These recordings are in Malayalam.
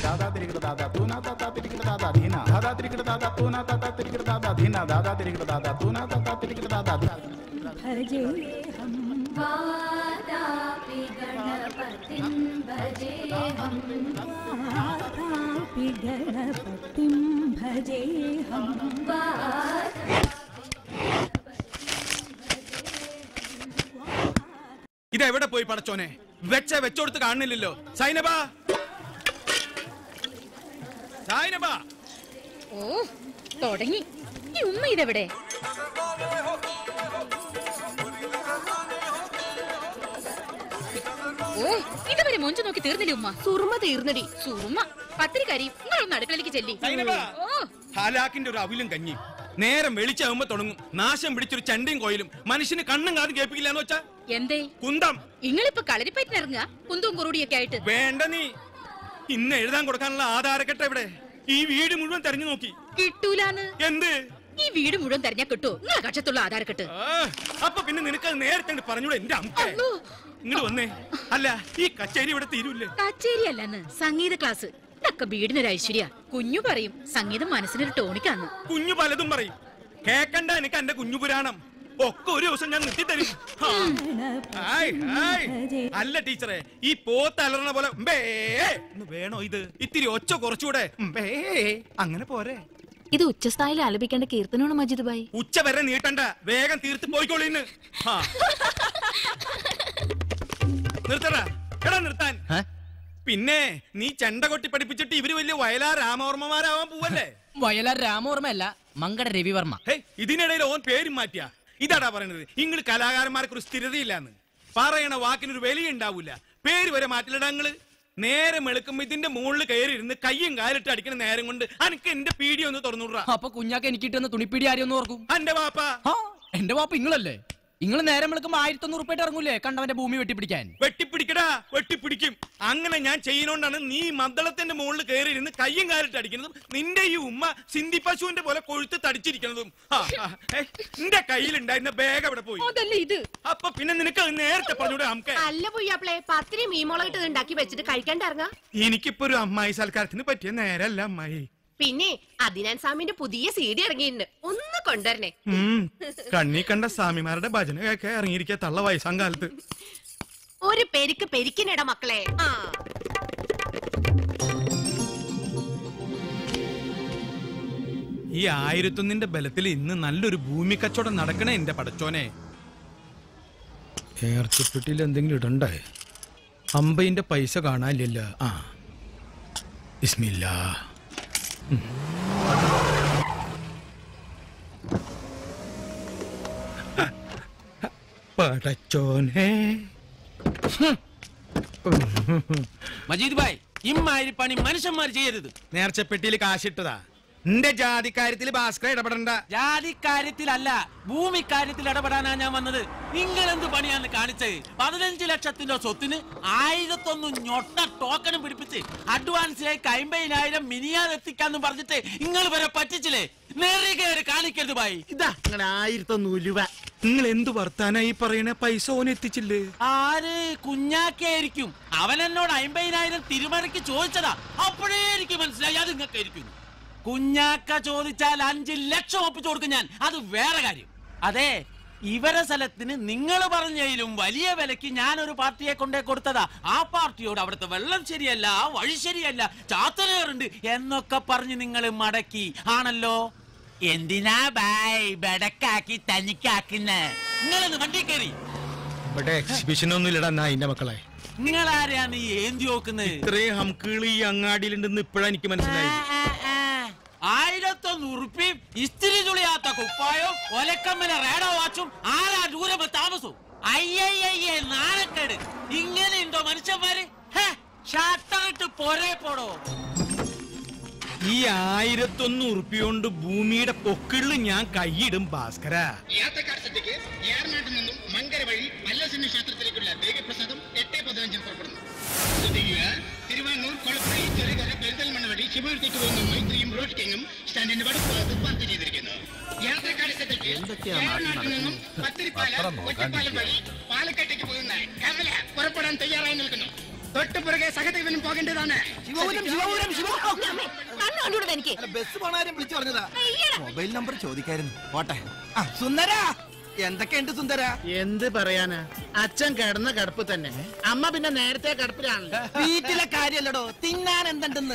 ദാദാ തിരികിട ദാദാ തൂനാ താത്താ തിരികിട ദാദാ ധീന ദാദാ തിരികിട ദാദാ തൂനാ താത്താ തിരികിട ദാദാ ധീന ദാദാ തിരികിട ദാദാ തൂനാ താത്താ തിരികിട ദാദാ भजेऽहं वातापि गणपतिं भजेऽहं वातापि गणपतिं भजेऽहं ഇതെവിടെ പോയി പടച്ചോനെ വെച്ച വെച്ചോടുത്ത് കാണുന്നില്ലല്ലോ സൈനബ സൈനബ ഓ തുടങ്ങി ഈ ഉമ്മ ഇതെവിടെ ഓ ഇതുവരെ മൊഞ്ചു നോക്കി തീർന്നില്ലേ ഉമ്മ സുറുമ തീർന്നടി സുറുമ പത്തിരിക്കരി നിങ്ങളൊന്ന് അടുക്കളയിലേക്ക് ചെല്ലി സൈനബ ഓ ഹാലാക്കിന്റെ ഒരു അവിലും കഞ്ഞി നേരം വെളിച്ചാകുമ്പോ തുടങ്ങും നാശം പിടിച്ചൊരു ചണ്ടയും കോയിലും മനുഷ്യന് കണ്ണും കാതും കേൾപ്പിക്കില്ല എന്ന് വെച്ചാ എന്തേ കുന്തം നിങ്ങളിപ്പോ കളരിപ്പയറ്റിനിറങ്ങുക കുന്തവും കുറുടിയൊക്കെ ആയിട്ട് വേണ്ട നീ ഇന്ന് എഴുതാൻ കൊടുക്കാനുള്ള ആധാരക്കെട്ട എവിടെ ഈ വീട് മുഴുവൻ തെരഞ്ഞു നോക്കി കിട്ടൂലാന്ന് എന്ത് ഈ വീട് മുഴുവൻ തെരഞ്ഞാ കിട്ടുമോ നിങ്ങളെ കക്ഷത്തുള്ള ആധാരക്കെട്ട് ആ, അപ്പൊ പിന്നെ നിനക്ക് നേരത്തെ അങ്ങട് പറഞ്ഞൂടെ എന്റെ അമ്മ ഇങ്ങോട്ട് വന്നേ അല്ല ഈ കച്ചേരി ഇവിടെ തീരൂല്ലേ കച്ചേരി അല്ലെന്ന് സംഗീത ക്ലാസ് ഇതൊക്കെ വീടിനൊരു ഐശ്വര്യ കുഞ്ഞു പറയും സംഗീതം മനസ്സിനൊരു ടോണിക്കാന്ന് കുഞ്ഞു പലതും പറയും കേക്കണ്ട എനിക്ക് എന്റെ കുഞ്ഞു പുരാണം ഒക്കെ ഒരു ദിവസം ഞാൻ നിർത്തിത്തരും ആ. Hi, hi. അല്ല ടീച്ചറെ ഈ പോത്ത് അലറണ പോലെ മ്പേ എന്ന് വേണോ ഇത് ഇത്തിരി ഒച്ച കുറച്ചുകൂടെ മ്പേ അങ്ങനെ പോരെ ഇത് ഉച്ചസ്ഥായിൽ ആലപിക്കേണ്ട കീർത്തനമാണ് മജീദ് ഭായി ഉച്ച വരെ നീട്ടണ്ട വേഗം തീർത്ത് പോയിക്കോളിന്ന് ആ. നിർത്തടാ എടാ നിർത്താൻ പിന്നെ നീ ചെണ്ട കൊട്ടി പഠിപ്പിച്ചിട്ട് ഇവര് വലിയ വയലാർ രാമവർമ്മമാരാവാൻ പോവല്ലേ വയലാർ രാമവർമ്മയല്ല മങ്കട രവിവർമ്മ ഹേ ഇതിനിടയിൽ ഓൻ പേരും മാറ്റിയ ഇതാടാ പറയണത് നിങ്ങൾ കലാകാരന്മാർക്ക് ഒരു സ്ഥിരതയില്ലാന്ന് പറയണ വാക്കിനൊരു വില ഉണ്ടാവൂല പേര് വരെ മാറ്റില്ലടാ നിങ്ങള് നേരെ മെളുക്കുമ്പോ ഇതിന്റെ മുകളിൽ കയറി ഇരുന്ന് കയ്യും കാലിട്ട് അടിക്കണ നേരം കൊണ്ട് അനക്ക് എന്റെ പീടി ഒന്ന് തുറന്നുവിടാ അപ്പൊ കുഞ്ഞാക്ക് എനിക്ക് കിട്ടുന്ന തുണിപ്പിടി ആരും ഒന്ന് ഓർക്കും എന്റെ വാപ്പ എന്റെ വാപ്പ ഇങ്ങളല്ലേ നിങ്ങൾ നേരം വിളിക്കുമ്പോ ആയിരത്തി ഒന്നൂറ് ഉറുപ്പായിട്ട് ഇറങ്ങൂലേ കണ്ടവന്റെ ഭൂമി വെട്ടിപ്പിടിക്കാൻ വെട്ടിപ്പിടിക്കടാ വെട്ടിപ്പിടിക്കും അങ്ങനെ ഞാൻ ചെയ്യുന്നോണ്ടാണ് നീ മദ്ദളത്തിന്റെ മുകളിൽ കയറി ഇരുന്ന് കയ്യും കാലിട്ട് അടിക്കുന്നതും നിന്റെ ഈ ഉമ്മ സിന്ധി പശുവിന്റെ പോലെ കൊഴുത്ത് തടിച്ചിരിക്കുന്നതും ആ, ആ, ഏ, നിന്റെ കയ്യിലുണ്ടായിരുന്ന ബാഗ് അവിടെ പോയി അതല്ലേ ഇത് അപ്പൊ പിന്നെ നിനക്ക് അത് നേരത്തെ പറഞ്ഞൂടെ നമുക്ക് അല്ല പുയ്യാപ്പിളെ പത്തിരി മീമുളകിട്ട് ഉണ്ടാക്കി വെച്ചിട്ട് കഴിക്കാണ്ടിറങ്ങ എനിക്കിപ്പോ ഒരു അമ്മായി സൽക്കാരത്തിന് പറ്റിയ നേരല്ല അമ്മായി പിന്നെ അദിനാൻ സ്വാമിന്റെ പുതിയ സി ഡി ഇറങ്ങിയിട്ടുണ്ട് ഒന്ന് കൊണ്ടുവരണേ ഉം, കണ്ണി കണ്ട സ്വാമിമാരുടെ ഭജന കേൾക്കാൻ ഇറങ്ങിയിരിക്കുക തള്ള വയസ്സാം കാലത്ത് ഒരു പെരിക്ക് പെരിക്കിനിട മക്കളെ ആ ഈ ആയിരത്തൊന്നിന്റെ ബലത്തിൽ ഇന്ന് നല്ലൊരു ഭൂമി കച്ചവടം നടക്കണേ എന്റെ പടച്ചോനെ ഏർച്ചപ്പെട്ടിയിൽ എന്തെങ്കിലും ഇടണ്ടേ അമ്പതിന്റെ പൈസ കാണാനില്ല ആ ബിസ്മില്ല ഉം. പടച്ചോനെ മജീദ് ഭായ് ഇമ്മാതിരി പണി മനുഷ്യന്മാർ ചെയ്യരുത് നേർച്ചപ്പെട്ടിയിൽ കാശിട്ടതാ എന്റെ ജാതിക്കാര്യത്തിൽ ഭാസ്കര ഇടപെടണ്ട ജാതി കാര്യത്തിലല്ല ഭൂമി കാര്യത്തിൽ ഇടപെടാനാ ഞാൻ വന്നത് നിങ്ങൾ എന്ത് പണിയാന്ന് കാണിച്ചത് പതിനഞ്ച് ലക്ഷത്തിന്റെ സ്വത്തിന് ആയിരത്തൊന്ന് ഞൊട്ട ടോക്കണും പിടിപ്പിച്ച് അഡ്വാൻസിലേക്ക് അമ്പതിനായിരം മിനിയാതെ എത്തിക്കാന്ന് പറഞ്ഞിട്ട് നിങ്ങൾ വരെ പറ്റിച്ചില്ലേ നേരെ കയറി കാണിക്കരുത് ഭായി ഇതാ നിങ്ങളുടെ ആയിരത്തൊന്ന് രൂപ നിങ്ങൾ എന്ത് വർത്താനാ ഈ പറയണ പൈസ ഓൻ എത്തിച്ചില്ലേ ആര് കുഞ്ഞാക്കായിരിക്കും അവൻ എന്നോട് അമ്പതിനായിരം തിരുമലയ്ക്ക് ചോദിച്ചതാ അപ്പോഴേ എനിക്ക് മനസ്സിലായി അത് നിങ്ങൾക്കായിരിക്കും കുഞ്ഞാക്ക ചോദിച്ചാൽ അഞ്ച് ലക്ഷം ഒപ്പിച്ചു കൊടുക്കും ഞാൻ അത് വേറെ കാര്യം അതെ ഇവരെ സ്ഥലത്തിന് നിങ്ങൾ പറഞ്ഞതിലും വലിയ വിലക്ക് ഞാൻ ഒരു പാർട്ടിയെ കൊണ്ടേ കൊടുത്തതാ ആ പാർട്ടിയോട് അവിടുത്തെ വെള്ളം ശരിയല്ല ആ വഴി ശരിയല്ല ചാത്തലേറുണ്ട് എന്നൊക്കെ പറഞ്ഞ് നിങ്ങൾ മടക്കി ആണല്ലോ എന്തിനാ ബായ് ബെടക്കാക്കി തനിക്കാക്കുന്ന നിങ്ങളൊന്ന് വണ്ടി കയറി ഇവിടെ എക്സിബിഷൻ ഒന്നും ഇല്ലടാ നായിന്റെ മക്കളെ നിങ്ങൾ ആരെയാണ് ഈ ഏന്തി നോക്കുന്നത് ഇത്രയും ഹംകിള് ഈ അങ്ങാടിയിലുണ്ടെന്ന് ഇപ്പഴാ എനിക്ക് മനസ്സിലായി ആയിരത്തൊന്ന് ഉറുപ്പിയും ഇസ്തിരി ചുളിയാത്ത കുപ്പായോ ഒലക്കമ്മല റേഡോ വാച്ചും ആരാ ദൂരം താമസവും അയ്യയ്യേ നാണക്കേട് ഇങ്ങനെ ഉണ്ടോ മനുഷ്യന്മാര് ഷട്ടറിട്ട് പോരേ പോടോ ഈ ആയിരത്തൊന്ന് ഉറുപ്പിയോണ്ട് ഭൂമിയുടെ പൊക്കിളിൽ ഞാൻ കൈയിടും ഭാസ്കര യാത്രക്കാരത്തേക്ക് ഏറനാട്ടിൽ നിന്നും മങ്കര വഴി പല്ലസിന് ക്ഷേത്രത്തിലേക്കുള്ള ദേവപ്രസാദം എട്ട് പതിനഞ്ചിന് പുറപ്പെടുന്നു ശ്രദ്ധിക്കുക തിരുവാനൂർ കൊളപ്പുഴി ചെറുകര പെരിന്തൽമണ്ണ വഴി ശിവപുരത്തേക്ക് പോകുന്ന മൈത്രിയും റോഡ് കിങ്ങും സ്റ്റാൻഡിന്റെ വടക്ക് ഭാഗത്ത് പാർക്ക് ചെയ്തിരിക്കുന്നു യാത്രക്കാരത്തേക്ക് ഏറനാട്ടിൽ നിന്നും പത്തിരിപ്പാല ഒറ്റപ്പാലം വഴി പാലക്കാട്ടേക്ക് പോകുന്ന കമല പുറപ്പെടാൻ തയ്യാറായി നിൽക്കുന്നു തൊട്ടുപുറകെ സഹദേവനും പോകേണ്ടതാണ് ശിവപുരം ശിവപുരം ശിവ കണ്ണു കണ്ടുകൂടാ എനിക്ക് ബസ് പോണാരും വിളിച്ചു പറഞ്ഞതാ മൊബൈൽ നമ്പർ ചോദിക്കായിരുന്നു പോട്ടെ ആ സുന്ദര എന്തൊക്കെയുണ്ട് സുന്ദര എന്ത് പറയാനാ അച്ഛൻ കിടന്ന കിടപ്പ് തന്നെ അമ്മ പിന്നെ നേരത്തെ കിടപ്പിലാണല്ലോ വീട്ടിലെ കാര്യല്ലടോ തിന്നാൻ എന്തുണ്ടെന്ന്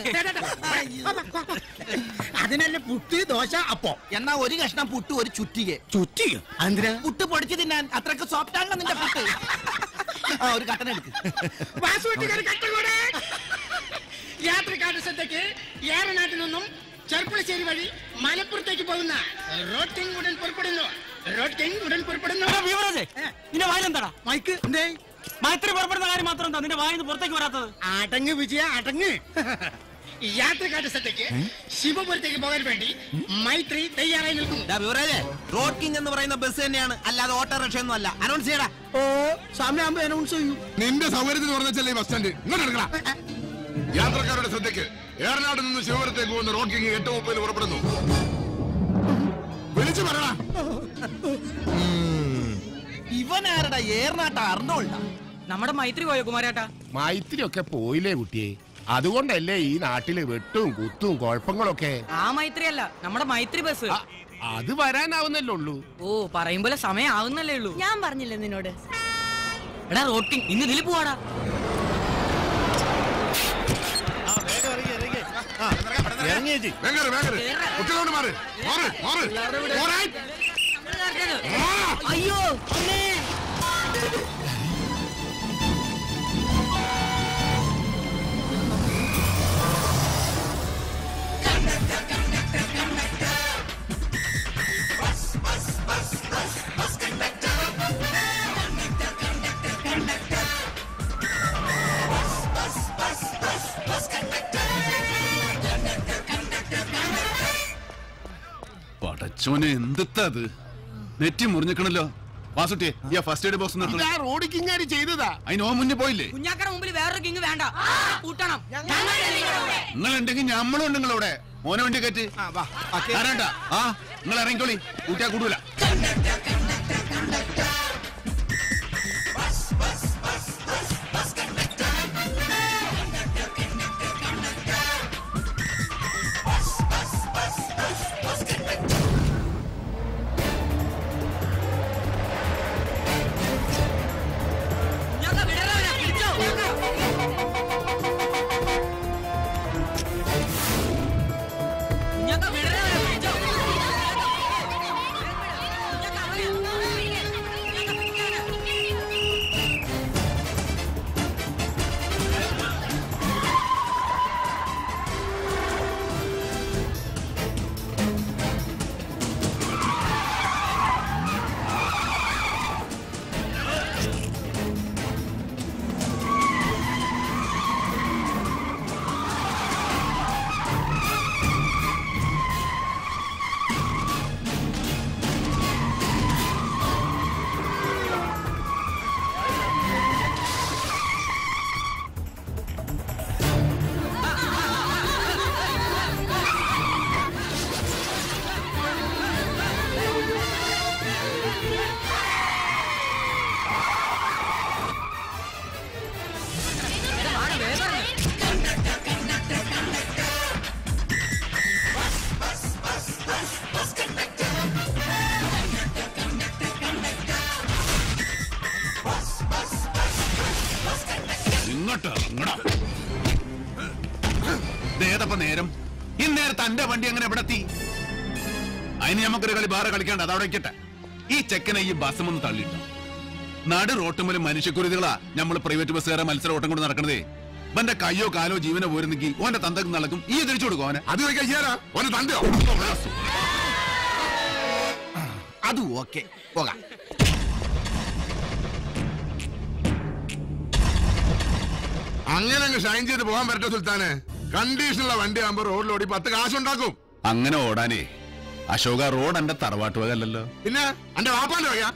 അതിനല്ലേ പുട്ടി ദോശ അപ്പോ എന്നാ ഒരു കഷ്ണം പുട്ട് ഒരു ചുറ്റികെ ചുറ്റിയോ എന്തിനാ പുട്ട് പൊടിച്ച് തിന്നാൻ അത്രക്ക് സോഫ്റ്റ് ആണല്ലോ നിന്റെ പുട്ട് ആ ഒരു കട്ടൻ എടുക്ക് വാസുവെട്ടുകാർ കട്ടുകൂടെ യാത്രക്കാരുടെ ശ്രദ്ധയ്ക്ക് ഏറനാട്ടിൽ നിന്നും ചെർപ്പുളശ്ശേരി വഴി മലപ്പുറത്തേക്ക് പോകുന്ന റോഡ് കിങ് ഉടൻ പുറപ്പെടുന്നു റോഡ് കിങ് ഉടൻ പുറപ്പെടുന്നു നിന്റെ വായിലെന്താടാ മൈക്ക് എന്തേ മൈത്രി പുറപ്പെടുന്ന കാര്യം മാത്രം എന്താ നിന്റെ വായിന്ന് പുറത്തേക്ക് വരാത്തത് അടങ്ങ് വിജയ അടങ്ങ് യാത്രക്കാരുടെ ശ്രദ്ധയ്ക്ക് ശിവപുരത്തേക്ക് പോകാൻ വേണ്ടി മൈത്രി തയ്യാറായി നിൽക്കുന്നു റോഡ് കിങ് എന്ന് പറയുന്ന ബസ് തന്നെയാണ് അല്ലാതെ ഓട്ടോറിക്ഷ ഒന്നും അല്ല അനൗൺസ് ചെയ്യടാ ഓ സമയമാകുമ്പോ അനൗൺസ് ചെയ്യൂ നിന്റെ സൗകര്യത്തിന് പറഞ്ഞല്ലേ ബസ് സ്റ്റാൻഡ് ഇങ്ങോട്ട് എടുക്കണം യാത്രക്കാരുടെ ശ്രദ്ധയ്ക്ക് ഏറനാട് നിന്ന് ശിവപുരത്തേക്ക് പോകുന്ന റോഡ് കിങ് എട്ട് മുപ്പതിൽ പുറപ്പെടുന്നു വിളിച്ചു പറയണ ഇവനാരടാ ഏർനാട്ട അർണോൾഡാ നമ്മുടെ മൈത്രി പോയോ കുമാരേട്ടാ മൈത്രി ഒക്കെ പോയില്ലേ കുട്ടിയെ അതുകൊണ്ടല്ലേ ഈ നാട്ടില് വെട്ടും കുത്തും കുഴപ്പങ്ങളൊക്കെ ആ മൈത്രി അല്ല നമ്മുടെ മൈത്രി ബസ് അ- അത് വരാനാവുന്നല്ലേ ഉള്ളൂ ഓ പറയുമ്പോലെ സമയം ആവുന്നല്ലേ ഉള്ളൂ ഞാൻ പറഞ്ഞില്ലേ നിന്നോട് എടാ റോട്ടിങ് ഇന്ന് ഇതിൽ പോവാടാ വേഗം വേഗം കുട്ടികളോട് മാറ് മാറ് മാറ് പോരാൻ. അയ്യോ പടച്ചോനെ എന്തിത്തത് നെറ്റി മുറിഞ്ഞിക്കണല്ലോ വാസുട്ടിയെ ഈ ഫസ്റ്റ് എയ്ഡ് ബോക്സ് നിർത്തണം റോഡ് കിങ്ങാരി ചെയ്തതാ അതിന് ഓ മുന്നിൽ പോയില്ലേ കുഞ്ഞാക്കടെ മുമ്പിൽ വേറൊരു കിങ് വേണ്ട കൂട്ടണം നിങ്ങൾ ഉണ്ടെങ്കിൽ ഞമ്മളും ഉണ്ട് നിങ്ങളവിടെ മോനെ വണ്ടി കയറ്റി ആരാണ്ട ആ നിങ്ങൾ ഇറങ്ങിക്കോളി കൂട്ടിയാ കൂടൂല ഇങ്ങോട്ട് ഇങ്ങടാ ഏതപ്പ നേരം ഇന്നേരത്തെ തന്റെ വണ്ടി എങ്ങനെ എവിടെ എത്തി അതിന് നമുക്കൊരു കളി വേറെ കളിക്കാണ്ട് അതവിടെ വെക്കട്ടെ ഈ ചെക്കനെ ഈ ബസ് ഒന്ന് തള്ളിട്ടോ നാട് റോട്ടുമ്മലും മനുഷ്യക്കുരുതികളാ നമ്മൾ പ്രൈവറ്റ് ബസ്സുകാരെ മത്സര ഓട്ടം കൊണ്ട് നടക്കണതേ ഇവന്റെ കയ്യോ കാലോ ജീവനോ പോരുന്നെങ്കിൽ ഓന്റെ തന്തക്ക് നടക്കും ഈ തിരിച്ചു കൊടുക്കും ഓനെ അത് ഓനെ തന്തയോ അത് ഓക്കെ പോകാം അങ്ങനെ അങ്ങ് ഷൈൻ ചെയ്ത് പോകാൻ പറ്റോ സുൽത്താനെ കണ്ടീഷനുള്ള വണ്ടി ആകുമ്പോ റോഡിലോടി പത്ത് കാശുണ്ടാക്കും അങ്ങനെ ഓടാനേ അശോക റോഡ് എന്റെ തറവാട്ട് വകല്ലല്ലോ പിന്നെ എന്റെ വാപ്പാന്റെ വകയാ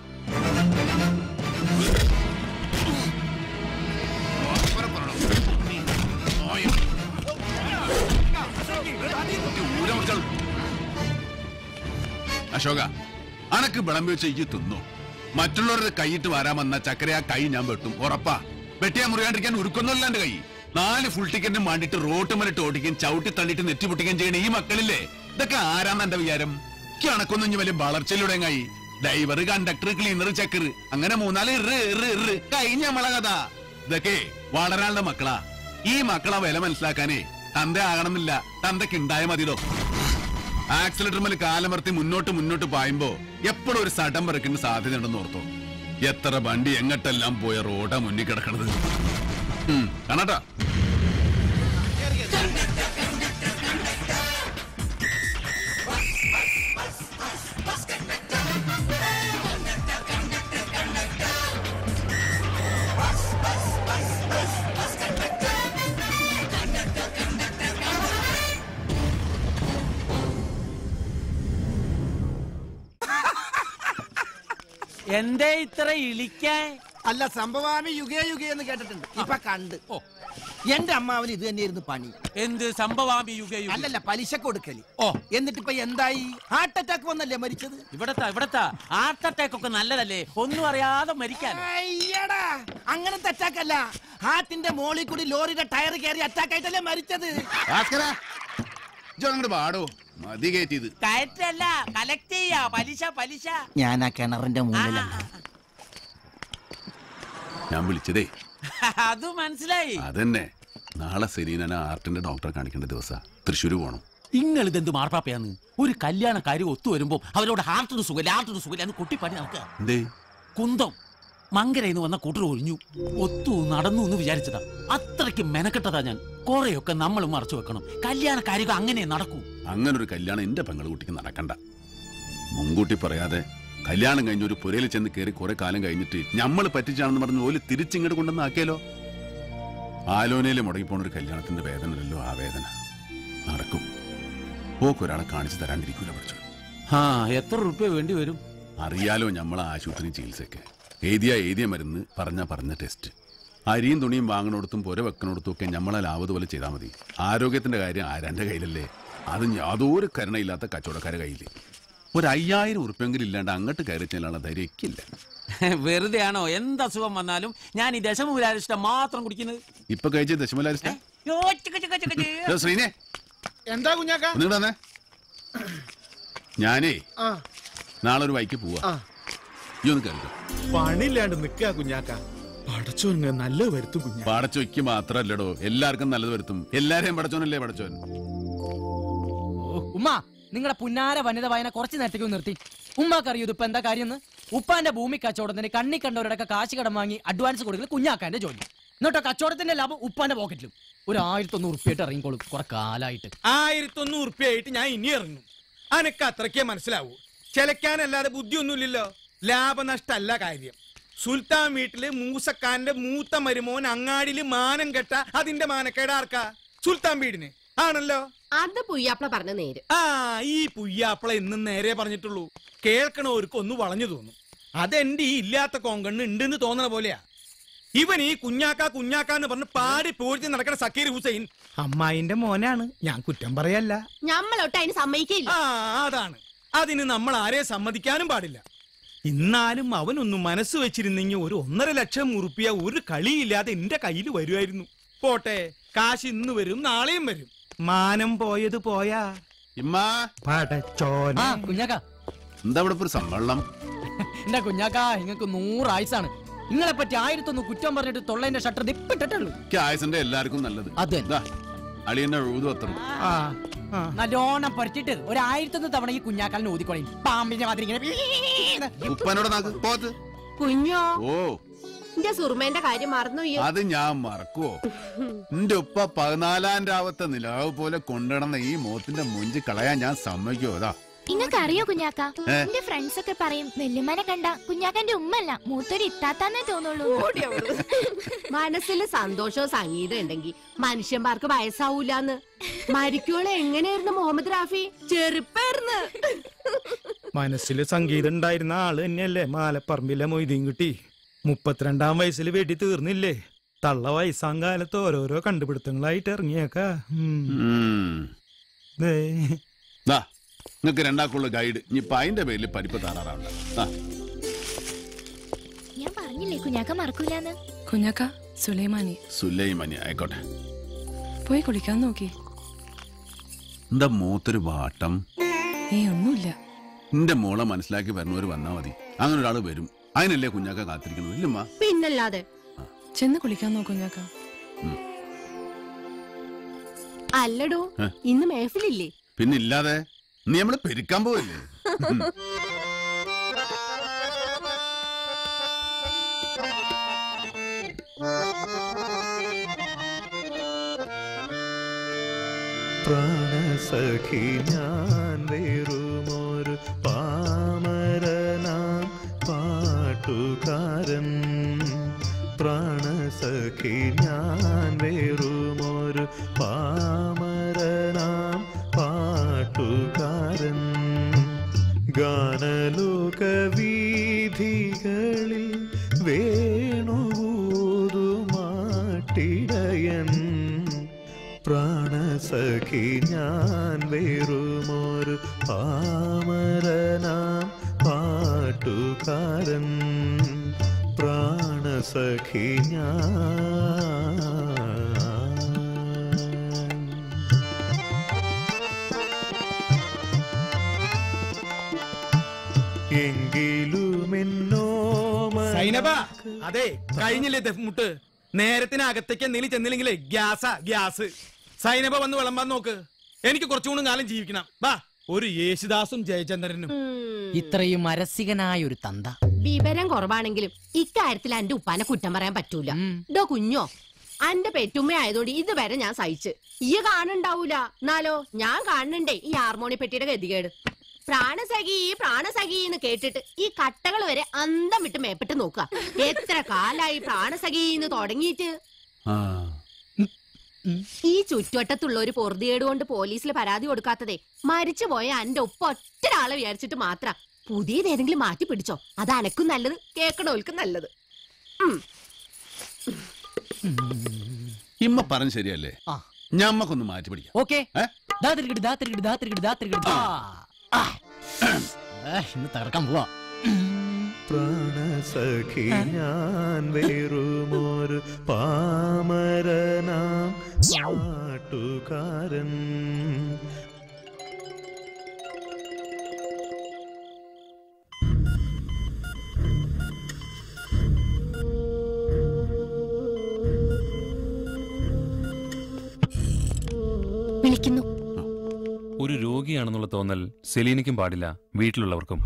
അശോക അനക്ക് വിളമ്പി വെച്ച് ഈ തിന്നു മറ്റുള്ളവരുടെ കൈയിട്ട് വരാൻ വന്ന ചക്കര ആ കൈ ഞാൻ വെട്ടും ഉറപ്പാ വെട്ടിയാ മുറിയാണ്ടിരിക്കാൻ ഉരുക്കൊന്നുമില്ല എന്റെ കൈ നാല് ഫുൾ ടിക്കറ്റിന് മാണ്ടിട്ട് റോട്ട് മലിട്ട് ഓടിക്കാൻ ചവിട്ടി തള്ളിട്ട് നെറ്റി പൊട്ടിക്കാൻ ചെയ്യണ ഈ മക്കളില്ലേ ഇതൊക്കെ ആരാന്ന് എന്റെ വിചാരം കണക്കൊന്നും ഇനി വലിയ വളർച്ചയിലൂടെ കൈ ഡ്രൈവർ കണ്ടക്ടർ ക്ലീനർ ചക്കർ അങ്ങനെ മൂന്നാല് ഇറ് ഇറ് ഇറ് കഴിഞ്ഞ നമ്മളെ കഥ ഇതൊക്കെ വളരാനുള്ള മക്കളാ ഈ മക്കളെ വില മനസ്സിലാക്കാനേ തന്ത ആകണമെന്നില്ല തന്തയ്ക്ക് ഉണ്ടായ മതിയോ ആക്സിലേറ്റർ മേൽ കാലമർത്തി മുന്നോട്ട് മുന്നോട്ട് പായുമ്പോ എപ്പോഴും ഒരു സടം പിറക്കേണ്ട സാധ്യത ഉണ്ടെന്ന് ഓർത്തോ എത്ര വണ്ടി എങ്ങട്ടെല്ലാം പോയ റോഡാ മുന്നിൽ കിടക്കണത് ഉം, കാണാട്ടാ എന്തേ ഇത്ര ഇളിക്കാൻ അല്ല സംഭവാമി യുഗേ യുഗേ എന്ന് കേട്ടിട്ടുണ്ട് ഇപ്പൊ കണ്ട് എന്റെ അമ്മാവന് ഇത് തന്നെയായിരുന്നു പണി എന്ത് സംഭവാമി യുഗ അല്ലല്ല പലിശ കൊടുക്കല് ഓ എന്നിട്ട് ഇപ്പൊ എന്തായി ഹാർട്ട് അറ്റാക്ക് വന്നല്ലേ മരിച്ചത് ഇവിടത്തെ ഇവിടത്തെ ഹാർട്ട് അറ്റാക്ക് ഒക്കെ നല്ലതല്ലേ ഒന്നും അറിയാതെ മരിക്കാൻ അയ്യടാ അങ്ങനത്തെ അറ്റാക്ക് അല്ല ഹാർട്ടിന്റെ മോളിൽ കൂടി ലോറിയുടെ ടയർ കയറി അറ്റാക്ക് ആയിട്ടല്ലേ മരിച്ചത് അങ്ങോട്ട് പാടോ മതി കയറ്റിയത് കയറ്റല്ല കലക്ട് ചെയ്യാ പലിശ പലിശ ഞാൻ ആ കിണറിന്റെ മുന്നിലാണ് ഞാൻ വിളിച്ചതേ അത് മനസ്സിലായി അതന്നെ നാളെ സെലീനനെ ആർട്ടിന്റെ ഡോക്ടറെ കാണിക്കേണ്ട ദിവസാ തൃശ്ശൂര് പോണം നിങ്ങൾ ഇതെന്ത് മാർപ്പാപ്പയാന്ന് ഒരു കല്യാണ കാര്യം ഒത്തു വരുമ്പോ അവരോട് ഹാർട്ടിന് സുഖമില്ല ഹാർട്ടിന് സുഖമില്ല എന്ന് കൊട്ടിപ്പണി നടക്കുക എന്തേ കുന്തം മങ്കരയിന്ന് വന്ന കൂട്ടർ ഒഴിഞ്ഞു ഒത്തു നടന്നു എന്ന് വിചാരിച്ചതാ അത്രയ്ക്ക് മെനക്കെട്ടതാ ഞാൻ കുറെയൊക്കെ നമ്മൾ മറച്ചു വെക്കണം കല്യാണ കാര്യങ്ങൾ അങ്ങനെ നടക്കൂ അങ്ങനെ ഒരു കല്യാണം എന്റെ പെങ്ങള് കുട്ടിക്ക് നടക്കണ്ട മുൻകൂട്ടി പറയാതെ കല്യാണം കഴിഞ്ഞ് ഒരു പുരയിൽ ചെന്ന് കയറി കുറെ കാലം കഴിഞ്ഞിട്ട് നമ്മൾ പറ്റിച്ചാണെന്ന് പറഞ്ഞ് ഓല് തിരിച്ചിങ്ങോട്ട് കൊണ്ടുവന്ന് ആക്കിയാലോ ആലോനയിൽ മുടങ്ങിപ്പോണ ഒരു കല്യാണത്തിന്റെ വേദനയല്ലോ ആ വേദന നടക്കും ഓക്കൊരാളെ കാണിച്ചു തരാണ്ടിരിക്കൂല പഠിച്ചു ആ എത്ര റുപ്യ വേണ്ടി വരും അറിയാലോ നമ്മളെ ആശുപത്രി ചികിത്സയ്ക്ക് എഴുതിയ എഴുതിയ മരുന്ന് പറഞ്ഞ പറഞ്ഞ ടെസ്റ്റ് അരിയും തുണിയും വാങ്ങണോടത്തും പുര വെക്കണോടത്തും ഒക്കെ നമ്മളെ ലാഭതുപോലെ ചെയ്താൽ മതി ആരോഗ്യത്തിന്റെ കാര്യം ആരാന്റെ കയ്യിലല്ലേ അത് യാതൊരു കരുണയില്ലാത്ത കച്ചവടക്കാരുടെ കയ്യിൽ ഒരു അയ്യായിരം ഉറുപ്പെങ്കിലും ഇല്ലാണ്ട് അങ്ങോട്ട് കയറി ചെല്ലാനുള്ള ധൈര്യം ഇല്ല വെറുതെ ആണോ എന്ത് അസുഖം വന്നാലും ഞാൻ ഈ ദശമുരാരിഷ്ടം മാത്രം കുടിക്കുന്നത് ഇപ്പൊ കഴിച്ച ദശമലാരിസ്റ്റ യോ, ചിക്ക, ചിക്ക, ചിക്ക, ചിക്ക. ശ്രീനെ എന്താ കുഞ്ഞാക്ക ഒന്നുകൂടെ വന്നേ ഞാനേ ആ നാളെ ഒരു വൈക്ക് പോവാ ആ. ഈ ഒന്ന് കരുതോ പണിയില്ലാണ്ട് നിക്കാ കുഞ്ഞാക്ക പടച്ചോങ്ങ നല്ല വരുത്തും കുഞ്ഞാ പടച്ചോയ്ക്ക് മാത്രല്ലടോ എല്ലാവർക്കും നല്ലത് വരുത്തും എല്ലാരെയും പടച്ചോനല്ലേ പടച്ചോൻ ഉമ്മ നിങ്ങളുടെ പുന്നാര വനിത വായന കുറച്ച് നേരത്തേക്ക് ഒന്ന് നിർത്തി ഉമ്മാക്കറിയോ ഇതിപ്പോ എന്താ കാര്യം ഉപ്പാന്റെ ഭൂമി കച്ചവടത്തിന് കണ്ണി കണ്ടവരുടെ കാശ് കടം വാങ്ങി അഡ്വാൻസ് കൊടുക്കൽ കുഞ്ഞാക്കാന്റെ ജോലി എന്നിട്ടോ കച്ചവടത്തിന്റെ ലാഭം ഉപ്പാന്റെ പോക്കറ്റിലും ഒരു ആയിരത്തി ഒന്ന് ഉറുപ്പിയായിട്ട് ഇറങ്ങിക്കോളും കുറെ കാലായിട്ട് ആയിരത്തി ഒന്ന് ഉറുപ്പ്യായിട്ട് ഞാൻ ഇനി ഇറങ്ങും അനക്ക് അത്രയ്ക്കേ മനസ്സിലാവൂ ചെലക്കാനല്ലാതെ ബുദ്ധിയൊന്നുമില്ലല്ലോ ലാഭനഷ്ടല്ല കാര്യം സുൽത്താൻ വീട്ടില് മൂസക്കാരന്റെ മൂത്ത മരുമോൻ അങ്ങാടിയില് മാനം കെട്ട അതിന്റെ മാനക്കേട് ആർക്കാ സുൽത്താൻ വീടിന് ആണല്ലോ അത് പുയ്യാപ്ല പറഞ്ഞ നേര് ആ ഈ പുയ്യാപ്പള ഇന്നും നേരെ പറഞ്ഞിട്ടുള്ളൂ കേൾക്കണവർക്ക് ഒന്ന് വളഞ്ഞു തോന്നും അതെന്റെ ഈ ഇല്ലാത്ത കോങ്കണ്ണ് ഉണ്ടെന്ന് തോന്നണ പോലെയാ ഇവൻ ഈ കുഞ്ഞാക്ക കുഞ്ഞാക്ക എന്ന് പറഞ്ഞ് പാടി പൂഴ്ത്തി നടക്കണ സക്കീർ ഹുസൈൻ അമ്മായിന്റെ മോനാണ് ഞാൻ കുറ്റം പറയല്ല ഞമ്മളൊട്ട് അതിന് സമ്മതിക്കില്ല ആ അതാണ് അതിന് നമ്മൾ ആരെ സമ്മതിക്കാനും പാടില്ല എന്നാലും അവനൊന്നും മനസ്സ് വെച്ചിരുന്നെങ്കിൽ ഒരു ഒന്നര ലക്ഷം ഉറുപ്പിയ ഒരു കളിയില്ലാതെ എന്റെ കയ്യിൽ വരുമായിരുന്നു പോട്ടെ കാശ് ഇന്ന് വരും നാളെയും വരും മാനം പോയത് പോയാ ഇമ്മാ പടച്ചോനെ ആ കുഞ്ഞാക്ക എന്താ ഇവിടെ ഇപ്പൊ ഒരു സമ്മേളനം എന്റെ കുഞ്ഞാക്ക നിങ്ങൾക്ക് നൂറ് ആയുസാണ് നിങ്ങളെ പറ്റി ആയിരത്തൊന്ന് കുറ്റം പറഞ്ഞിട്ട് തൊള്ളേന്റെ ഷട്ടർ ദിപ്പിട്ടിട്ടുള്ളൂ എനിക്ക് ആയുസിന്റെ എല്ലാവർക്കും നല്ലത് അത് ദാ, അളിയന്റെ എഴുതു അത്ര നല്ലോണം പഠിച്ചിട്ട് ഒരു ആയിരത്തൊന്ന് തവണ ഈ കുഞ്ഞാക്കാലിന് ഊതിക്കൊളയും പാമ്പിന്റെ മാതിരി ഇങ്ങനെ ഉപ്പനോട് നാക്ക് പോത്ത് കുഞ്ഞോ ഓ എന്റെ സുറുമേന്റെ കാര്യം മറന്നു ഈ അത് ഞാൻ മറക്കുവോ എന്റെ ഉപ്പ പതിനാലാം രാവത്തെ നിലാവ് പോലെ കൊണ്ടുനടന്ന ഈ മോത്തിന്റെ മുഞ്ചി കളയാൻ ഞാൻ സമ്മതിക്കുവോ അതാ ഇങ്ങക്ക് അറിയോ കുഞ്ഞാക്ക ഏ? എന്റെ ഫ്രണ്ട്സ് ഒക്കെ പറയും വല്യമ്മനെ കണ്ട കുഞ്ഞാക്കന്റെ ഉമ്മല്ല മൂത്തൊരു ഇത്താത്താന്നേ തോന്നുള്ളൂ മനസ്സിൽ സന്തോഷവും സംഗീതം ഉണ്ടെങ്കിൽ മനുഷ്യന്മാർക്ക് വയസ്സാവൂലെന്ന് മരിക്കോളെ എങ്ങനെയായിരുന്നു മുഹമ്മദ് റാഫി ചെറുപ്പായിരുന്നു മനസ്സിൽ സംഗീതം ഉണ്ടായിരുന്ന ആള് തന്നെയല്ലേ മാലപ്പറമ്പിലെ മൊയ്തീൻ കുട്ടി മുപ്പത്തിരണ്ടാം വയസ്സിൽ വെടി തീർന്നില്ലേ തള്ള വയസ്സാം കാലത്ത് ഓരോരോ കണ്ടുപിടുത്തങ്ങളായിട്ട് ഇറങ്ങിയേക്കാ ദാ നിങ്ങക്ക് രണ്ടാക്കുള്ള ഗൈഡ് ഇനിയിപ്പൊ അതിന്റെ പേരിൽ പരിപ്പ് താറാറാവണ്ട ആ ഞാൻ പറഞ്ഞില്ലേ കുഞ്ഞാക്ക മറക്കൂലെന്ന് കുഞ്ഞാക്ക സുലൈമാനി സുലൈമനി ആയിക്കോട്ടെ പോയി കുളിക്കാൻ നോക്കി എന്താ മൂത്തൊരു വാട്ടം ഏ ഒന്നുമില്ല നിന്റെ മോളെ മനസ്സിലാക്കി വരുന്നവർ വന്നാ മതി അങ്ങനെ ഒരാൾ വരും അതിനല്ലേ കുഞ്ഞാക്ക കാത്തിരിക്കുന്നത് ഇല്ലമ്മ പിന്നല്ലാതെ ചെന്ന് കുളിക്കാൻ നോക്കും ഞാക്ക അല്ലടോ ഏ? ഇന്ന് മേഫിലില്ലേ പിന്നെ ഇല്ലാതെ നീ നമ്മള് പെരുക്കാൻ പോവല്ലേ ഉം. പ്രാണസഖി ഞാൻ വേറുമൊരു പാമരനാം പാട്ടുകാരൻ പ്രാണസഖി ഞാൻ വേറുമൊരു പാമരനാം പാട്ടുകാരൻ ഗാനലോക വീഥികളിൽ വേണുമാട്ടിടയൻ പ്രാണസഖി ഞാൻ വേറുമൊരു പാമരനാം പാട്ടുകാരൻ പ്രാണസഖി ഞാൻ എങ്കിലുമെന്നോ സൈനബ അതെ കഴിഞ്ഞില്ലേ ദഫ്മുട്ട് നേരത്തിനകത്തേക്ക് എന്തെങ്കിലും ചെന്നില്ലെങ്കിലേ ഗ്യാസാ ഗ്യാസ് സൈനബ വന്ന് വിളമ്പാൻ നോക്ക് എനിക്ക് കുറച്ചുകൂടി കാലം ജീവിക്കണം വാ ഒരു യേശുദാസും ജയചന്ദ്രനും ഇത്രയും അരസികനായ ഒരു തന്ത വിവരം കുറവാണെങ്കിലും ഇക്കാര്യത്തിൽ എന്റെ ഉപ്പാനെ കുറ്റം പറയാൻ പറ്റൂല ഡോ കുഞ്ഞോ അന്റെ പെറ്റുമ്മ ആയതുകൊണ്ട് ഇതുവരെ ഞാൻ സഹിച്ച് ഈ കാണുണ്ടാവൂല എന്നാലോ ഞാൻ കാണുന്നുണ്ടേ ഈ ഹാർമോണി പെട്ടിയുടെ ഗതികേട് പ്രാണസഖി പ്രാണസഖി എന്ന് കേട്ടിട്ട് ഈ കട്ടകൾ വരെ അന്തം വിട്ട് മേപ്പിട്ട് നോക്കുക എത്ര കാലായി പ്രാണസഖി എന്ന് തുടങ്ങിയിട്ട് ആ ഈ ചുറ്റുവട്ടത്തുള്ള ഒരു പൊറുതിയേട് കൊണ്ട് പോലീസിൽ പരാതി കൊടുക്കാത്തതേ മരിച്ചുപോയ എന്റെ ഒപ്പം ഒറ്റ ഒരാളെ വിചാരിച്ചിട്ട് മാത്രം പുതിയത് ഏതെങ്കിലും മാറ്റി പിടിച്ചോ അത് അനക്കും നല്ലത് കേക്കണോൽക്കും നല്ലത് ഉം. ഇമ്മ പറഞ്ഞ ശരിയല്ലേ ഞമ്മക്കൊന്ന് മാറ്റി പിടിക്കാം ഓക്കെ ദാ തിരികിട് ദാ തിരികിട് ദാ തിരികിട് ദാ തിരികിട് ദാ. ആ. ആ, ഇന്ന് തകർക്കാൻ പോവാ പ്രാണസഖി ഞാൻ വേറുമൊരു പാമരനാം പാട്ടുകാരൻ വിളിക്കുന്നു ഒരു രോഗിയാണെന്നുള്ള തോന്നൽ സെലീനയ്ക്കും പാടില്ല വീട്ടിലുള്ളവർക്കും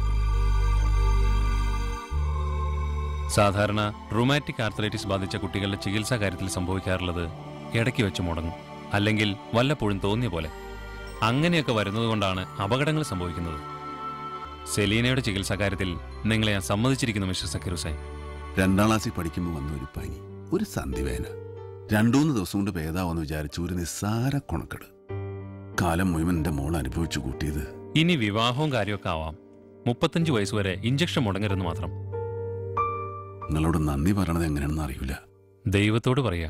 സാധാരണ റൊമാറ്റിക് ആർത്തലൈറ്റിസ് ബാധിച്ച കുട്ടികളുടെ ചികിത്സാ കാര്യത്തിൽ സംഭവിക്കാറുള്ളത് ഇടയ്ക്ക് വെച്ച് മുടങ്ങും അല്ലെങ്കിൽ വല്ലപ്പോഴും തോന്നിയ പോലെ അങ്ങനെയൊക്കെ വരുന്നതുകൊണ്ടാണ് അപകടങ്ങൾ സംഭവിക്കുന്നത് സെലീനയുടെ ചികിത്സാ കാര്യത്തിൽ നിങ്ങളെ ഞാൻ സമ്മതിച്ചിരിക്കുന്നു മിസ്റ്റർ സക്കീർ ഹുസൈൻ രണ്ടാം ക്ലാസ്സിൽ പഠിക്കുമ്പോൾ വന്ന ഒരു പനി ഒരു സന്ധിവേന രണ്ടൂന്ന് ദിവസം കൊണ്ട് ഭേദാവെന്ന് വിചാരിച്ചു ഒരു നിസ്സാര കുണക്കെട് കാലം മുഴുവൻ എന്റെ മോൾ അനുഭവിച്ചു കൂട്ടിയത് ഇനി വിവാഹവും കാര്യമൊക്കെ ആവാം മുപ്പത്തഞ്ച് വയസ്സ് വരെ ഇഞ്ചക്ഷൻ മുടങ്ങരുതെന്ന് മാത്രം നിങ്ങളോട് നന്ദി പറയണത് എങ്ങനെയാണെന്ന് അറിയില്ല ദൈവത്തോട് പറയാ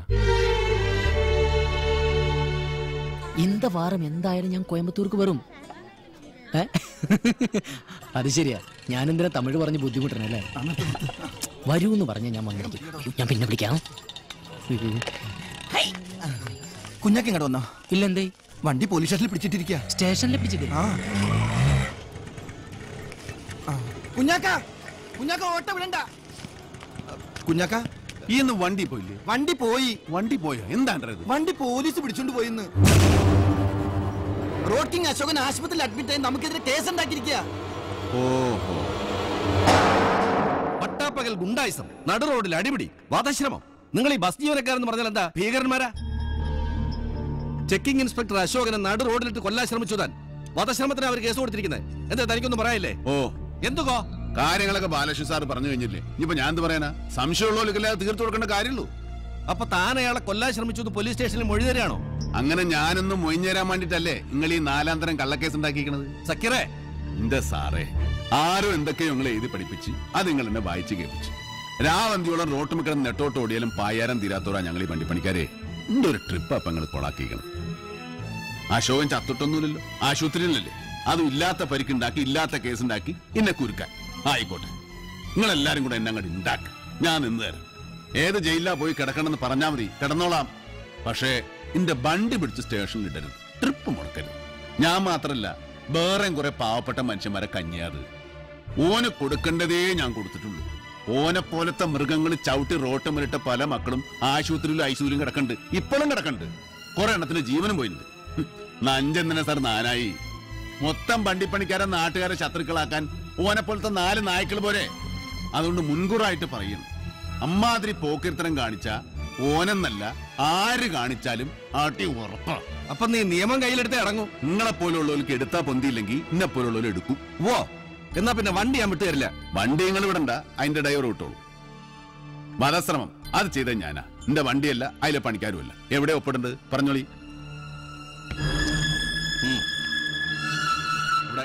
ഇന്ത വാരം എന്തായാലും ഞാൻ കോയമ്പത്തൂർക്ക് വരും ഏ? അത് ശരിയാ ഞാൻ എന്തിനാ തമിഴ് പറഞ്ഞ് ബുദ്ധിമുട്ടണല്ലേ വരൂ എന്ന് പറഞ്ഞ ഞാൻ വന്നിരിക്കും ഞാൻ പിന്നെ വിളിക്കാം കുഞ്ഞാക്കി ഇങ്ങോട്ട് വന്നോ ഇല്ലെന്തേ വണ്ടി പോലീസ് സ്റ്റേഷനിൽ പിടിച്ചിട്ടിരിക്കുക സ്റ്റേഷനിൽ പിടിച്ചിട്ട് ആ ആ. കുഞ്ഞാക്ക കുഞ്ഞാക്ക ഓട്ടം വിടണ്ട കുഞ്ഞാക്ക ഈ ഇന്ന് വണ്ടി പോയില്ലേ വണ്ടി പോയി വണ്ടി പോയോ എന്താണ് ഇത് വണ്ടി പോലീസ് പിടിച്ചോണ്ട് പോയിന്ന് റോഡ് കിങ് അശോകൻ ആശുപത്രിയിൽ അഡ്മിറ്റ് ആയി നമുക്കെതിരെ കേസ് ഉണ്ടാക്കിയിരിക്കുക ഓഹോ പട്ടാപ്പകൽ ഗുണ്ടായിസം നടു റോഡിൽ അടിപിടി വധശ്രമം നിങ്ങൾ ഈ ബസ് ജീവനക്കാരെന്ന് പറഞ്ഞാൽ എന്താ ഭീകരന്മാരാ ചെക്കിംഗ് ഇൻസ്പെക്ടർ അശോകനെ നടു റോഡിലിട്ട് കൊല്ലാൻ ശ്രമിച്ചു താൻ വധശ്രമത്തിന് അവർ കേസ് കൊടുത്തിരിക്കുന്നത് എന്താ തനിക്കൊന്നും പറയാനില്ലേ ഓ എന്തുകോ കാര്യങ്ങളൊക്കെ ബാലകൃഷ്ണൻ സാർ പറഞ്ഞു കഴിഞ്ഞില്ലേ ഇനിയിപ്പോ ഞാൻ എന്ത് പറയാനാ സംശയമുള്ളവർക്കല്ലാതെ തീർത്തു കൊടുക്കേണ്ട കാര്യമുള്ളൂ അപ്പൊ താൻ അയാളെ കൊല്ലാൻ ശ്രമിച്ചു എന്ന് പോലീസ് സ്റ്റേഷനിൽ മൊഴി തരാണോ അങ്ങനെ ഞാനൊന്നും മൊയിഞ്ഞേരാൻ വേണ്ടിട്ടല്ലേ നിങ്ങൾ ഈ നാലാം തരം കള്ളക്കേസ് ഉണ്ടാക്കിയിരിക്കണത് സക്കീറേ എന്റെ സാറേ ആരോ എന്തൊക്കെയോ നിങ്ങൾ എഴുതി പഠിപ്പിച്ച് അത് നിങ്ങൾ എന്നെ വായിച്ച് കേൾപ്പിച്ചു രാവന്തിയോളം റോട്ടും കിടന്ന് നെട്ടോട്ട് ഓടിയാലും പായാരം തീരാത്തോടാ ഞങ്ങൾ ഈ വണ്ടിപ്പണിക്കാരെ എന്റെ ഒരു ട്രിപ്പ് അപ്പൊ നിങ്ങൾ കൊളാക്കിക്കണം അശോകൻ ചത്തിട്ടൊന്നുമില്ലല്ലോ ആശുപത്രിയിലല്ലേ അതും ഇല്ലാത്ത പരിക്കുണ്ടാക്കി ഇല്ലാത്ത കേസ് ഉണ്ടാക്കി എന്നെ കുരുക്കാൻ ആയിക്കോട്ടെ നിങ്ങൾ എല്ലാരും കൂടെ എന്നെ അങ്ങോട്ട് ഉണ്ടാക്കുക ഞാൻ നിന്ന് തരാം ഏത് ജയിലിലാ പോയി കിടക്കണമെന്ന് പറഞ്ഞാ മതി കിടന്നോളാം പക്ഷേ എന്റെ വണ്ടി പിടിച്ച് സ്റ്റേഷനിൽ ഇടരുത് ട്രിപ്പ് മുടക്കരുത് ഞാൻ മാത്രല്ല വേറെയും കുറെ പാവപ്പെട്ട മനുഷ്യന്മാരെ കഞ്ഞിയാറ് ഓന് കൊടുക്കേണ്ടതേ ഞാൻ കൊടുത്തിട്ടുള്ളൂ ഓനെ പോലത്തെ മൃഗങ്ങൾ ചവിട്ടി റോട്ടുമിലിട്ട പല മക്കളും ആശുപത്രിയിലും ഐസിയിലും കിടക്കണ്ട് ഇപ്പോഴും കിടക്കണ്ട് കുറെ എണ്ണത്തിന് ജീവനും പോയിട്ടുണ്ട് ഹും, നഞ്ചെന്തിനാ സാർ നാനായി മൊത്തം വണ്ടിപ്പണിക്കാരെ നാട്ടുകാരെ ശത്രുക്കളാക്കാൻ ഓനെ പോലത്തെ നാല് നായ്ക്കൾ പോരെ അതുകൊണ്ട് മുൻകൂറായിട്ട് പറയുന്നു അമ്മാതിരി പോക്കിരുത്തരം കാണിച്ച ഓനെന്നല്ല ആര് കാണിച്ചാലും ആട്ടി ഉറപ്പാ അപ്പൊ നീ നിയമം കയ്യിലെടുത്ത് ഇറങ്ങും നിങ്ങളെ പോലുള്ളവർക്ക് എടുത്താ പൊന്തിയില്ലെങ്കിൽ ഇന്നെ പോലുള്ളവർ എടുക്കും ഓ എന്നാ പിന്നെ വണ്ടി ഞാൻ വിട്ടുതരില്ല വണ്ടി നിങ്ങൾ വിടണ്ട അതിന്റെ ഡ്രൈവർ വിട്ടോളൂ വധശ്രമം അത് ചെയ്ത ഞാനാ എന്റെ വണ്ടിയല്ല അതിലെ പണിക്കാരുമല്ല എവിടെ ഒപ്പിടേണ്ടത് പറഞ്ഞോളി ഉം. ഇവിടെ.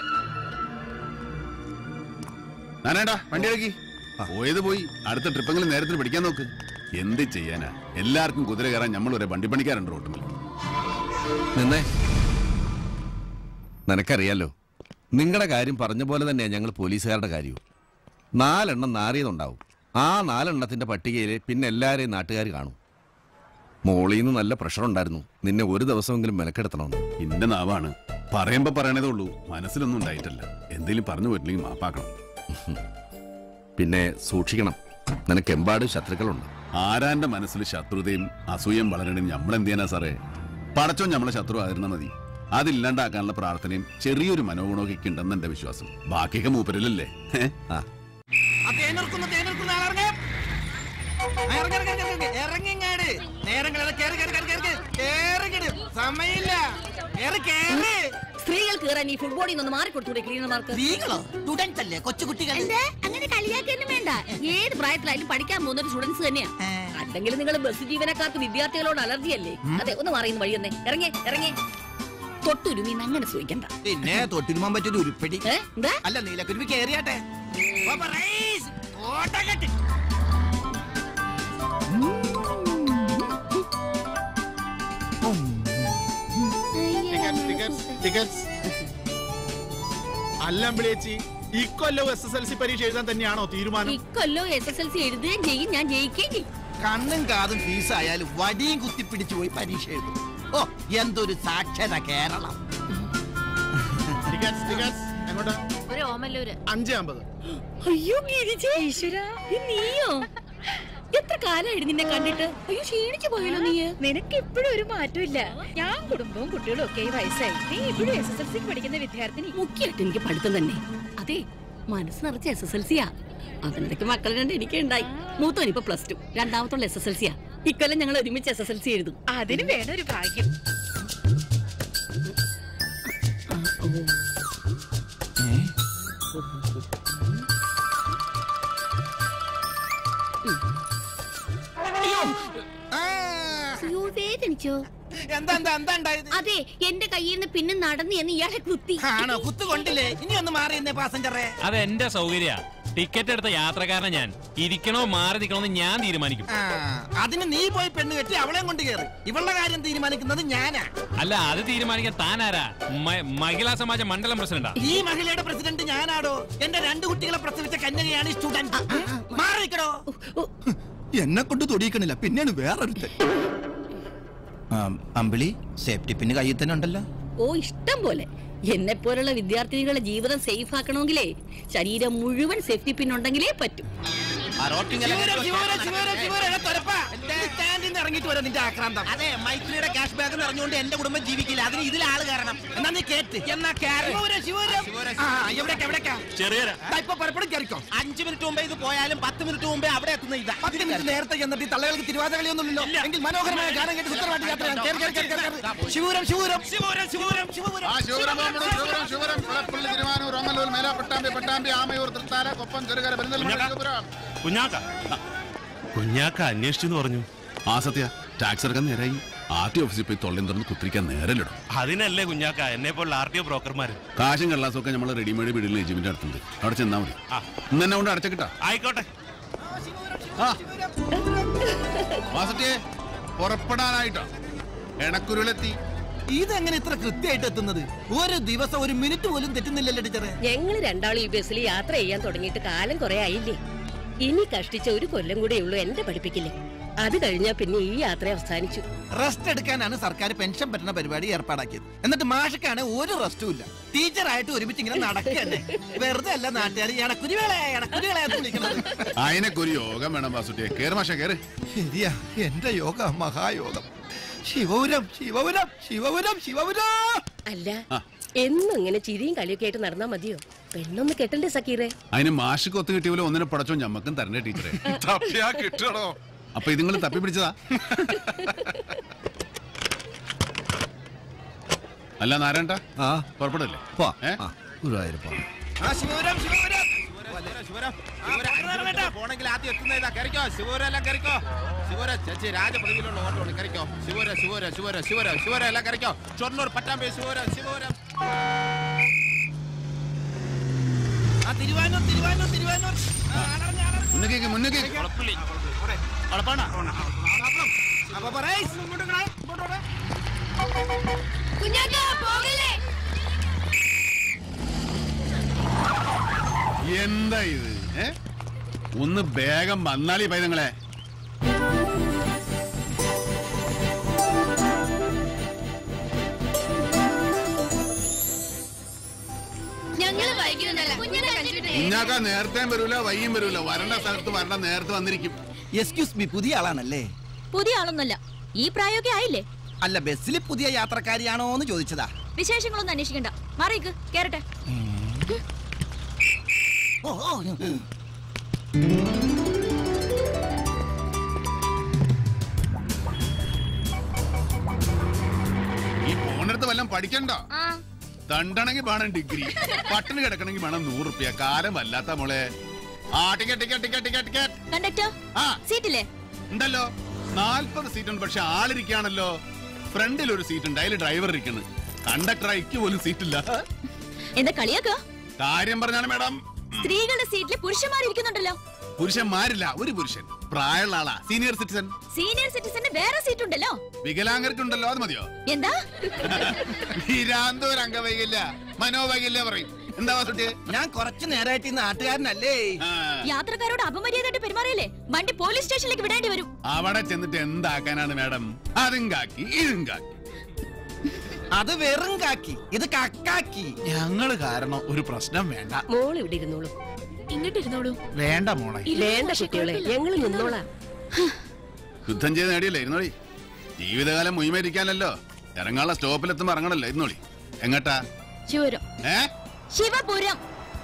നാനേടാ വണ്ടി ഇറക്കി പോയത് പോയി അടുത്ത ട്രിപ്പെങ്കിലും നേരത്തിന് പിടിക്കാൻ നോക്ക് എന്ത് ചെയ്യാനാ എല്ലാവർക്കും കുതിര കയറാൻ നമ്മൾ ഒരേ വണ്ടി പണിക്കാരുണ്ട് റോട്ടുമിൽ നിന്നേ നിനക്കറിയാലോ നിങ്ങളുടെ കാര്യം പറഞ്ഞ പോലെ തന്നെയാ ഞങ്ങൾ പോലീസുകാരുടെ കാര്യവും നാലെണ്ണം നാറിയതുണ്ടാവും ആ നാലെണ്ണത്തിന്റെ പട്ടികയിൽ പിന്നെ എല്ലാരെയും നാട്ടുകാർ കാണും മോളിൽ നിന്ന് നല്ല പ്രഷർ ഉണ്ടായിരുന്നു നിന്നെ ഒരു ദിവസമെങ്കിലും മെനക്കെടുത്തണമെന്ന് ഇന്റെ നാവാണ് പറയുമ്പോ പറയണതേ ഉള്ളൂ മനസ്സിലൊന്നും ഉണ്ടായിട്ടല്ല എന്തെങ്കിലും പറഞ്ഞു പോയിട്ടില്ലെങ്കിൽ മാപ്പാക്കണം പിന്നെ സൂക്ഷിക്കണം നിനക്ക് എമ്പാട് ശത്രുക്കളുണ്ട് ആരാന്റെ മനസ്സിൽ ശത്രുതയും അസൂയം വളരണമെങ്കിൽ നമ്മൾ എന്ത് ചെയ്യാനാ സാറേ പടച്ചോ നമ്മളെ ശത്രു ആയിരുന്ന മതി അതില്ലാണ്ടാക്കാനുള്ള പ്രാർത്ഥനയും ചെറിയൊരു മനോഗുണമൊക്കെ ഉണ്ടെന്ന് എന്റെ വിശ്വാസം ബാക്കിയൊക്കെ മൂപ്പരിലല്ലേ ഏ? ആ തേനിർക്കുന്നു തേനിർക്കുന്നു ഇറങ്ങി ഇറങ്ങി ഇറങ്ങി ഇറങ്ങി ഇറങ്ങിങ്ങാട് നേരം കളയാതെ കേറി കേറി കേറി കേറി കേറി കേറി സമയമില്ല കേറി കേറി സ്ത്രീകൾ കയറാൻ ഈ ഫുട്ബോളിൽ നിന്ന് മാറിക്കൊടുത്തൂടെ ക്ലീനർമാർക്ക് സ്ത്രീകളോ സ്റ്റുഡൻസ് അല്ലേ കൊച്ചുകുട്ടികൾ അങ്ങനെ കളിയാക്കൊന്നും വേണ്ട ഏത് പ്രായത്തിലായാലും പഠിക്കാൻ പോകുന്ന ഒരു സ്റ്റുഡൻസ് തന്നെയാ അല്ലെങ്കിൽ നിങ്ങൾ ബസ് ജീവനക്കാർക്ക് വിദ്യാർത്ഥികളോട് അലർജി അല്ലേ അതെ ഒന്ന് മാറിയുന്ന വഴി തന്നെ ഇറങ്ങി ഇറങ്ങി തൊട്ടുരുമി അങ്ങനെ സൂഹിക്കണ്ട പിന്നെ തൊട്ടിരുമാൻ പറ്റൊരു ഉരുപ്പടി എന്താ അല്ല നീലക്കുരുമി കേറിയാട്ടെ വാ, റേസ്. ഓട്ടം കെട്ടി. ടിക്കറ്റ്സ് ടിക്കറ്റ്സ് ടിക്കറ്റ്സ് അല്ല വിളിയേച്ചി ഇക്കൊല്ലം എസ് എസ് എൽ സി പരീക്ഷ എഴുതാൻ തന്നെയാണോ തീരുമാനം ഇക്കൊല്ലോ എസ് എസ് എൽ സി എഴുതുകയും ചെയ്യും ഞാൻ ജയിക്കുകയും ചെയ്യും കണ്ണും കാതും ഫീസായാലും വടിയും കുത്തിപ്പിടിച്ചു പോയി പരീക്ഷ എഴുതും ഓ എന്തൊരു സാക്ഷര കേരളം ടിക്കറ്റ്സ് ടിക്കറ്റ്സ് എങ്ങോട്ടാ ഒരു ഓമല്ലൂര് അഞ്ച് അമ്പത് അയ്യോ ഗിരിജേ ഈശ്വരാ ഇത് നീയോ എത്ര കാലമായിട്ട് നിന്നെ കണ്ടിട്ട് അയ്യോ ക്ഷീണിച്ചു പോയല്ലോ നീ നിനക്ക് ഇപ്പോഴും ഒരു മാറ്റമില്ല ഞാൻ കുടുംബവും കുട്ടികളും ഒക്കെ ഈ വയസ്സായി നീ ഇപ്പോഴും എസ് എസ് എൽ സി പഠിക്കുന്ന വിദ്യാർത്ഥിനി മുഖ്യമായിട്ട് എനിക്ക് പഠിത്തം തന്നെ അതെ മനസ്സ് നിറച്ച് എസ് എസ് എൽ സിയാ അതിനിടയ്ക്ക് മക്കൾ രണ്ട് എനിക്ക് ഉണ്ടായി മൂത്തോൻ ഇപ്പൊ പ്ലസ് ടു രണ്ടാമത്തുള്ള എസ് എസ് എൽ സിയാ ഇക്കൊല്ലം ഞങ്ങൾ ഒരുമിച്ച് എസ് എസ് എൽ സി എഴുതും അതിന് വേണം ഒരു ഭാഗ്യം അയ്യോ, വേദനിച്ചോ എന്താ എന്താ എന്താ ഉണ്ടായത് അതെ എന്റെ കയ്യിൽ നിന്ന് പിന്നെ നടന്നു എന്ന് ഇയാളെ കുത്തി ആണോ കുത്തു കൊണ്ടില്ലേ ഇനി ഒന്ന് മാറി എന്നേ പാസഞ്ചറെ അത് എന്റെ സൗകര്യ ടിക്കറ്റ് എടുത്ത യാത്രക്കാരനെ ഞാൻ ഇരിക്കണോ മാറി നിൽക്കണോ ഞാൻ തീരുമാനിക്കും ആ, അതിന് നീ പോയി പെണ്ണ് കെട്ടി അവളെയും കൊണ്ട് കയറി ഇവളുടെ കാര്യം തീരുമാനിക്കുന്നത് ഞാനാ അല്ല അത് തീരുമാനിക്കാൻ താനാരാ മ- മഹിളാ സമാജ മണ്ഡലം പ്രസിഡന്റാ ഈ മഹിളയുടെ പ്രസിഡന്റ് ഞാനാടോ എന്റെ രണ്ട് കുട്ടികളെ പ്രസവിച്ച കന്യകയാണ് ഈ സ്റ്റുഡന്റ് മാറിക്കടോ എന്നെ കൊണ്ട് തൊടിയിക്കണില്ല പിന്നെയാണ് വേറൊരുത്തൻ അമ്പിളി സേഫ്റ്റി പിന്നെ കയ്യിൽ തന്നെ ഉണ്ടല്ലോ ഓ ഇഷ്ടം പോലെ എന്നെ പോലുള്ള വിദ്യാർത്ഥിനികളുടെ ജീവിതം സേഫ് ആക്കണമെങ്കിലേ ശരീരം മുഴുവൻ സേഫ്റ്റി പിൻ ഉണ്ടെങ്കിലേ പറ്റൂ ഇറങ്ങിട്ട് വരാം നിന്റെ ആക്രാന്തം അതെ മൈത്രിയുടെ ക്യാഷ് ബാഗ് നിറഞ്ഞുകൊണ്ട് എന്റെ കുടുംബം ജീവിക്കില്ല അതിന് ഇതിൽ ആള് കാരണം എന്നാ നീ കേറ്റ് എന്നാ എവിടേക്കാ ചെറിയ ദാ ഇപ്പൊ പലപ്പോഴും കയറിക്കോ അഞ്ചു മിനിറ്റ് മുമ്പേ ഇത് പോയാലും പത്ത് മിനിറ്റ് മുമ്പേ അവിടെ എത്തുന്ന ഇതാ പത്ത് മിനിറ്റ് നേരത്തെ ചെന്നിട്ട് ഈ തള്ളകൾക്ക് തിരുവാതിരകളിയൊന്നുമില്ലല്ലോ എങ്കിൽ മനോഹരമായ ഗാനം കേട്ട് സുന്ദരമായിട്ട് യാത്ര ചെയ്യാം. കേറ്, കേറ്, കേറ്, കേറ്, കേറ്. ശിവപുരം ശിവപുരം ശിവപുരം ശിവപുരം ശിവപുരം ആ ശിവരം പോകുമ്പോഴും ശിവരം ശിവരം പിളപ്പള്ളി തിരുവാനൂർ ഓങ്ങല്ലൂർ മേല പട്ടാമ്പി പട്ടാമ്പി ആമയൂർ തൃത്താല കൊപ്പം ചെറുകര പെരിന്തൽമണ്ണ ശിവപുരം കുഞ്ഞാക്ക കുഞ്ഞാക്ക അന്വേഷിച്ചു പറഞ്ഞു ആ സത്യ ടാക്സ് ഇറക്കാൻ നേരായി ആർ ടി ഓഫീസിൽ പോയി തൊള്ളിൻ തുറന്ന് കുത്തിരിക്കാൻ നേരല്ലിടും അതിനല്ലേ കുഞ്ഞാക്ക എന്നെ പോലുള്ള ആർ ടി ഒ ബ്രോക്കർമാര് കാശും കള്ളാസൊക്കെ നമ്മൾ റെഡിമെയ്ഡ് വീടുകളിൽ ഏജിമെന്റ് അടുത്തുണ്ട് അവിടെ ചെന്നാ മതി ഇന്ന് തന്നെ കൊണ്ട് അടച്ചക്കിട്ടാ ആയിക്കോട്ടെ വാസത്തിയെ പുറപ്പെടാനായിട്ടോ എണക്കുരുളെത്തി ഇതെങ്ങനെ ഇത്ര കൃത്യമായിട്ട് എത്തുന്നത് ഒരു ദിവസം ഒരു മിനിറ്റ് പോലും തെറ്റുന്നില്ലല്ലോ ടീച്ചറെ ഞങ്ങൾ രണ്ടാളും ഈ ബസ്സിൽ യാത്ര ചെയ്യാൻ തുടങ്ങിയിട്ട് കാലം കുറെ ആയില്ലേ ഇനി കഷ്ടിച്ച ഒരു കൊല്ലം കൂടെ ഉള്ളൂ എന്റെ പഠിപ്പിക്കില്ലേ അത് കഴിഞ്ഞാ പിന്നെ ഈ യാത്ര അവസാനിച്ചു റെസ്റ്റ് എടുക്കാനാണ് സർക്കാർ പെൻഷൻ പറ്റുന്ന പരിപാടി ഏർപ്പാടാക്കിയത് എന്നിട്ട് മാഷക്കാണ് ഒരു റെസ്റ്റും ഇല്ല ടീച്ചറായിട്ട് ഒരുമിച്ച് ഇങ്ങനെ നടക്കന്നെ വെറുതെ അല്ല നാട്ടുകാർ എടക്കുരുവേളെ എടക്കുരുവേളെ എന്ന് വിളിക്കുന്നത് അതിനൊക്കെ ഒരു യോഗം വേണം വാസുട്ടിയെ കേറ് മാഷ കേറ് ശരിയാ എന്റെ യോഗ മഹായോഗം ശിവപുരം ശിവപുരം ശിവപുരം ശിവപുരം അല്ല എന്നും ഇങ്ങനെ ചിരിയും കളിയൊക്കെ ആയിട്ട് നടന്നാ മതിയോ പെണ്ണൊന്ന് കെട്ടണ്ടേ സക്കീറെ അതിന് മാഷ് കൊത്ത് കിട്ടിയ പോലെ ഒന്നിനെ പടച്ചോ ഞമ്മക്കും തരണ്ടേ ടീച്ചറെ തപ്പിയാ കിട്ടണോ അപ്പൊ ഇത് നിങ്ങൾ തപ്പി പിടിച്ചതാ അല്ല നാരായണ ആ പുറപ്പെടല്ലേ ഏ? ആ ശിവപുരം ശിവപുരം പോണെങ്കിൽ ആദ്യം എത്തുന്ന ഇതാ കറിക്കോ ശിവപുരം എല്ലാം കറിക്കോ ശിവപുരം ചേച്ചി രാജപ്രതിയിലുള്ള ഓട്ടോണ് കറിക്കോ ശിവപുരം ശിവപുരം ശിവപുരം ശിവപുരം ശിവപുരം എല്ലാം കറിക്കോ ഷൊർണൂർ പട്ടാമ്പേ ശിവപുരം ശിവപുരം ആ തിരുവാനൂർ തിരുവാനൂർ തിരുവാനൂർ മുന്നേക്ക് മുന്നേക്ക് അപ്പൊ പറയ് എന്താ ഇത് ഏ ഒന്ന് വേഗം വന്നാളി പൈതങ്ങളെ ഞങ്ങള് വൈകുന്നല്ല കുഞ്ഞിനെ കണ്ടിട്ട് ഇന്നാക്കാ നേരത്തെയും വരൂല വൈകിയും വരൂല വരണ്ട സ്ഥലത്ത് വരണ്ട നേരത്തെ വന്നിരിക്കും എക്സ്ക്യൂസ് മീ പുതിയ ആളാണല്ലേ പുതിയ ആളൊന്നുമല്ല ഈ പ്രായമൊക്കെ ആയില്ലേ അല്ല ബസ്സിൽ പുതിയ യാത്രക്കാരിയാണോ എന്ന് ചോദിച്ചതാ വിശേഷങ്ങളൊന്നും അന്വേഷിക്കണ്ട മാറിക്ക് കേറട്ടെ ഓ ഓ ഈ പോണടുത്ത് വല്ലതും പഠിക്കണ്ട തണ്ടണെങ്കിൽ വേണം ഡിഗ്രി പട്ടിണി കിടക്കണമെങ്കിൽ വേണം നൂറ് റുപ്യ കാലം വല്ലാത്ത മോളെ ആ ticket ticket ticket ticket ticket conductor ആ സീറ്റില്ലേ ഉണ്ടല്ലോ നാൽപ്പത് സീറ്റ് ഉണ്ട് പക്ഷെ ആളിരിക്കാണല്ലോ ഫ്രണ്ടിൽ ഒരു സീറ്റ് ഉണ്ട് അതിൽ ഡ്രൈവർ ഇരിക്കുന്നു കണ്ടക്ടർ അയക്ക് പോലും സീറ്റില്ല എന്താ കളിയാക്ക കാര്യം പറഞ്ഞാണ് മാഡം സ്ത്രീകളുടെ സീറ്റിൽ പുരുഷന്മാർ ഇരിക്കുന്നുണ്ടല്ലോ പുരുഷന്മാരില്ല ഒരു പുരുഷൻ പ്രായമുള്ള ആളാ സീനിയർ സിറ്റിസൺ സീനിയർ സിറ്റിസന്റെ വേറെ സീറ്റ് ഉണ്ടല്ലോ വികലാംഗർക്കുണ്ടല്ലോ അത് മതിയോ എന്താ ഭീരാന്തോ ഒരു അംഗവൈകല്യ മനോവൈകല്യ പറയും എന്താ വാസുട്ടി ഞാൻ കുറച്ചു നേരമായിട്ട് ഈ നാട്ടുകാരനല്ലേ യാത്രക്കാരോട് അപമര്യാദയായിട്ട് പെരുമാറിയല്ലേ വണ്ടി പോലീസ് സ്റ്റേഷനിലേക്ക് വിടേണ്ടി വരും അവിടെ ചെന്നിട്ട് എന്താക്കാനാണ് മാഡം അതും കാക്കി ഇതും കാക്കി അത് വെറും കാക്കി ഇത് കക്കാക്കി ഞങ്ങള് കാരണം ഒരു പ്രശ്നം വേണ്ട മോൾ ഇവിടെ ഇരുന്നോളൂ ഇങ്ങോട്ട് ഇരുന്നോളൂ വേണ്ട മോളെ വേണ്ട കുട്ടികളെ ഞങ്ങൾ നിന്നോളാം യുദ്ധം ചെയ്ത് നേടിയല്ലേ ഇരുന്നോളി ജീവിതകാലം മുയിമരിക്കാനല്ലോ ഇറങ്ങാനുള്ള സ്റ്റോപ്പിലെത്തുമ്പോ ഇറങ്ങണല്ലോ ഇരുന്നോളി എങ്ങട്ടാ ശിവപുരം ഏ ശിവപുരം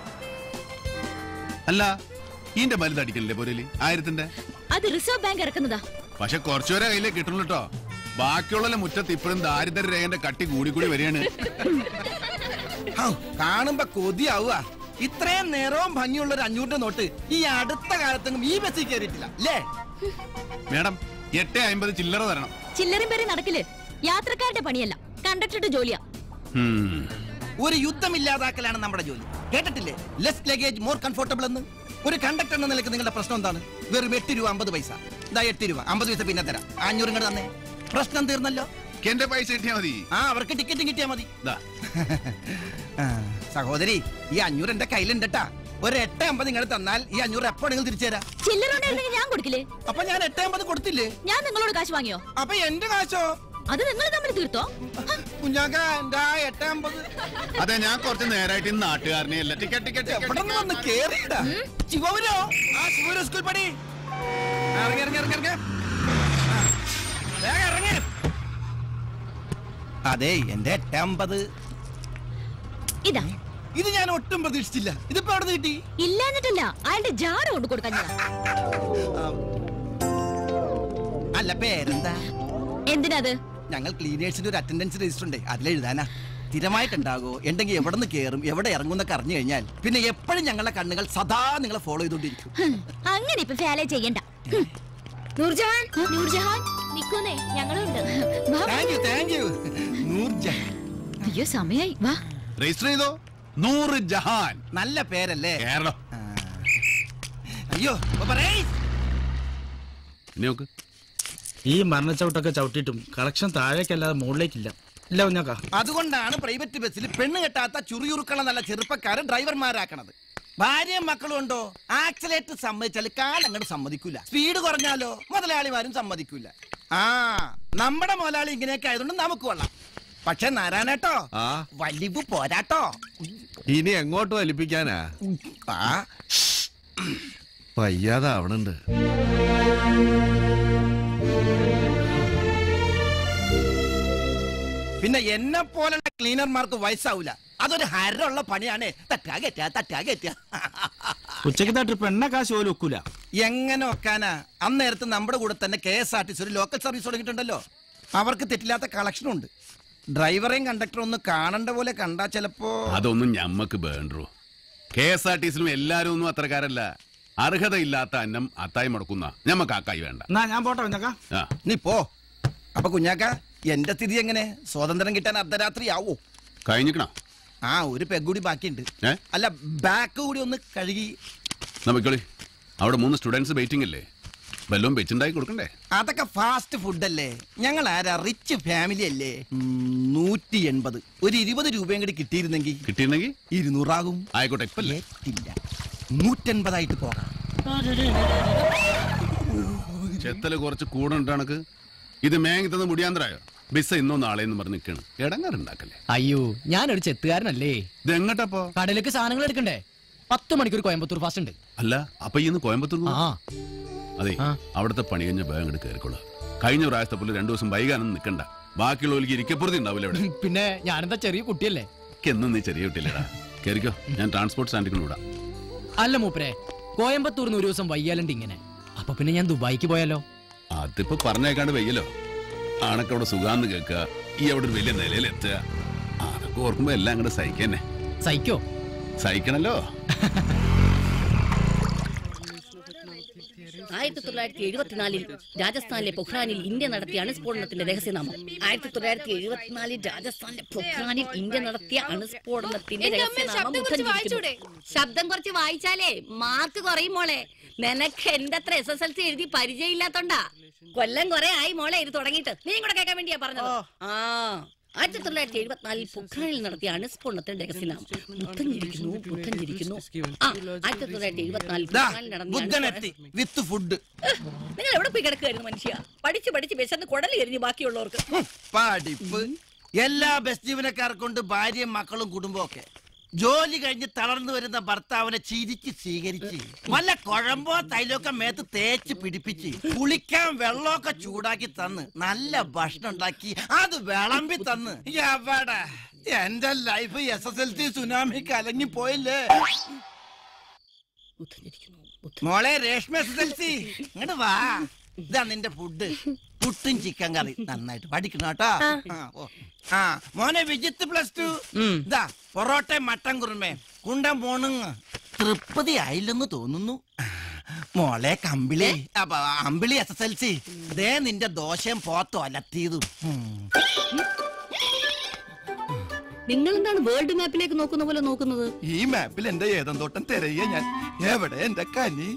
അല്ല ഈന്റെ വലുതടിക്കണില്ലേ പോരലി ആയിരത്തിന്റെ അത് റിസർവ് ബാങ്ക് ഇറക്കുന്നതാ പക്ഷെ കുറച്ചുപേരെ കയ്യിലേ കിട്ടുള്ളൂ കേട്ടോ ബാക്കിയുള്ള മുറ്റത്ത് ഇപ്പോഴും ദാരിദ്ര്യ രേഖന്റെ കട്ടി കൂടി കൂടി വരികയാണ് ഹൗ, കാണുമ്പോ കൊതിയാവുക ഇത്രയും നേരവും ഭംഗിയുള്ള ഒരു അഞ്ഞൂറിന്റെ നോട്ട് ഈ അടുത്ത കാലത്തെങ്കിലും ഈ ബസ്സിൽ കയറിയിട്ടില്ല അല്ലേ മേഡം എട്ട് അമ്പത് ചില്ലറ തരണം ചില്ലറും പേര് നടക്കില് യാത്രക്കാരുടെ പണിയല്ല കണ്ടക്ടറുടെ ജോലിയാ ഉം. ഒരു യുദ്ധം ഇല്ലാതാക്കലാണ് നമ്മുടെ ജോലി കേട്ടിട്ടില്ലേ ലെസ് ലഗേജ് മോർ കംഫർട്ടബിൾ എന്ന് ഒരു കണ്ടക്ടർ എന്ന നിലയ്ക്ക് നിങ്ങളുടെ പ്രശ്നം എന്താണ് വെറും എട്ട് രൂപ അമ്പത് പൈസ ഇതാ എട്ട് രൂപ അമ്പത് പൈസ പിന്നെ തരാം ആ അഞ്ഞൂറ് ഇങ്ങോട്ട് തന്നെ പ്രശ്നം തീർന്നല്ലോ എന്റെ പൈസ കിട്ടിയാ മതി ആ അവർക്ക് ടിക്കറ്റും കിട്ടിയാ മതി ദാ. ആ, സഹോദരി ഈ അഞ്ഞൂറ് എന്റെ കയ്യിലുണ്ടട്ടാ ഒരു എട്ട് അമ്പത് ഇങ്ങോട്ട് തന്നാൽ ഈ അഞ്ഞൂറ് എപ്പോ നിങ്ങൾ തിരിച്ചു തരാം ചില്ലറ ഉണ്ടായിരുന്നെങ്കിൽ ഞാൻ കൊടുക്കില്ലേ അപ്പൊ ഞാൻ എട്ട് അമ്പത് കൊടുത്തില്ലേ ഞാൻ നിങ്ങളോട് കാശ് വാങ്ങിയോ അപ്പൊ എന്റെ കാശോ അത് നിങ്ങൾ തമ്മിൽ തീർത്തോ കുഞ്ഞാക്ക എന്റെ ആ എട്ട് അമ്പത് അതെ ഞാൻ കുറച്ച് നേരായിട്ട് ഇന്ന് നാട്ടുകാരനെ അല്ല ടിക്കറ്റ് ടിക്കറ്റ് എവിടെ നിന്ന് വന്ന് കേറിയിടാ ശിവപുരോ ആ ശിവപുരം സ്കൂൾ പടി ഇറങ്ങി ഇറങ്ങി ഇറങ്ങി ഇറങ്ങി ആ, വേഗം ഇറങ്ങി അതെ എന്റെ എട്ട് അമ്പത് ഇതാ ഇത് ഞാൻ ഒട്ടും പ്രതീക്ഷിച്ചില്ല ഇതിപ്പോ അവിടെ കിട്ടി ഇല്ലാഞ്ഞിട്ടില്ല അയാളുടെ ജാറ കൊണ്ട് കൊടുക്കാൻ ഞാൻ അല്ല പേരെന്താ എന്തിനത് ഞങ്ങൾ ക്ലീനേഴ്സിന്റെ ഒരു അറ്റൻഡൻസ് രജിസ്റ്റർ ഉണ്ട് അതിലെഴുതാനാ സ്ഥിരമായിട്ടുണ്ടാകോ ഉണ്ടെങ്കിൽ എവിടെ നിന്ന് കയറും എവിടെ ഇറങ്ങുന്നൊക്കെ അറിഞ്ഞു കഴിഞ്ഞാൽ പിന്നെ എപ്പോഴും ഞങ്ങളുടെ കണ്ണുകൾ സദാ നിങ്ങളെ ഫോളോ ചെയ്തോണ്ടിരിക്കും ഹും, അങ്ങനെ ഇപ്പൊ ഫാലെ ചെയ്യണ്ട ഹും. നൂർജഹാൻ നൂർജഹാൻ നിക്കുന്നേ ഞങ്ങളുണ്ട് വാ. Thank you thank you Noorjahan അയ്യോ സമയായി വാ രജിസ്റ്റർ ചെയ്തോ നൂറ് ജഹാൻ നല്ല പേരല്ലേ കേരളം അയ്യോ അപ്പൊ പറയ്. ഇനി നോക്ക് ഈ മരണച്ചവിട്ടൊക്കെ ചവിട്ടിയിട്ടും കളക്ഷൻ താഴേക്കല്ലാതെ മുകളിലേക്കില്ല ഇല്ല കുഞ്ഞാക്ക അതുകൊണ്ടാണ് പ്രൈവറ്റ് ബസ്സിൽ പെണ്ണ് കെട്ടാത്ത ചുറിയുറുക്കള നല്ല ചെറുപ്പക്കാരെ ഡ്രൈവർമാരാക്കണത് ഭാര്യയും മക്കളും ഉണ്ടോ ആക്സിലേറ്റർ സമ്മതിച്ചാൽ കാലങ്ങോട്ട് സമ്മതിക്കൂല സ്പീഡ് കുറഞ്ഞാലോ മുതലാളിമാരും സമ്മതിക്കൂല ആ നമ്മുടെ മുതലാളി ഇങ്ങനെയൊക്കെ ആയതുകൊണ്ട് നമുക്ക് കൊള്ളാം പക്ഷെ നാരായണേട്ടോ ആ വലിവ് പോരാട്ടോ ഇനി എങ്ങോട്ട് വലിപ്പിക്കാനാ ആ വയ്യാതാവണുണ്ട് പിന്നെ എന്നെ പോലുള്ള ക്ലീനർമാർക്ക് വയസ്സാവൂല അതൊരു ഹരമുള്ള പണിയാണ് തട്ടാ കയറ്റാ തട്ടാ കയറ്റാ ഉച്ചക്കത്തെ ട്രിപ്പ് എണ്ണ കാശ് പോലും ഒക്കൂല എങ്ങനെ വെക്കാനാ അന്നേരത്ത് നമ്മുടെ കൂടെ തന്നെ K S R T C ഒരു ലോക്കൽ സർവീസ് തുടങ്ങിയിട്ടുണ്ടല്ലോ അവർക്ക് തെറ്റില്ലാത്ത കളക്ഷനും ഉണ്ട് ഡ്രൈവറെയും കണ്ടക്ടറും ഒന്ന് കാണണ്ട പോലെ കണ്ടാ ചിലപ്പോ അതൊന്നും ഞമ്മക്ക് വേണ്ടു കെ എസ് ആർ ടി സിലും എല്ലാരും ഒന്നും അത്രക്കാരല്ല അർഹതയില്ലാത്ത അന്നം അത്തായി മുടക്കുന്ന ഞമ്മക്ക് ആക്കായി വേണ്ട എന്നാ ഞാൻ പോട്ടെ കുഞ്ഞാക്ക ആ നീ പോ അപ്പൊ കുഞ്ഞാക്ക എന്റെ സ്ഥിതി എങ്ങനെ സ്വാതന്ത്ര്യം കിട്ടാൻ അർദ്ധരാത്രി ആവോ കഴിഞ്ഞിക്കണോ ആ ഒരു പെഗ് കൂടി ബാക്കിയുണ്ട് ഏ അല്ല ബാക്ക് കൂടി ഒന്ന് കഴുകി നമുക്കളി അവിടെ മൂന്ന് സ്റ്റുഡൻസ് വെയിറ്റിംഗ് അല്ലേ വല്ലതും വെച്ചുണ്ടാക്കി കൊടുക്കണ്ടേ അതൊക്കെ ഫാസ്റ്റ് ഫുഡ് അല്ലേ ഞങ്ങൾ ആരാ റിച്ച് ഫാമിലി അല്ലേ ഉം, നൂറ്റി എൺപത് ഒരു ഇരുപത് രൂപയും കൂടി കിട്ടിയിരുന്നെങ്കിൽ കിട്ടിയിരുന്നെങ്കിൽ ഇരുന്നൂറാകും ആയിക്കോട്ടെ ഇപ്പല്ലേ ഇല്ല നൂറ്റൻപതായിട്ട് പോകാം ചെത്തല് കുറച്ച് കൂടുണ്ട് കണക്ക് ഇത് മേങ്ങി തന്ന് മുടിയാന്തരായോ ബിസ് ഇന്നോ നാളെ എന്ന് പറഞ്ഞ് നിൽക്കണം ഇടങ്ങാറുണ്ടാക്കല്ലേ അയ്യോ ഞാനൊരു ചെത്തുകാരനല്ലേ ഇത് എങ്ങോട്ടപ്പോ കടയിലേക്ക് സാധനങ്ങൾ എടുക്കണ്ടേ പത്ത് മണിക്കൂർ കോയമ്പത്തൂർ ഫാസ്റ്റ് ഉണ്ട് അല്ല അപ്പൊ ഇന്ന് കോയമ്പത്തൂർ ആ അതെ അവിടുത്തെ പണി കഴിഞ്ഞ ബാഗ് എടുത്ത് കയറിക്കോളൂ കഴിഞ്ഞ പ്രാവശ്യത്തെ പോലെ രണ്ടു ദിവസം വൈകാനൊന്നും നിൽക്കണ്ട ബാക്കിയുള്ളവർക്ക് ഇരിക്കപ്പുറത്തി ഉണ്ടാവില്ല ഇവിടെ പിന്നെ ഞാനെന്താ ചെറിയ കുട്ടിയല്ലേ എന്നും നീ ചെറിയ കുട്ടിയില്ലടാ കയറിക്കോ ഞാൻ ട്രാൻസ്പോർട്ട് സ്റ്റാൻഡിൽ വിടാം അല്ല മൂപ്പരെ കോയമ്പത്തൂർന്ന് ഒരു ദിവസം വയ്യാലുണ്ട് ഇങ്ങനെ അപ്പൊ പിന്നെ ഞാൻ ദുബായിക്ക് പോയാലോ അതിപ്പോ പറഞ്ഞേക്കാണ്ട് വയ്യല്ലോ ആണൊക്കെ അവിടെ സുഖാന്ന് കേൾക്കുക ഈ അവിടെ ഒരു വലിയ നിലയിലെത്തുക അതൊക്കെ ഓർക്കുമ്പോ എല്ലാം അങ്ങോട്ട് സഹിക്കന്നെ സഹിക്കോ സഹിക്കണല്ലോ ആയിരത്തി തൊള്ളായിരത്തി എഴുപത്തിനാലിൽ രാജസ്ഥാനിലെ പൊഖ്രാനിൽ ഇന്ത്യ നടത്തിയ അണുസ്ഫോടനത്തിന്റെ രഹസ്യനാമം ആയിരത്തി തൊള്ളായിരത്തി എഴുപത്തിനാലിൽ രാജസ്ഥാനിലെ പൊഖ്രാനിൽ ഇന്ത്യ നടത്തിയ അണുസ്ഫോടനത്തിന്റെ എന്റെ അമ്മേ, രഹസ്യനാമം ശബ്ദം കുറച്ച് ഉദ്ധരിച്ചിരിക്കുന്നു. ശബ്ദം കുറച്ച് വായിച്ചാലേ മാർക്ക് കുറയും മോളെ നിനക്ക് എന്റെ അത്ര എസ് എസ് എൽ സി എഴുതി പരിചയമില്ലാത്തോണ്ടാ കൊല്ലം കുറെ ആയി മോളെ ഇത് തുടങ്ങിയിട്ട് നീ കൂടെ കേൾക്കാൻ വേണ്ടിയാ പറഞ്ഞത് ആ ആയിരത്തി തൊള്ളായിരത്തി എഴുപത്തിനാലിൽ പൊഖ്രാനിൽ നടത്തിയ അണുസ്ഫോടനത്തിന്റെ രഹസ്യനാമം ബുദ്ധൻ ചിരിക്കുന്നു ബുദ്ധൻ ചിരിക്കുന്നു ആ ആയിരത്തി തൊള്ളായിരത്തി എഴുപത്തിനാലിൽ ദാ, പൊഖ്രാനിൽ നടത്തിയ ബുദ്ധനെത്തി വിത്ത് ഫുഡ് നിങ്ങൾ എവിടെ പോയി കിടക്കുകയായിരുന്നു മനുഷ്യ പഠിച്ച് പഠിച്ച് വിശന്ന് കുടൽ എരിഞ്ഞു ബാക്കിയുള്ളവർക്ക് പഠിപ്പ് എല്ലാ ബസ് ജീവനക്കാർക്കൊണ്ട് ഭാര്യയും മക്കളും കുടുംബവും ഒക്കെ ജോലി കഴിഞ്ഞ് തളർന്നു വരുന്ന ഭർത്താവിനെ ചിരിച്ച് സ്വീകരിച്ച് വല്ല കുഴമ്പോ തൈലൊക്കെ മേത്ത് തേച്ച് പിടിപ്പിച്ച് കുളിക്കാൻ വെള്ളമൊക്കെ ചൂടാക്കി തന്ന് നല്ല ഭക്ഷണം ഉണ്ടാക്കി അത് വിളമ്പി തന്ന് എവിടെ എന്റെ life S S L C tsunami കലങ്ങി പോയില്ലേ മോളെ Reshma S S L C ഇങ്ങോട്ട് വാ ഇതാ നിന്റെ ഫുഡ് പുട്ടും ചിക്കൻ കറി നന്നായിട്ട് പഠിക്കണം കേട്ടോ ആ, ഓ. ആ മോനെ വിജിത്ത് പ്ലസ് ടു ഇതാ പൊറോട്ട മട്ടൻ കുറുമേ കുണ്ടൻ പോണുങ്ങ തൃപ്തി ആയില്ലെന്ന് തോന്നുന്നു മോളെ കമ്പിളി അപ്പൊ Ambili S S L C ദേ നിന്റെ ദോശയും പോത്തോ അലത്തിയതും ഉം. നിങ്ങൾ എന്താണ് വേൾഡ് മാപ്പിലേക്ക് നോക്കുന്ന പോലെ നോക്കുന്നത് ഈ മാപ്പിൽ എന്റെ ഏതന്തോട്ടം തിരയ ഞാൻ എവിടെ എന്റെ കനി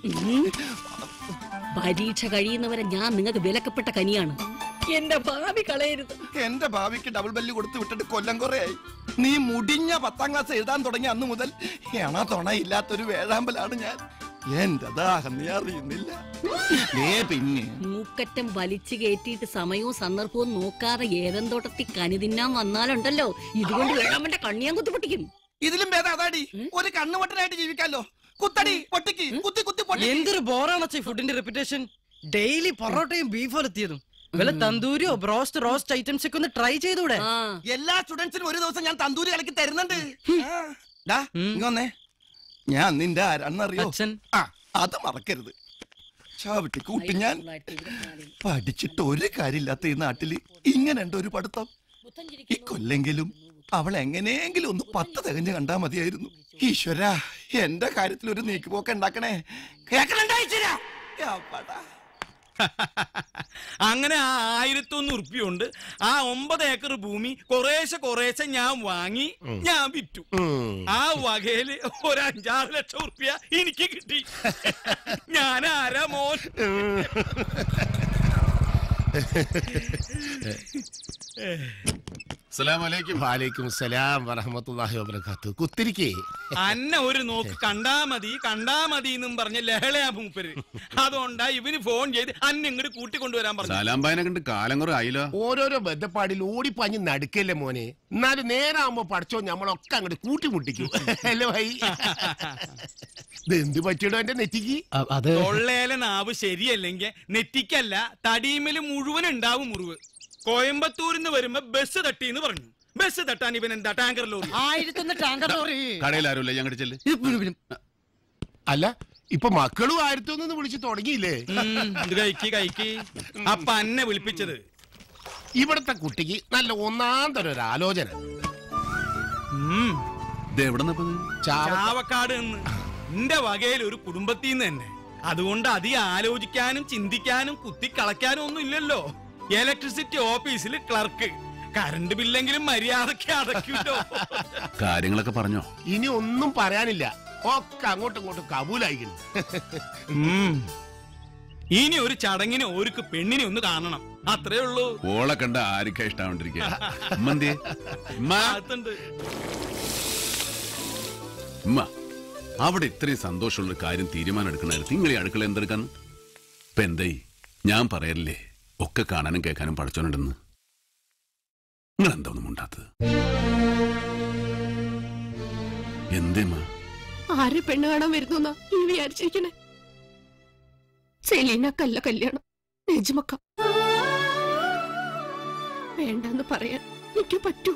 പരീക്ഷ കഴിയുന്നവരെ ഞാൻ നിങ്ങൾക്ക് വിലക്കപ്പെട്ട കനിയാണ് എന്റെ ഭാവി കളയരുത് എന്റെ ഭാവിക്ക് ഡബിൾ ബെല്ല് കൊടുത്ത് വിട്ടിട്ട് കൊല്ലം കുറയായി നീ മുടിഞ്ഞ പത്താം ക്ലാസ് എഴുതാൻ തുടങ്ങി അന്ന് മുതൽ എണ തുണ ഇല്ലാത്തൊരു വേഴാമ്പലാണ് ഞാൻ എന്റെ ദാഹം നീ അറിയുന്നില്ല ഏ പിന്നെ മൂക്കറ്റം വലിച്ചു കയറ്റിയിട്ട് സമയവും സന്ദർഭവും നോക്കാതെ ഏതെന്തോട്ടത്തിൽ കനി തിന്നാൻ വന്നാലുണ്ടല്ലോ ഇതുകൊണ്ട് വേഴാമ്പന്റെ കണ്ണിയാൻ കുത്തിപ്പൊട്ടിക്കും ഇതിലും ഭേദം അതാടി ഒരു കണ്ണുപൊട്ടനായിട്ട് ജീവിക്കാലോ കുത്തടി പൊട്ടിക്ക് കുത്തി കുത്തി പൊട്ടി എന്തൊരു ബോറാണ് അച്ഛൻ ഫുഡിന്റെ റെപ്യൂട്ടേഷൻ ഡെയിലി പൊറോട്ടയും ബീഫും എത്തിയതും വല്ല തന്തൂരിയോ ബ്രോസ്റ്റ് റോസ്റ്റ് ഐറ്റംസ് ഒക്കെ ഒന്ന് ട്രൈ ചെയ്തൂടെ എല്ലാ സ്റ്റുഡൻസിനും ഒരു ദിവസം ഞാൻ തന്തൂരി കലക്കി തരുന്നുണ്ട് ആ. ഡാ, ഇങ്ങ് വന്നേ ഞാൻ നിന്റെ ആരാന്നറിയോ ആ അത് മറക്കരുത് ചാവിട്ടി കൂട്ടി ഞാൻ പഠിച്ചിട്ട് ഒരു കാര്യമില്ലാത്ത ഈ നാട്ടില് ഇങ്ങനെ ഉണ്ട് ഒരു പഠിത്തം ഈ കൊല്ലെങ്കിലും അവൾ എങ്ങനെയെങ്കിലും ഒന്ന് പത്ത് തികഞ്ഞ് കണ്ടാ മതിയായിരുന്നു ഈശ്വര എന്റെ കാര്യത്തിൽ ഒരു നീക്കുപോക്ക് ഉണ്ടാക്കണേ കേക്കണുണ്ടോ ഈശ്വര യാപ്പാടാ. അങ്ങനെ ആ ആയിരത്തി ഒന്ന് ഉറുപ്പിയുണ്ട് ആ ഒമ്പത് ഏക്കർ ഭൂമി കുറേശ്ശെ കുറേശ്ശെ ഞാൻ വാങ്ങി ഞാൻ വിറ്റു ആ വകയില് ഒരു അഞ്ചാറ് ലക്ഷം ഉറുപ്പ്യ എനിക്ക് കിട്ടി ഞാൻ ആരാ മോൻ വാലേക്കും സലാം വറഹമത്തുള്ളാഹി വബറകാത്തു കുത്തിരിക്കേ അന്നെ ഒരു നോക്ക് കണ്ടാ മതി കണ്ടാ മതി എന്നും പറഞ്ഞ് ലഹളയാ മൂപ്പര് അതുകൊണ്ടാ ഇവന് ഫോൺ ചെയ്ത് അന്നെ ഇങ്ങോട്ട് കൂട്ടിക്കൊണ്ടുവരാൻ പറഞ്ഞു സലാംബായനെ കണ്ട് കാലം കുറെ ആയില്ലോ ഓരോരോ ബന്ധപ്പാടിൽ ഓടിപ്പാഞ്ഞ് നടക്കല്ലേ മോനെ എന്നാലും നേരാകുമ്പോ പഠിച്ചോ നമ്മളൊക്കെ അങ്ങോട്ട് കൂട്ടിമുട്ടിക്കും അല്ലേ ഭായി ഇത് എന്ത് പറ്റിയിടോ എന്റെ നെറ്റിക്ക് അത് തൊള്ളേലെ നാവ് ശരിയല്ലെങ്കിൽ നെറ്റിക്കല്ല തടിയുമ്മല് മുഴുവൻ ഉണ്ടാവും മുറിവ് കോയമ്പത്തൂരിന്ന് വരുമ്പോ ബസ് തട്ടിന്ന് പറഞ്ഞു ബസ് തട്ടാൻ ഇവൻ എന്താ ടാങ്കർ ലോറി ആയിരത്തൊന്ന് ടാങ്കർ ലോറി കടയിൽ ആരുമില്ല ഞങ്ങളുടെ ചെല്ല് അല്ല ഇപ്പൊ മക്കളും ആയിരത്തി ഒന്ന് വിളിച്ച് തുടങ്ങിയില്ലേ ഇത് കഴിക്ക് കഴിക്ക് അപ്പൊ അന്നെ വിളിപ്പിച്ചത് ഇവിടത്തെ കുട്ടിക്ക് നല്ല ഒന്നാം തരം ഒരു ആലോചന ചാവക്കാട് നിന്ന് എന്റെ വകയിൽ ഒരു കുടുംബത്തിൽ നിന്ന് തന്നെ അതുകൊണ്ട് അധികം ആലോചിക്കാനും ചിന്തിക്കാനും കുത്തിക്കളയ്ക്കാനും ഒന്നും ഇല്ലല്ലോ ഇലക്ട്രിസിറ്റി ഓഫീസിൽ ക്ലർക്ക് കറണ്ട് ബില്ലെങ്കിലും മര്യാദക്ക് അടയ്ക്കൂട്ടോ കാര്യങ്ങളൊക്കെ പറഞ്ഞോ ഇനി ഒന്നും പറയാനില്ല ഒക്കെ അങ്ങോട്ടും ഇങ്ങോട്ടും കബൂലായിക്കുന്നു ഉം. ഇനി ഒരു ചടങ്ങിന് ഓർക്ക് പെണ്ണിനെ ഒന്ന് കാണണം അത്രേ ഉള്ളൂ ഓളെ കണ്ട ആർക്കാ ഇഷ്ടാവണ്ടിരിക്കുക ഉമ്മന്തിയെ ഉമ്മ അകത്തുണ്ട്. ഉമ്മ അവിടെ ഇത്രയും സന്തോഷമുള്ള കാര്യം തീരുമാനം എടുക്കണായിരുന്നു നിങ്ങൾ ഈ അടുക്കള എന്തെടുക്കാന്ന് ഇപ്പൊ എന്തായി ഞാൻ പറയല്ലേ ഒക്കെ കാണാനും കേൾക്കാനും പഠിച്ചോണ്ടെന്ന് നിങ്ങൾ എന്താ ഒന്നും ഉണ്ടാത്തത് എന്തേമ്മ ആര് പെണ്ണ് കാണാൻ വരുന്നു ഈ വിചാരിച്ചിരിക്കണേ സെലീനക്കല്ല കല്യാണം നെജ്മക്ക വേണ്ടെന്ന് പറയാൻ എനിക്ക് പറ്റൂ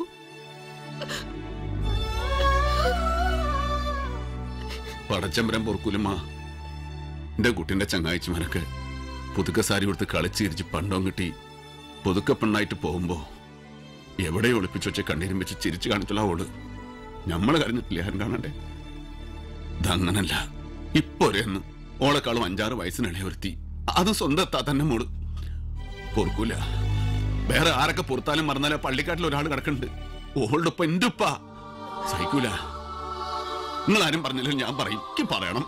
പടച്ചമ്പരം പൊറക്കൂലമ്മ എന്റെ കുട്ടിന്റെ ചങ്ങാഴ്ചമാരൊക്കെ പുതുക്ക സാരി കൊടുത്ത് കളിച്ചിരിച്ച് പണ്ടം കിട്ടി പുതുക്ക പെണ്ണായിട്ട് പോകുമ്പോ എവിടെ ഒളിപ്പിച്ചു വെച്ച് കണ്ണീരും വെച്ച് ചിരിച്ചു കാണിച്ചുള്ള ഓള് ഞമ്മള് കരഞ്ഞിട്ടില്ല ആരും കാണണ്ടേ ഇതങ്ങനല്ല ഇപ്പൊ ഒരേന്ന് ഓളെക്കാളും അഞ്ചാറ് വയസ്സിനിളയെ ഒരുത്തി അത് സ്വന്തം എത്താ തന്നെ മോള് പൊറുക്കൂല വേറെ ആരൊക്കെ പുറത്താലും മറന്നാലും ആ പള്ളിക്കാട്ടിൽ ഒരാൾ കിടക്കുന്നുണ്ട് ഓളുടെ ഉപ്പ എന്റെ ഉപ്പ സഹിക്കൂല നിങ്ങൾ ആരും പറഞ്ഞില്ല ഞാൻ പറയും എനിക്ക് പറയണം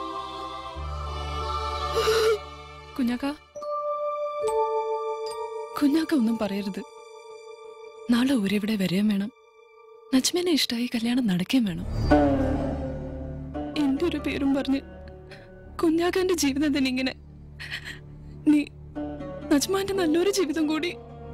കുഞ്ഞാക്ക കുഞ്ഞാക്ക ഒന്നും പറയരുത് നാളെ ഊരെവിടെ വരികയും വേണം നജ്മേനെ ഇഷ്ടമായി കല്യാണം നടക്കുകയും വേണം എന്റെ ഒരു പേരും പറഞ്ഞ് കുഞ്ഞാക്കാന്റെ ജീവിതം തന്നെ ഇങ്ങനെ നീ നജ്മാന്റെ നല്ലൊരു ജീവിതം കൂടി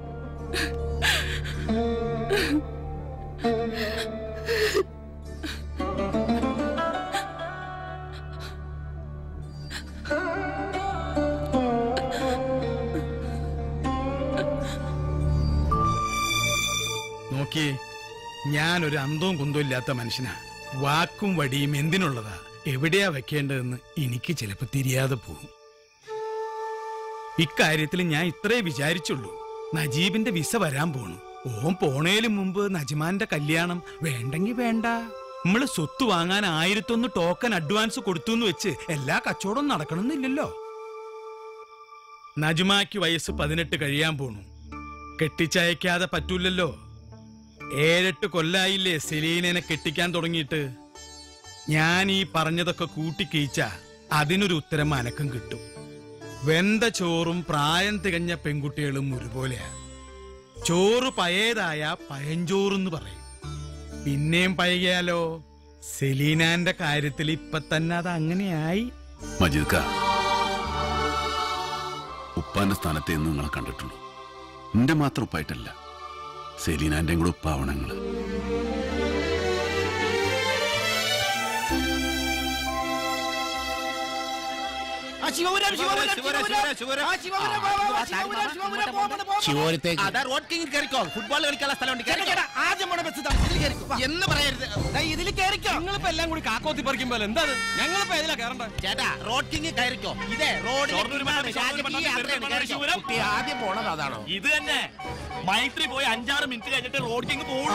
നോക്കിയേ ഞാനൊരു അന്തവും കുന്തവും ഇല്ലാത്ത മനുഷ്യനാ വാക്കും വടിയും എന്തിനുള്ളതാ എവിടെയാ വെക്കേണ്ടതെന്ന് എനിക്ക് ചിലപ്പോ തിരിയാതെ പോകും ഇക്കാര്യത്തിൽ ഞാൻ ഇത്രേ വിചാരിച്ചുള്ളൂ നജീബിന്റെ വിസ വരാൻ പോണു ഓൻ പോണേലും മുമ്പ് നജ്മാന്റെ കല്യാണം വേണ്ടെങ്കി വേണ്ട നമ്മള് സ്വത്ത് വാങ്ങാൻ ആയിരത്തൊന്ന് ടോക്കൺ അഡ്വാൻസ് കൊടുത്തു എന്ന് വെച്ച് എല്ലാ കച്ചവടവും നടക്കണമെന്നില്ലല്ലോ നജ്മാക്ക് വയസ്സ് പതിനെട്ട് കഴിയാൻ പോണു കെട്ടിച്ചയക്കാതെ പറ്റൂലല്ലോ ഏഴെട്ട് കൊല്ലായില്ലേ സെലീനനെ കെട്ടിക്കാൻ തുടങ്ങിയിട്ട് ഞാൻ ഈ പറഞ്ഞതൊക്കെ കൂട്ടിക്കീച്ച അതിനൊരു ഉത്തരം അനക്കം കിട്ടും വെന്ത ചോറും പ്രായം തികഞ്ഞ പെൺകുട്ടികളും ഒരുപോലെയാ ചോറ് പഴയതായ പഴഞ്ചോറെന്ന് പറയും പിന്നെയും പഴകിയാലോ സെലീനാന്റെ കാര്യത്തിൽ ഇപ്പൊ തന്നെ അത് അങ്ങനെയായി മജീദ്ക്ക ഉപ്പാന്റെ സ്ഥാനത്തെ എന്ന് നിങ്ങളെ കണ്ടിട്ടുള്ളൂ എന്റെ മാത്രം ഉപ്പായിട്ടല്ല സെലീനാന്റെ കൂടെ ഉപ്പാവണങ്ങള് ശിവപുരത്തേക്ക്. അതാ റോഡ് കിങ് കയറിക്കോ ഫുട്ബോൾ കളിക്കാനുള്ള സ്ഥലമുണ്ട് ആദ്യം പോണ ബസ് ഇതിൽ കയറിക്കോ എന്ന് പറയരുത് ഇതിൽ കയറിക്കോ നിങ്ങളിപ്പോ എല്ലാം കൂടി കാക്കോത്തി പറിക്കുമ്പോൾ എന്താ ഞങ്ങളിപ്പോ ഇതിലാ കയറണ്ടേ ചേട്ടാ റോഡ് കിങ് കയറിക്കോ ഇതേ ഷൊർണൂർ മണ്ഡലം, ഷൊർണൂർ മണ്ഡലം, മണ്ഡലം, ശിവപുരം. കുട്ടി ആദ്യം പോണത് അതാണോ ഇത് തന്നെ മൈത്രി പോയി അഞ്ചാറ് മിനിറ്റ് കഴിഞ്ഞിട്ട് റോഡ് കിങ് പോകും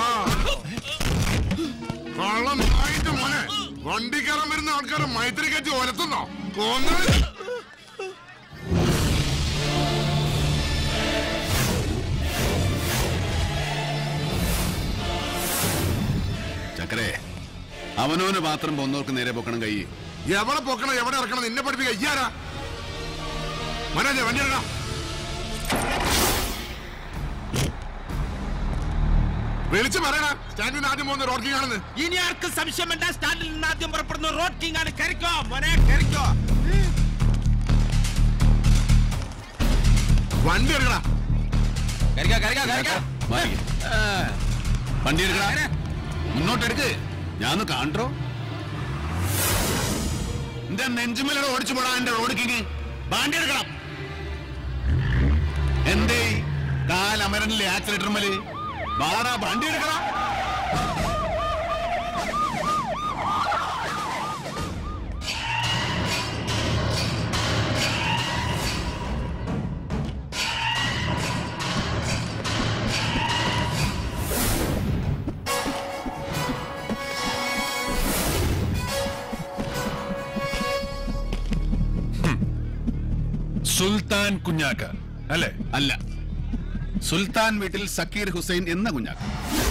കള്ളം നായിട്ട് മോനെ വണ്ടി കയറാൻ വരുന്ന ആൾക്കാരെ മൈത്രി കയറ്റി ഒരത്തുന്നോ കൊന്നത് ചക്കരേ അവനോന് മാത്രം പോന്നവർക്ക് നേരെ പൊക്കണം കൈ എവിടെ പൊക്കണം എവിടെ ഇറക്കണം നിന്നെ പഠിപ്പിക്കുക ഇയ്യാരാ മനോജ് വണ്ടി ഇറങ്ങാം വിളിച്ചു പറയണ സ്റ്റാൻഡിൽ നിന്ന് ആദ്യം പോകുന്ന റോഡ് കിങ് ആണെന്ന് ഇനി ആർക്കും സംശയം വേണ്ട സ്റ്റാൻഡിൽ നിന്ന് ആദ്യം പുറപ്പെടുന്ന റോഡ് കിങ് ആണ് കരിക്കോ മോനെ കരിക്കോ വണ്ടി എടുക്കടാ കരിക്കാ, കരിക്കാ, കരിക്കാ. മാറി. ആ, വണ്ടി എടുക്കടാ മുന്നോട്ട് എടുക്ക് ഞാനൊന്ന് കാണോ എന്റെ നെഞ്ചുമലയുടെ ഓടിച്ചു പോടാ എന്റെ റോഡ് കിങ് വണ്ടി എടുക്കണം എന്തേ കാലമരനിലെ ആക്സിലേറ്റർ മല് വാടാ വണ്ടി എടുക്കണം സുൽത്താൻ കുഞ്ഞാക്ക അല്ലേ അല്ല സുൽത്താൻ വീട്ടിൽ സക്കീർ ഹുസൈൻ എന്ന കുഞ്ഞാക്ക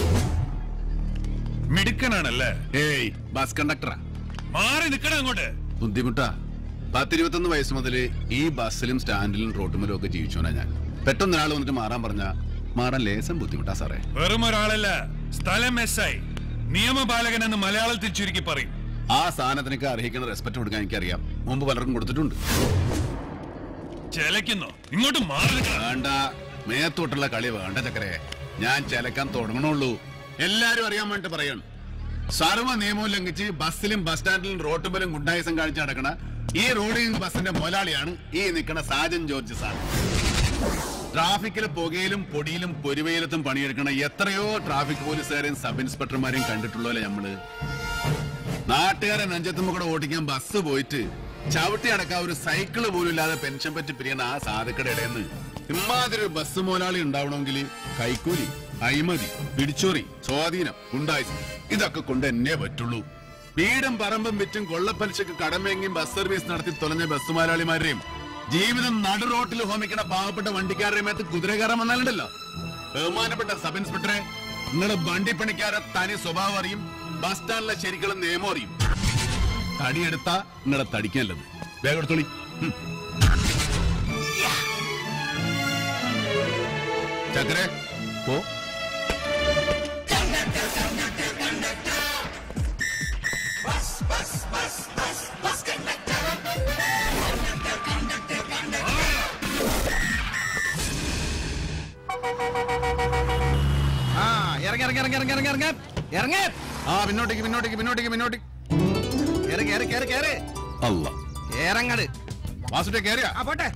മിടുക്കനാണല്ലേ ഏയ് ബസ് കണ്ടക്ടറാ മാറി നിൽക്കണം അങ്ങോട്ട് ബുദ്ധിമുട്ടാ പത്തിരുപത്തൊന്ന് വയസ്സ് മുതൽ ഈ ബസ്സിലും സ്റ്റാൻഡിലും റോട്ടുമലും ഒക്കെ ജീവിച്ചോനാ ഞാൻ പെട്ടെന്ന് ഒരാൾ വന്നിട്ട് മാറാൻ പറഞ്ഞ മാറാൻ ലേസം ബുദ്ധിമുട്ടാ സാറേ വെറും ഒരാളല്ല സ്ഥലം എസ് ഐ നിയമപാലകൻ എന്ന് മലയാളത്തിൽ ചുരുക്കി പറയും ആ സ്ഥാനത്തിനൊക്കെ അർഹിക്കുന്ന റെസ്പെക്ട് കൊടുക്കാൻ എനിക്കറിയാം മുമ്പ് പലർക്കും കൊടുത്തിട്ടുണ്ട് ചെലക്കുന്നു ഇങ്ങോട്ട് മാറി നിൽക്കണം. വേണ്ട മേത്തോട്ടുള്ള കളി വേണ്ട ചക്കരെ ഞാൻ ചെലക്കാൻ തുടങ്ങണുള്ളൂ എല്ലാരും അറിയാൻ വേണ്ടി പറയണം സർവ്വ നിയമവും ലംഘിച്ച് ബസ്സിലും ബസ് സ്റ്റാൻഡിലും റോട്ടുമ്പലും ഗുണ്ടായുസം കാണിച്ച് നടക്കണ ഈ റോഡിൽ ബസ്സിന്റെ മുതലാളിയാണ് ഈ നിൽക്കണ സാജൻ ജോർജ് സാർ ട്രാഫിക്കിൽ പുകയിലും പൊടിയിലും പൊരുവയിലത്തും പണിയെടുക്കണ എത്രയോ ട്രാഫിക് പോലീസുകാരെയും സബ് ഇൻസ്പെക്ടർമാരെയും കണ്ടിട്ടുള്ളല്ലോ നമ്മള് നാട്ടുകാരെ നെഞ്ചത്തുമ്പോ കൂടെ ഓടിക്കാൻ ബസ് പോയിട്ട് ചവിട്ടി അടക്കാൻ ഒരു സൈക്കിള് പോലും ഇല്ലാതെ പെൻഷൻ പറ്റി പിരിയുന്ന ആ സാധുക്കടെ ഇടയെന്ന് ഇമാതിരി ഒരു ബസ് മുതലാളി ഉണ്ടാവണമെങ്കിൽ കൈക്കൂലി അഴിമതി പിടിച്ചോറി സ്വാധീനം ഉണ്ടായി ഇതൊക്കെ കൊണ്ട് എന്നേ പറ്റുള്ളൂ വീടും പറമ്പും വിറ്റും കൊള്ളപ്പലിശക്ക് കടമേങ്ങിയും ബസ് സർവീസ് നടത്തി തുലഞ്ഞ ബസ് മുതലാളിമാരെയും ജീവിതം നടു റോട്ടിൽ ഹോമിക്കണ പാവപ്പെട്ട വണ്ടിക്കാരുടെ മേത്ത് കുതിര കയറാൻ വന്നാലുണ്ടല്ലോ ബഹുമാനപ്പെട്ട സബ് ഇൻസ്പെക്ടറെ നിങ്ങളുടെ വണ്ടിപ്പണിക്കാരെ തനി സ്വഭാവം അറിയും ബസ് സ്റ്റാൻഡിലെ ശരിക്കുള്ള നിയമം അറിയും തടിയെടുത്ത നിങ്ങളെ തടിക്കല്ലത് വേഗം എടുത്തോളി ഉം. ചക്കരെ പോ ആ ഇറങ്ങി ഇറങ്ങി ഇറങ്ങി ഇറങ്ങി ഇറങ്ങി ഇറങ്ങി ഇറങ്ങി ആ പിന്നോട്ടേക്ക് പിന്നോട്ടേക്ക് പിന്നോട്ടേക്ക് പിന്നോട്ടേക്ക് കേറ് കേറ് കേറ് കേറ് അല്ല ഇറങ്ങട് വാസുട്ടെ കേറിയാ ആ പോട്ടെ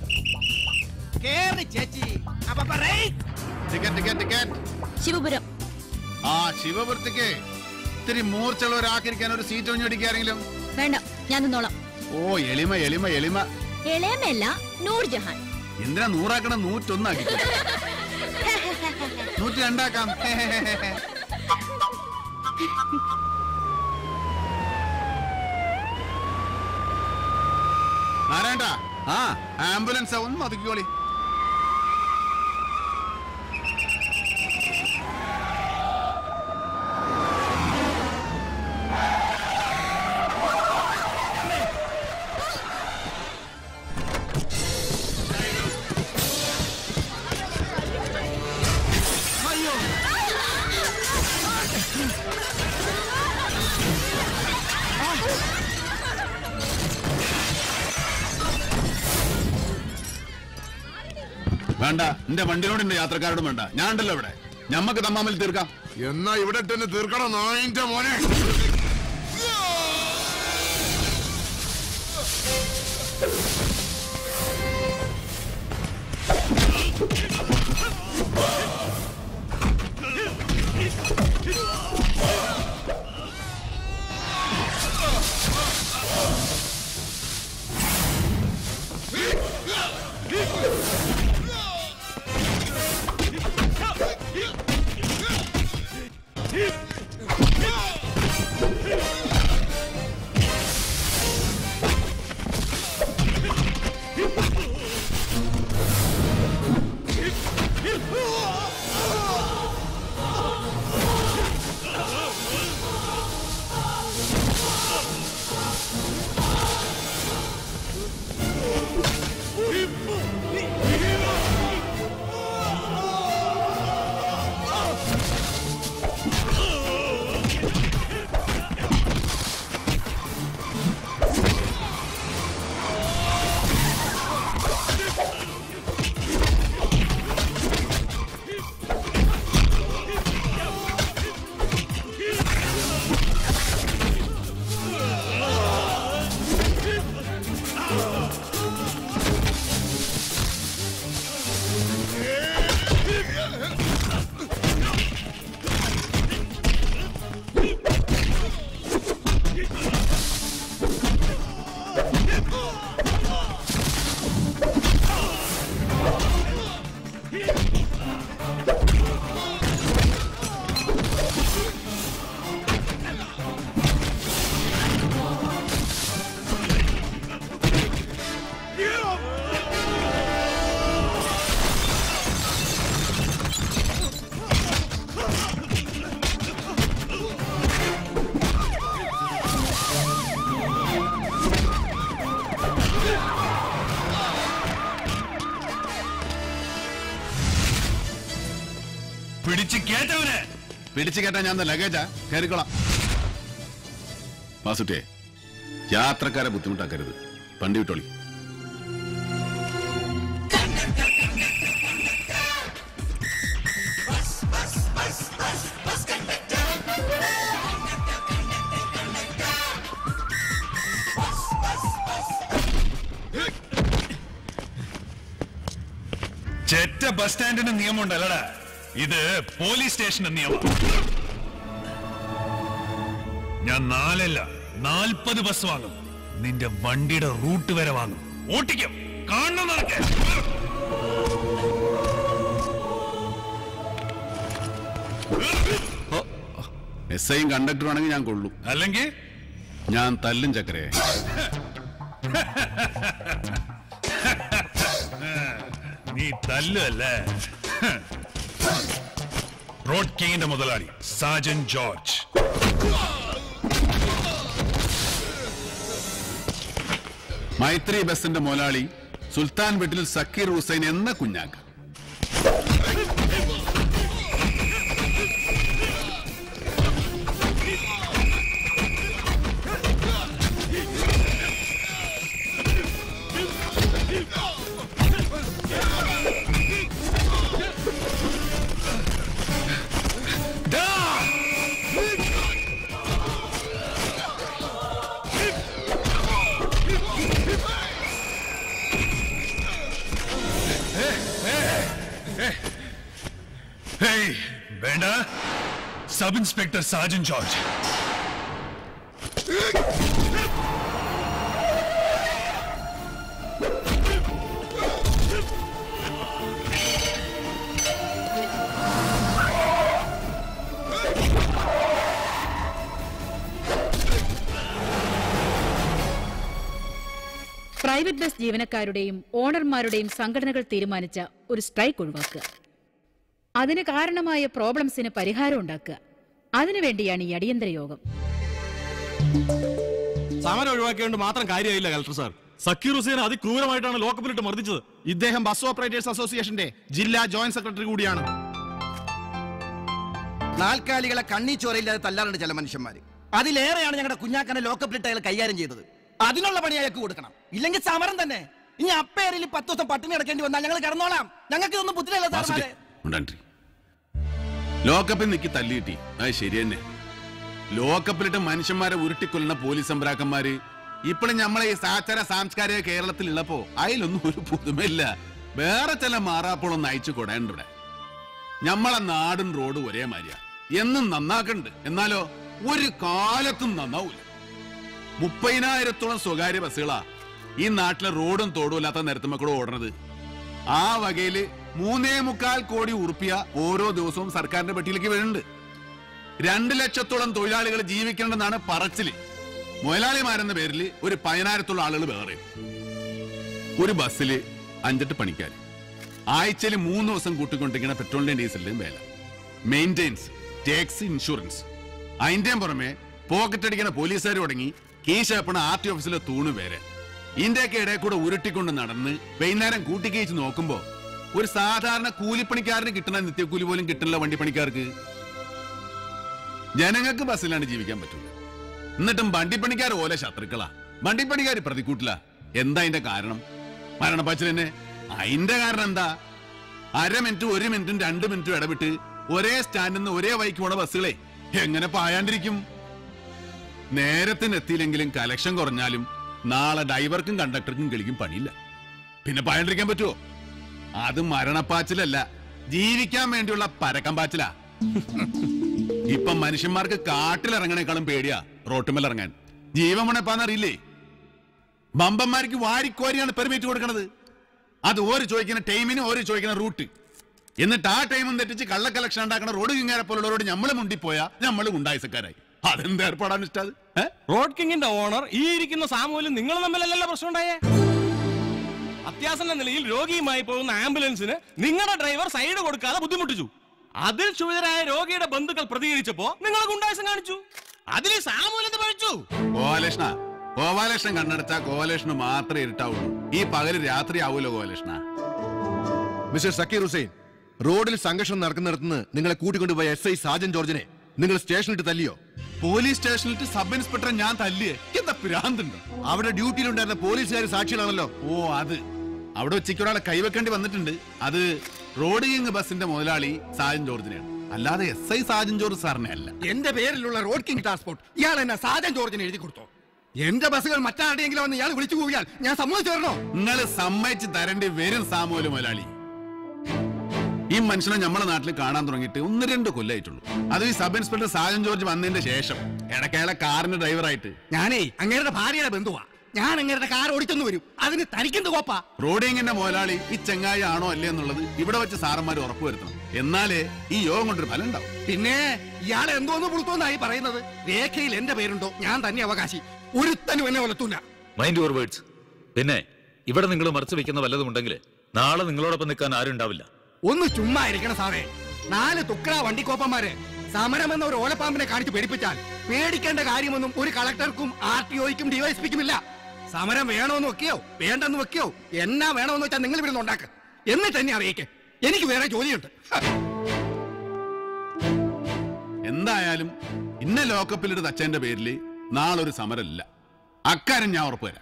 കേറി ചേച്ചി അപ്പൊ പറയ് ടിക്കറ്റ് ടിക്കറ്റ് ടിക്കറ്റ് ശിവപുരം ആ ശിവപുരത്തേക്ക് ഇത്തിരി മൂർച്ചുള്ള ഒരാക്കിരിക്കാൻ ഒരു സീറ്റ് ഒഴിഞ്ഞടിക്കാരെങ്കിലും വേണ്ട ഞാൻ നിന്നോളാം ഓ എളിമ എളിമ എളിമ ഇളയമല്ല നൂർജഹാൻ എന്തിനാ നൂറാക്കണം നൂറ്റൊന്നാക്കി നൂറ്റി രണ്ടാക്കാം നാരായണ ആ ആംബുലൻസ് ഒന്ന് ഒതുക്കിക്കോളി അയ്യോ വേണ്ട എന്റെ വണ്ടിയോട് എന്റെ യാത്രക്കാരോടും വേണ്ട ഞാൻ ഉണ്ടല്ലോ ഇവിടെ ഞമ്മക്ക് തമ്മാമിൽ തീർക്കാം എന്നാ ഇവിടെ തന്നെ തീർക്കണം നായിന്റെ മോനെ പിടിച്ചു കേട്ടാ ഞാൻ ലഗേജാ കയറിക്കോളാം വാസുട്ടേ യാത്രക്കാരെ ബുദ്ധിമുട്ടാക്കരുത് വണ്ടി വിട്ടോളി ചെറ്റ ബസ് സ്റ്റാൻഡിന് നിയമമുണ്ടല്ലടാ ഇത് പോലീസ് സ്റ്റേഷന്റെ നിയമം ഞാൻ നാലല്ല നാൽപ്പത് ബസ് വാങ്ങും നിന്റെ വണ്ടിയുടെ റൂട്ട് വരെ വാങ്ങും ഓട്ടിക്കും കാണണം നടക്കേ എസ് ഐയും കണ്ടക്ടറും ആണെങ്കിൽ ഞാൻ കൊള്ളു അല്ലെങ്കിൽ ഞാൻ തല്ലും ചക്കരെ നീ തല്ലല്ലേ റോഡ് കിങ്ങിന്റെ മുതലാളി സാജൻ ജോർജ് മൈത്രി ബസിന്റെ മുതലാളി സുൽത്താൻ വീട്ടിൽ സക്കീർ ഹുസൈൻ എന്ന കുഞ്ഞാക്ക ഹേയ് വേണ്ട sub inspector Sajan George private bus ജീവനക്കാരുടെയും ഓണർമാരുടെയും സംഘടനകൾ തീരുമാനിച്ച ഒരു സ്ട്രൈക്ക് ഒഴിവാക്കുക അതിന് കാരണമായ പ്രോബ്ലംസിന് പരിഹാരം ഉണ്ടാക്കുക അതിനുവേണ്ടിയാണ് ഈ അടിയന്തര യോഗം സമരം ഒഴിവാക്കിയോണ്ട് മാത്രം കാര്യമായില്ല കലക്ടർ സാർ സക്കീർ ഹുസൈൻ അതിക്രൂരമായിട്ടാണ് ലോക്കപ്പിലിട്ട് മർദ്ദിച്ചത് ഇദ്ദേഹം ബസ് ഓപ്പറേറ്റേഴ്സ് അസോസിയേഷന്റെ ജില്ലാ ജോയിന്റ് സെക്രട്ടറി കൂടിയാണ് നാൽക്കാലികളെ കണ്ണി ചോരയില്ലാതെ തല്ലാറുണ്ട് ചില മനുഷ്യന്മാര് അതിലേറെയാണ് ഞങ്ങളുടെ കുഞ്ഞാക്കനെ ലോക്കപ്പിലിട്ട് അയാൾ കൈകാര്യം ചെയ്തത് അതിനുള്ള പണി അയാൾക്ക് കൊടുക്കണം ഇല്ലെങ്കിൽ സമരം തന്നെ ഇനി അപ്പേരിൽ പത്ത് ദിവസം പട്ടിണി കിടക്കേണ്ടി വന്നാൽ ഞങ്ങൾ കിടന്നോളാം ഞങ്ങൾക്ക് ഇതൊന്നും ബുദ്ധിയില്ല സാറന്മാരെ ഉണ്ടാണ്ടി ലോക്കപ്പിൽ നിൽക്കി തല്ലിയിട്ടി അത് ശരി തന്നെ ലോക്കപ്പിലിട്ട് മനുഷ്യന്മാരെ ഉരുട്ടിക്കൊല്ലുന്ന പോലീസ് സമ്പ്രാക്കന്മാര് ഇപ്പോഴും നമ്മളെ ഈ സാചാര സാംസ്കാരിക കേരളത്തിൽ ഉള്ളപ്പോ അതിലൊന്നും ഒരു പുതുമയില്ല വേറെ ചില മാറാപ്പോളൊന്നും അയച്ചു കൊടേണ്ടൂടെ നമ്മളെ നാടും റോഡും ഒരേ മാതിരിയാ എന്നും നന്നാക്കണ്ട് എന്നാലോ ഒരു കാലത്തും നന്നാവൂല മുപ്പതിനായിരത്തോളം സ്വകാര്യ ബസ്സുകളാ ഈ നാട്ടിലെ റോഡും തോടും ഇല്ലാത്ത നിരത്തുമ്മക്കൂടെ ഓടണത് ആ വകയില് മൂന്നേ മുക്കാൽ കോടി ഉറുപ്പിയ ഓരോ ദിവസവും സർക്കാരിന്റെ പെട്ടിയിലേക്ക് വീഴുന്നുണ്ട് രണ്ട് ലക്ഷത്തോളം തൊഴിലാളികൾ ജീവിക്കണമെന്നാണ് പറച്ചില് മുതലാളിമാരെന്ന പേരിൽ ഒരു പതിനായിരത്തോളം ആളുകൾ വേറെ ഒരു ബസ്സില് അഞ്ചെട്ട് പണിക്കാർ ആഴ്ചയിൽ മൂന്ന് ദിവസം കൂട്ടിക്കൊണ്ടിരിക്കുന്ന പെട്രോളിന്റെയും ഡീസലിന്റെയും വില മെയിൻ്റെനൻസ് ടാക്സ് ഇൻഷുറൻസ് അതിന്റെയും പുറമെ പോക്കറ്റ് അടിക്കുന്ന പോലീസുകാർ തുടങ്ങി കീശപ്പണ ആർ ടി ഓഫീസിലെ തൂണ് പേര് ഇന്ത്യക്ക് ഇടയിൽ കൂടെ ഉരുട്ടിക്കൊണ്ട് നടന്ന് വൈകുന്നേരം കൂട്ടിക്കേച്ച് നോക്കുമ്പോ ഒരു സാധാരണ കൂലിപ്പണിക്കാരന് കിട്ടുന്ന നിത്യക്കൂലി പോലും കിട്ടുന്നില്ല വണ്ടിപ്പണിക്കാർക്ക് ജനങ്ങൾക്ക് ബസ്സിലാണ് ജീവിക്കാൻ പറ്റൂല എന്നിട്ടും വണ്ടിപ്പണിക്കാർ ഓല ശത്രുക്കളാ വണ്ടിപ്പണിക്കാർ പ്രതിക്കൂട്ടില്ല എന്താ അതിന്റെ കാരണം മരണപ്പാച്ചിൽ തന്നെ അതിന്റെ കാരണം എന്താ അര മിനിറ്റും ഒരു മിനിറ്റും രണ്ട് മിനിറ്റും ഇടവിട്ട് ഒരേ സ്റ്റാൻഡിൽ നിന്ന് ഒരേ വൈക്ക് പോണ ബസ്സുകളെ എങ്ങനെ പായാണ്ടിരിക്കും നേരത്തിന് എത്തിയില്ലെങ്കിലും കലക്ഷൻ കുറഞ്ഞാലും നാളെ ഡ്രൈവർക്കും കണ്ടക്ടർക്കും കിളിക്കും പണിയില്ല പിന്നെ പായാണ്ടിരിക്കാൻ പറ്റുമോ അത് മരണപ്പാച്ചിലല്ല ജീവിക്കാൻ വേണ്ടിയുള്ള പരക്കം പാച്ചിലാ ഇപ്പൊ മനുഷ്യന്മാർക്ക് കാട്ടിലിറങ്ങണേക്കാളും പേടിയാ റോട്ടുമേൽ ഇറങ്ങാൻ ജീവമണപ്പാന്നറിയില്ലേ ബമ്പന്മാർക്ക് വാരിക്കോരിയാണ് പെർമിറ്റ് കൊടുക്കണത് അത് ഓര് ചോദിക്കുന്ന ടൈമിന് ഓര് ചോദിക്കുന്ന റൂട്ട് എന്നിട്ട് ആ ടൈമും തെറ്റിച്ച് കള്ള കളക്ഷൻ ഉണ്ടാക്കുന്ന റോഡ് കിങ്ങാരെ പോലുള്ളവരോട് നമ്മൾ മുണ്ടിപ്പോയാ നമ്മൾ ഉണ്ടായിസക്കാരായി അതെന്ത് ഏർപ്പാടാണ് ഇഷ്ടത് റോഡ് കിങ്ങിന്റെ ഓണർ ഈ ഇരിക്കുന്ന സാമൂഹ്യം നിങ്ങൾ തമ്മിലല്ലല്ലോ പ്രശ്നം ഉണ്ടായേ അത്യാസന്ന നിലയിൽ രോഗിയുമായി പോകുന്ന ആംബുലൻസിന് നിങ്ങളുടെ ഡ്രൈവർ സൈഡ് കൊടുക്കാതെ ബുദ്ധിമുട്ടിച്ചു അതിൽ ക്ഷുഭിതരായ രോഗിയുടെ ബന്ധുക്കൾ പ്രതികരിച്ചപ്പോ നിങ്ങൾ ഗുണ്ടായസം കാണിച്ചു അതിൽ സാമൂഹ്യത്തെ പഴിച്ചു ഗോപാലകൃഷ്ണ ഗോപാലകൃഷ്ണൻ കണ്ണടച്ചാ ഗോപാലകൃഷ്ണന് മാത്രമേ ഇരുട്ടാവുള്ളൂ ഈ പകല് രാത്രി ആവൂലോ ഗോപാലകൃഷ്ണ മിസ്റ്റർ സക്കീർ ഹുസൈൻ റോഡിൽ സംഘർഷം നടക്കുന്നിടത്തുനിന്ന് നിങ്ങളെ കൂട്ടിക്കൊണ്ടുപോയ എസ് ഐ സാജൻ ജോർജിനെ നിങ്ങൾ സ്റ്റേഷനിലിട്ട് തല്ലിയോ പോലീസ് സ്റ്റേഷനിലിട്ട് സബ് ഇൻസ്പെക്ടറെ ഞാൻ തല്ലിയേ എന്താ ഭ്രാന്തുണ്ടോ അവിടെ ഡ്യൂട്ടിയിലുണ്ടായിരുന്ന പോലീസുകാർ സാക്ഷികളാണല്ലോ ഓ അത് അവിടെ ഉച്ചയ്ക്ക് ഒരാളെ കൈവെക്കേണ്ടി വന്നിട്ടുണ്ട് അത് റോഡ് കിങ് ബസിന്റെ മുതലാളി സാജൻ ജോർജിനെയാണ് അല്ലാതെ എസ് ഐ സാജൻ ജോർജ് സാറിനെ അല്ല എന്റെ പേരിലുള്ള റോഡ് കിങ് ട്രാൻസ്പോർട്ട് ഇയാൾ എന്നെ സാജൻ ജോർജിന് എഴുതി കൊടുത്തോ എന്റെ ബസ്സുകൾ മറ്റാരുടെയെങ്കിലും വന്ന് ഇയാൾ വിളിച്ചു പോയാൽ ഞാൻ സമ്മതിച്ചു തരണോ നിങ്ങൾ സമ്മതിച്ച് തരേണ്ടി വരും സാമൂല് മുതലാളി ഈ മനുഷ്യനെ നമ്മുടെ നാട്ടിൽ കാണാൻ തുടങ്ങിയിട്ട് ഒന്ന് രണ്ട് കൊല്ലായിട്ടുള്ളൂ അത് ഈ സബ് ഇൻസ്പെക്ടർ സാജൻ ജോർജ് വന്നതിന്റെ ശേഷം ഇടയ്ക്കയാളെ കാറിന്റെ ഡ്രൈവറായിട്ട് ഞാനേ അങ്ങേരുടെ ഭാര്യയുടെ ബന്ധുവാ ഞാൻ അങ്ങേരുടെ കാർ ഓടിച്ചെന്ന് വരും അതിന് തനിക്കെന്ത് കോപ്പാ റോഡിങ്ങിന്റെ മുതലാളി ഈ ചെങ്ങായി ആണോ അല്ലേ എന്നുള്ളത് ഇവിടെ വെച്ച് സാറന്മാർ ഉറപ്പുവരുത്തണം എന്നാലേ ഈ യോഗം കൊണ്ടൊരു ഫലം ഉണ്ടാവും പിന്നെ ഇയാൾ എന്തോന്ന് പുളുത്തോന്നായി പറയുന്നത് രേഖയിൽ എന്റെ പേരുണ്ടോ ഞാൻ തന്നെ അവകാശി ഒരുത്തനും എന്നെ വളർത്തൂല മൈൻഡ് യുവർ വേർഡ്സ് പിന്നെ ഇവിടെ നിങ്ങൾ മറച്ചു വെക്കുന്ന വല്ലതും ഉണ്ടെങ്കിൽ നാളെ നിങ്ങളോടൊപ്പം നിൽക്കാൻ ആരും ഉണ്ടാവില്ല ഒന്ന് ചുമ്മാ ഇരിക്കണം സാറേ നാല് തുക്ര വണ്ടിക്കോപ്പന്മാര് സമരം എന്ന ഒരു ഓലപ്പാമ്പിനെ കാണിച്ച് പേടിപ്പിച്ചാൽ പേടിക്കേണ്ട കാര്യമൊന്നും ഒരു കളക്ടർക്കും ആർ ടി ഒക്കും ഡിവൈഎസ്പിക്കും ഇല്ല സമരം വേണമെന്ന് വെക്കയോ വേണ്ടെന്ന് വെക്കയോ എന്നാ വേണമെന്ന് വെച്ചാൽ നിങ്ങൾ ഇവിടെ ഉണ്ടാക്ക് എന്നിട്ട് എന്നെ അറിയിക്ക് എനിക്ക് വേറെ ജോലിയുണ്ട് എന്തായാലും ഇന്ന ലോക്കപ്പിലിട്ട് തച്ചതിന്റെ പേരിൽ നാളെ ഒരു സമരമില്ല അക്കാര്യം ഞാൻ ഉറപ്പുവരാം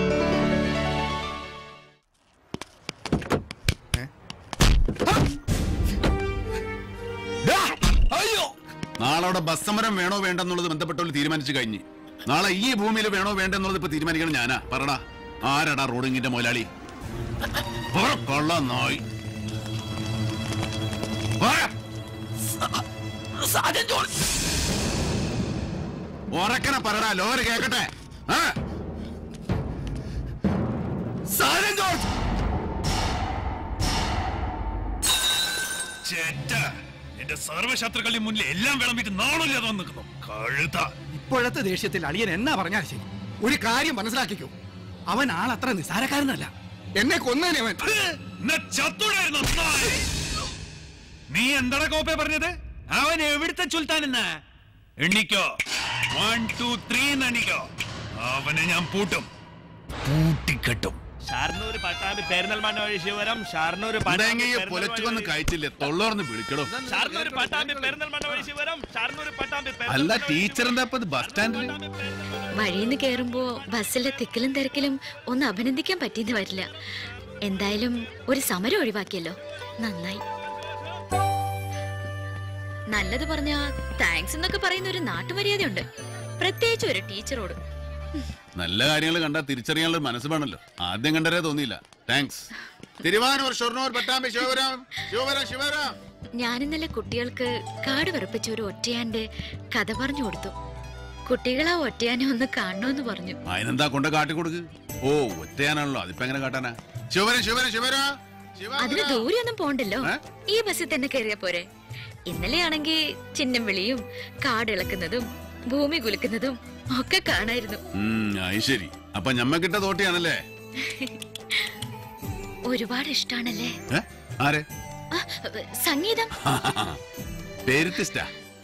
നാളെ അവിടെ ബസ് സമരം വേണോ വേണ്ടെന്നുള്ളത് ബന്ധപ്പെട്ടവർ തീരുമാനിച്ചു കഴിഞ്ഞ് നാളെ ഈ ഭൂമിയിൽ വേണോ വേണ്ടെന്നുള്ളത് ഇപ്പൊ തീരുമാനിക്കണം ഞാനാ പറടാ ആരാടാ റോഡിങ്ങിന്റെ മുതലാളി പറ, കൊള്ള നായി പറ. ഉറക്കനെ പറടാ ലോറി കേക്കട്ടെ ആ? സാജൻ ജോർജ് ചേറ്റ എന്റെ സർവ്വശത്രുക്കളുടെ മുന്നിൽ എല്ലാം വിളമ്പിട്ട് നാണില്ലാതെ വന്ന് നിൽക്കുന്നു കഴുത ഇപ്പോഴത്തെ ദേഷ്യത്തിൽ അളിയൻ എന്നാ പറഞ്ഞാൽ ശരി ഒരു കാര്യം മനസ്സിലാക്കിക്കോ അവൻ ആളത്ര നിസാരക്കാരനല്ല എന്നെ കൊന്നേനെ അവൻ ചത്തുടായിരുന്നു നായേ. നീ എന്താടാ കോപ്പെ പറഞ്ഞത് അവൻ എവിടുത്തെ ചുൽത്താനെന്നാ എണ്ണിക്കോ വൺ ടു ത്രീ എണ്ണിക്കോ അവനെ ഞാൻ പൂട്ടും പൂട്ടിക്കെട്ടും ഷാർണൂർ പട്ടാമ്പി പെരുന്നൽമണ്ണ വഴി ശിവരം ഷാർണൂർ ഇതെങ്ങ ഈ പൊലച്ചൊന്ന് കഴിച്ചില്ലേ തൊള്ളോർന്ന് വിളിക്കടോ ഷാർണൂർ പട്ടാമ്പി പെരുന്നൽമണ്ണ വഴി ശിവരം ഷാർണൂർ പട്ടാമ്പി അല്ല ടീച്ചറിന്റെ അപ്പൊ ബസ് സ്റ്റാൻഡിൽ വഴിന്ന് കേറുമ്പോ ബസ്സിലെ തിക്കിലും തിരക്കിലും ഒന്ന് അഭിനന്ദിക്കാൻ പറ്റിയെന്ന് വരില്ല എന്തായാലും ഒരു സമരം ഒഴിവാക്കിയല്ലോ നന്നായി നല്ലത് പറഞ്ഞ താങ്ക്സ് എന്നൊക്കെ പറയുന്ന ഒരു നാട്ടുമര്യാദയുണ്ട് പ്രത്യേകിച്ച് ഒരു ടീച്ചറോട് നല്ല കാര്യങ്ങൾ കണ്ടാൽ തിരിച്ചറിയാനുള്ള മനസ്സ് വേണല്ലോ ആദ്യം കണ്ടരേ തോന്നിയില്ല താങ്ക്സ് തിരുവാനൂർ ഷൊർണൂർ പട്ടാമ്പി ശിവപുരം ശിവപുരം ശിവപുരം ഞാൻ ഇന്നലെ കുട്ടികൾക്ക് കാട് വിറപ്പിച്ച ഒരു ഒറ്റയാന്റെ കഥ പറഞ്ഞു കൊടുത്തു കുട്ടികൾ ആ ഒറ്റയാനെ ഒന്ന് കാണണമെന്ന് പറഞ്ഞു അതിനെന്താ കൊണ്ട് കാട്ടിക്കൊടുക്ക് ഓ ഒറ്റയാനാണല്ലോ അതിപ്പോ എങ്ങനെ കാട്ടാനാ ശിവപുരം ശിവപുരം ശിവപുരം അതിന് ദൂരെയൊന്നും പോണ്ടല്ലോ ഈ ബസ്സിൽ തന്നെ കയറിയാ പോരെ ഇന്നലെയാണെങ്കിൽ ചിഹ്നം വിളിയും കാടിളക്കുന്നതും ഭൂമി കുലുക്കുന്നതും ഒക്കെ കാണായിരുന്നു ഉം, അത് ശരി അപ്പൊ ഞമ്മക്കിട്ട തോട്ടിയാണല്ലേ ഒരുപാട് ഇഷ്ടാണല്ലേ ഏ? ആരെ ആ, സംഗീതം പേരുത്തിസ്റ്റാ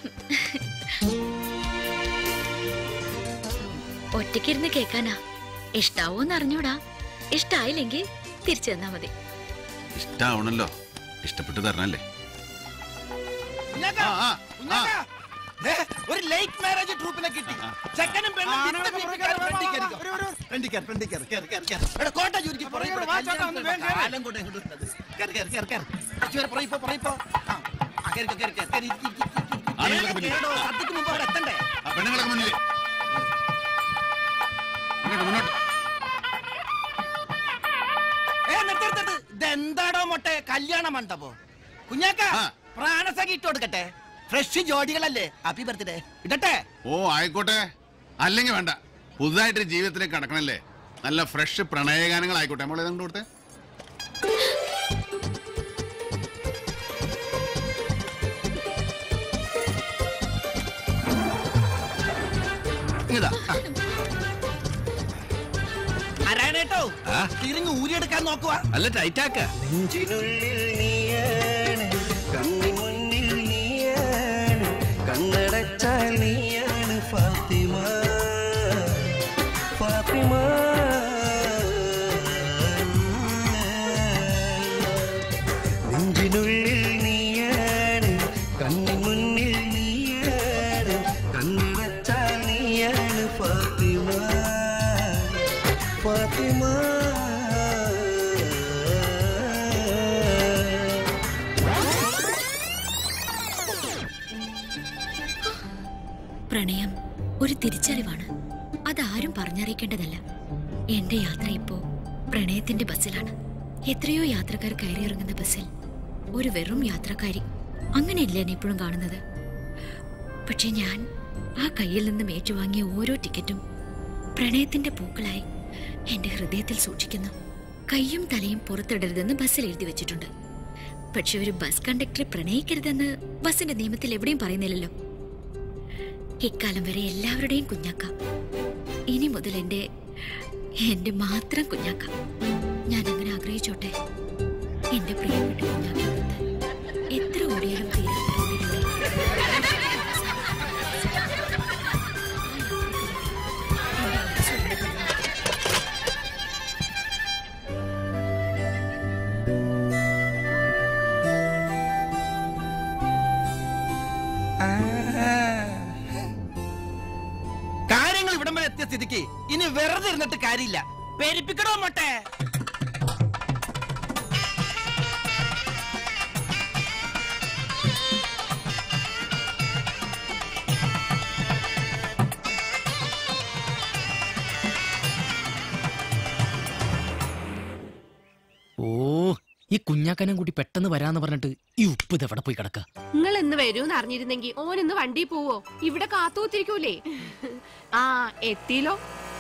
ഒറ്റയ്ക്കിരുന്ന് കേക്കാനാ ഇഷ്ടാവോന്ന് അറിഞ്ഞൂടാ ഇഷ്ടായില്ലെങ്കിൽ തിരിച്ചു തന്നാ മതി ഇഷ്ടാവണല്ലോ ഇഷ്ടപ്പെട്ട് തരണല്ലേ ഒരു ലേറ്റ് മാരേജ് ട്രൂപ്പിനെ കിട്ടി ചെക്കനും പെണ്ണും വിത്ത് വീട്ടിക്കാരെ ഫ്രണ്ടിൽ കയറിക്കോ. ഫ്രണ്ടിൽ കയറി, ഫ്രണ്ടിൽ കയറി, കയറി, കയറി, കയറി. എടാ, കോട്ട ചുരുക്കി പുറകിൽ കൂടെ കല്യാണത്തിന് കാലം കൊണ്ട് ഇങ്ങോട്ട് വരുന്നത്. കയറി, കയറി, കയറി, കയറി. കുറച്ച് പേര് പുറകിൽ പോ, പുറകിൽ പോ. ആ, ആ, കയറിക്കോ, കയറിക്കോ, കയറി, ഇരിക്ക്, ഇരിക്ക്, ഇരിക്ക്, ഇരിക്ക്. ആണുങ്ങളൊക്കെ പിന്നിൽ. കേറടോ, സദ്യക്ക് മുമ്പ് അവിടെ എത്തണ്ടേ ആ, പെണ്ണുങ്ങളൊക്കെ മുന്നിൽ മുന്നോട്ട് മുന്നോട്ട് ഏ നിർത്തരുത് ഇതെന്താടോ മൊട്ടെ കല്യാണ മണ്ഡപോ കുഞ്ഞാക്ക പ്രാണസഖി ഇട്ട് കൊടുക്കട്ടെ ഫ്രഷ് ജോഡികളല്ലേ ഹാപ്പി ബർത്ത്ഡേ ഇടട്ടെ ഓ ആയിക്കോട്ടെ അല്ലെങ്കിൽ വേണ്ട പുതുതായിട്ട് ജീവിതത്തിലേക്ക് കടക്കണല്ലേ നല്ല ഫ്രഷ് പ്രണയഗാനങ്ങൾ ആയിക്കോട്ടെ നമ്മൾ ഏതാണ്ട് കൊടുത്തേ ഇതാ ആരാണേട്ടോ തിരിഞ്ഞ് ഊരിയെടുക്കാൻ നോക്കുക അല്ല ടൈറ്റാക്ക കണ്ണടച്ചാൽ നീയാണ് ഫാത്തിമ ഫാത്തിമ നെഞ്ചിനുള്ളിൽ നീ കണ്ണടച്ചാൽ നീയാണ് ഫാത്തിമ ഫാത്തിമ പ്രണയം ഒരു തിരിച്ചറിവാണ് അതാരും പറഞ്ഞറിയിക്കേണ്ടതല്ല എന്റെ യാത്ര ഇപ്പോ പ്രണയത്തിന്റെ ബസ്സിലാണ് എത്രയോ യാത്രക്കാർ കയറിയിറങ്ങുന്ന ബസ്സിൽ ഒരു വെറും യാത്രക്കാരി അങ്ങനെയല്ലേ എന്നെ ഇപ്പോഴും കാണുന്നത് പക്ഷെ ഞാൻ ആ കയ്യിൽ നിന്നും ഏറ്റുവാങ്ങിയ ഓരോ ടിക്കറ്റും പ്രണയത്തിന്റെ പൂക്കളായി എന്റെ ഹൃദയത്തിൽ സൂക്ഷിക്കുന്നു കൈയും തലയും പുറത്തിടരുതെന്ന് ബസ്സിൽ എഴുതി വെച്ചിട്ടുണ്ട് പക്ഷെ ഒരു ബസ് കണ്ടക്ടറെ പ്രണയിക്കരുതെന്ന് ബസിന്റെ നിയമത്തിൽ എവിടെയും പറയുന്നില്ലല്ലോ ഇക്കാലം വരെ എല്ലാവരുടെയും കുഞ്ഞാക്ക ഇനി മുതൽ എന്റെ എന്റെ മാത്രം കുഞ്ഞാക്ക ഞാൻ അങ്ങനെ ആഗ്രഹിച്ചോട്ടെ എന്റെ പ്രിയപ്പെട്ട കുഞ്ഞാക്കടുത്ത് എത്ര ഓടിയാലും തീരാത്ത കാര്യങ്ങൾ ഇവിടം വരെ എത്തിയ സ്ഥിതിക്ക് ഇനി വെറുതെ ഇരുന്നിട്ട് കാര്യമില്ല പേരിപ്പിക്കണോ മട്ടെ ഓ ഈ കുഞ്ഞാക്കനും കൂടി പെട്ടെന്ന് വരാന്ന് പറഞ്ഞിട്ട് ഈ ഉപ്പ് ഇത് എവിടെ പോയി കിടക്ക നിങ്ങൾ ഇന്ന് വരൂന്ന് അറിഞ്ഞിരുന്നെങ്കിൽ ഓൻ ഇന്ന് വണ്ടി പോവോ ഇവിടെ കാത്തുത്തിരിക്കൂലേ ആ എത്തിയില്ലോ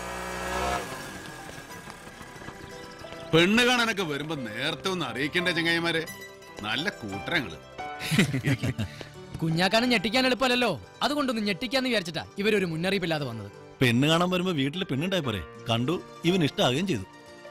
പെണ്ണ് കാണാനൊക്കെ വരുമ്പോ നേരത്തെ ഒന്ന് അറിയിക്കണ്ടേ ചങ്ങായിമാരെ നല്ല കൂട്ടരങ്ങള് കുഞ്ഞാക്കാനും ഞെട്ടിക്കാൻ എളുപ്പമല്ലല്ലോ അതുകൊണ്ടൊന്ന് ഞെട്ടിക്കാന്ന് വിചാരിച്ചിട്ടാ ഇവരൊരു മുന്നറിയിപ്പില്ലാതെ വന്നത് പെണ്ണ് കാണാൻ വരുമ്പോ വീട്ടിൽ പെണ്ണുണ്ടായി പോരെ കണ്ടു ഇവൻ ഇഷ്ടാകുകയും ചെയ്തു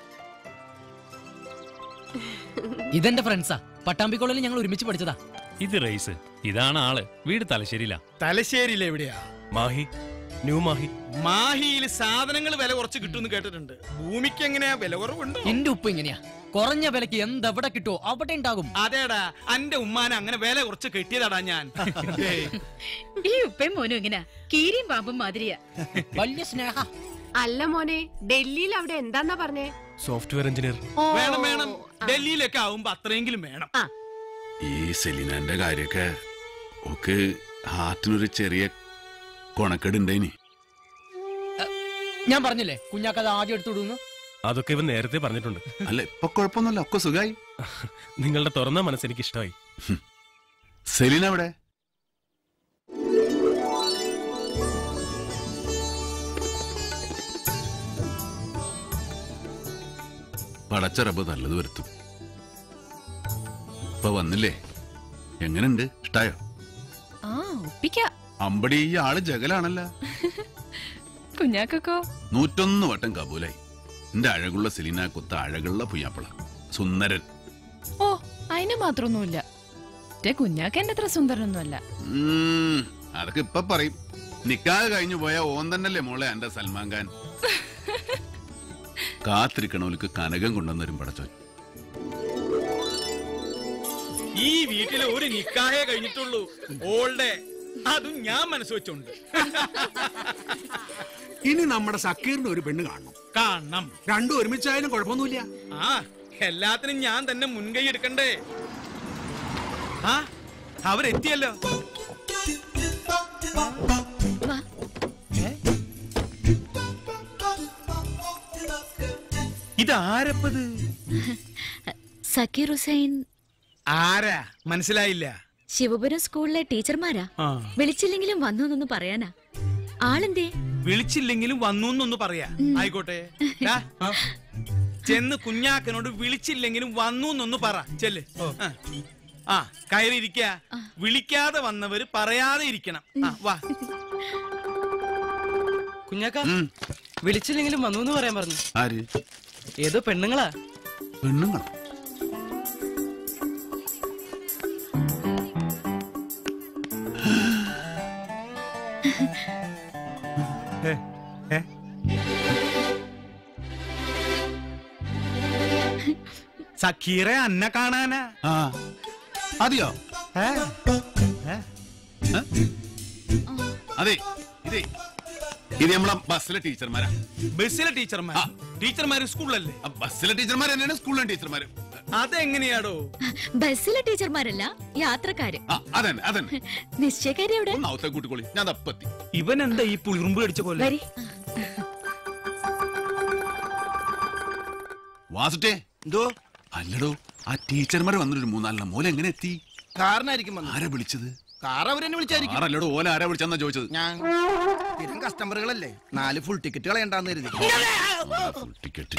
ഇതെന്റെ ഫ്രണ്ട്സാ പട്ടാമ്പി കോളേജിൽ ഞങ്ങൾ ഒരുമിച്ച് പഠിച്ചതാ ഇത് റൈസ് ഇതാണ് ആള് വീട് തലശ്ശേരിയിലാ തലശ്ശേരിയിൽ എവിടെയാ മാഹി ന്യൂ മാഹി മാഹിയിൽ സാധനങ്ങൾ വില കുറച്ച് കിട്ടുമെന്ന് കേട്ടിട്ടുണ്ട് ഭൂമിക്ക് എങ്ങനെയാ വില കുറവുണ്ടോ എന്റെ ഉപ്പ് ഇങ്ങനെയാ കുറഞ്ഞ വിലക്ക് എന്തെവിടെ കിട്ടുമോ അവിടെ ഉണ്ടാകും അതേടാ അന്റെ ഉമ്മാനെ അങ്ങനെ വില കുറച്ച് കെട്ടിയതാടാ ഞാൻ ഏയ്, ഈ ഉപ്പയും മോനും ഇങ്ങനെ കീരിയും പാമ്പും മാതിരിയാ വലിയ സ്നേഹ അല്ല മോനെ ഡൽഹിയിൽ അവിടെ എന്താന്നാ പറഞ്ഞേ സോഫ്റ്റ്വെയർ എഞ്ചിനീയർ ഓ, വേണം വേണം ഡൽഹിയിലൊക്കെ ആവുമ്പോ അത്രയെങ്കിലും വേണം ഈ സെലിനാന്റെ കാര്യൊക്കെ ഒക്കെ ഹാർട്ടിനൊരു ചെറിയ കൊണക്കേടുണ്ടേനി ഞാൻ പറഞ്ഞില്ലേ കുഞ്ഞാക്കത് ആദ്യം എടുത്തുവിടുന്നു അതൊക്കെ ഇവൻ നേരത്തെ പറഞ്ഞിട്ടുണ്ട് അല്ല ഇപ്പൊ കുഴപ്പമൊന്നുമില്ല ഒക്കെ സുഖായി നിങ്ങളുടെ തുറന്ന മനസ്സ് എനിക്ക് ഇഷ്ടമായി സെലിന എവിടെ പടച്ച റബ്ബ് നല്ലത് വരുത്തും ഇപ്പൊ വന്നില്ലേ എങ്ങനുണ്ട് ഇഷ്ടായോ ആ ഒപ്പിക്കാം അമ്പടി ഈ ആള് ജഗലാണല്ല കുഞ്ഞാക്കോ നൂറ്റൊന്ന് വട്ടം കബൂലായി എന്റെ അഴകുള്ള സെലീന കൊത്ത അഴകുള്ള പുയ്യാപ്പള സുന്ദരൻ ഓ അതിന് മാത്രമൊന്നുമില്ല മറ്റേ കുഞ്ഞാക്കന്റെ അത്ര സുന്ദരനൊന്നുമല്ല ഉം, അതൊക്കെ ഇപ്പൊ പറയും നിക്കാതെ കഴിഞ്ഞു പോയ ഓൻ തന്നല്ലേ മോളെ എന്റെ സൽമാൻ ഖാൻ കാത്തിരിക്കണവർക്ക് കനകം കൊണ്ടുവന്നരും പടച്ചോൻ ഈ വീട്ടിലെ ഒരു നിക്കാഹേ കഴിഞ്ഞിട്ടുള്ളൂ ഓൾഡേ അതും ഞാൻ മനസ്സ് വെച്ചോണ്ട് ഇനി നമ്മുടെ സക്കീറിന്റെ ഒരു പെണ്ണ് കാണണം കാണണം രണ്ടും ഒരുമിച്ചായാലും കുഴപ്പമൊന്നുമില്ല ആ എല്ലാത്തിനും ഞാൻ തന്നെ മുൻകൈ എടുക്കണ്ടേ ആ അവരെത്തിയല്ലോ ഇതാരപ്പത് സക്കീർ ഹുസൈൻ ആരാ മനസ്സിലായില്ല ശിവപുരം സ്കൂളിലെ ടീച്ചർമാരാ ആ. വിളിച്ചില്ലെങ്കിലും വന്നു എന്നൊന്ന് പറയാനാ ആളെന്തേ വിളിച്ചില്ലെങ്കിലും വന്നു എന്നൊന്ന് പറയാ ആയിക്കോട്ടെ ദാ, ചെന്ന് കുഞ്ഞാക്കനോട് വിളിച്ചില്ലെങ്കിലും വന്നു എന്നൊന്ന് പറ ചെല്ല് ആ. ആ കയറിയിരിക്ക വിളിക്കാതെ വന്നവര് പറയാതെ ഇരിക്കണം ആ വാ കുഞ്ഞാക്ക വിളിച്ചില്ലെങ്കിലും വന്നു എന്ന് പറയാൻ പറഞ്ഞു ആര് ഏതോ പെണ്ണുങ്ങളാ പെണ്ണുങ്ങളോ സക്കീറെ അന്ന കാണാനാ ആ അതെയോ ഏ? അതെ ഇതേ ഇത് നമ്മളെ ബസ്സിലെ ടീച്ചർമാരാ ബസ്സിലെ ടീച്ചർമാർ ടീച്ചർമാര് സ്കൂളിലല്ലേ ബസ്സിലെ ടീച്ചർമാർ തന്നെയാണ് സ്കൂളിലെ ടീച്ചർമാർ അതെങ്ങനെയാടോ ബസ്സിലെ ടീച്ചർമാരല്ല യാത്രക്കാര് അതന്നെ അതന്നെ നിശ്ചയക്കാരി എവിടെ ഒന്ന് അവത്തെ കൂട്ടിക്കോളി ഞാൻ തപ്പത്തി ഇവൻ എന്താ ഈ പുളിറുമ്പ് കടിച്ച പോലെ വരി വാസുട്ടേ എന്തോ അല്ലടോ ആ ടീച്ചർമാർ വന്നൊരു മൂന്നാലെണ്ണം മോലെ എങ്ങനെ എത്തി കാറിനായിരിക്കും ആരാ വിളിച്ചത് കാർ അവരെന്നെ വിളിച്ചായിരിക്കും ആരല്ലടോ ഓല ആരാ വിളിച്ചെന്നാ ചോദിച്ചത് ഞാൻ സ്ഥിരം കസ്റ്റമറുകളല്ലേ നാല് ഫുൾ ടിക്കറ്റ് കളയണ്ടാന്ന് കരുതി ടിക്കറ്റ്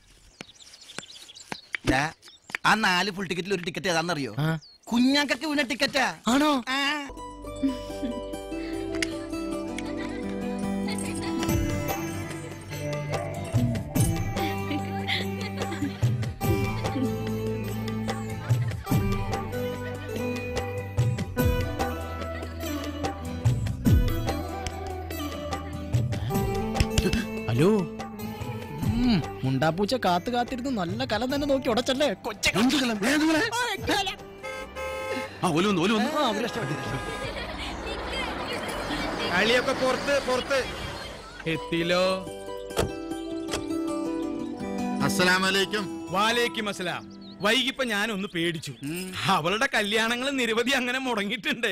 ദാ, ആ നാല് ഫുൾ ടിക്കറ്റിൽ ഒരു ടിക്കറ്റ് ഏതാണെന്നറിയോ കുഞ്ഞാക്കൊക്കെ വീണ ടിക്കറ്റാ ആണോ ഹലോ ഉം, മുണ്ടാപ്പൂച്ച കാത്തു കാത്തിരുന്ന് നല്ല കലം തന്നെ നോക്കി ഉടച്ചല്ലേ കൊച്ച ആ ഓല് വന്നു ഓല് വന്നു കളിയൊക്കെ പുറത്ത് പുറത്ത് എത്തിലോ അസ്സലാമലൈക്കും വാലേക്കും അസ്സലാം വൈകിപ്പോ ഞാൻ ഒന്ന് പേടിച്ചു അവളുടെ കല്യാണങ്ങൾ നിരവധി അങ്ങനെ മുടങ്ങിയിട്ടുണ്ട്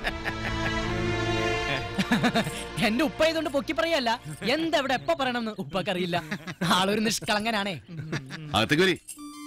എന്റെ ഉപ്പ ഇതുകൊണ്ട് പൊക്കി പറയല്ല എന്തെവിടെ എപ്പ പറയണമെന്ന് ഉപ്പക്കറിയില്ല ആളൊരു നിഷ്കളങ്കനാണേ അകത്തേക്ക് വരി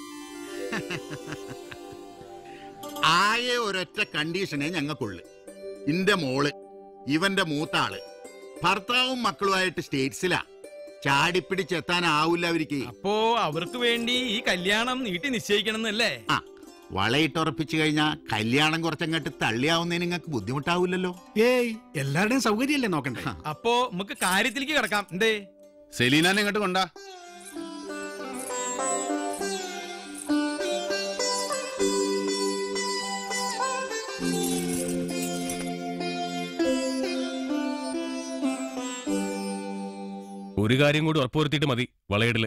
ആകെ ഒരൊറ്റ കണ്ടീഷനേ ഞങ്ങൾക്കുള്ളു ഇന്റെ മോള് ഇവന്റെ മൂത്ത ആള് ഭർത്താവും മക്കളുമായിട്ട് സ്റ്റേറ്റ്സിലാ ചാടിപ്പിടിച്ചെത്താനാവൂല അവർക്ക് അപ്പോ അവർക്ക് വേണ്ടി ഈ കല്യാണം നീട്ടി നിശ്ചയിക്കണം എന്നല്ലേ ആ വളയിട്ടുറപ്പിച്ചു കഴിഞ്ഞാ കല്യാണം കുറച്ചങ്ങോട്ട് തള്ളിയാവുന്നതിന് നിങ്ങൾക്ക് ബുദ്ധിമുട്ടാവൂലല്ലോ ഏയ് എല്ലാവരുടെയും സൗകര്യമല്ലേ നോക്കണ്ടേ അപ്പോ നമുക്ക് കാര്യത്തിലേക്ക് കിടക്കാം എന്തേ സെലീനാനെ ഇങ്ങോട്ട് കൊണ്ടാ ഒരു കാര്യം കൂടി ഉറപ്പുവരുത്തിയിട്ട് മതി വളയിടല്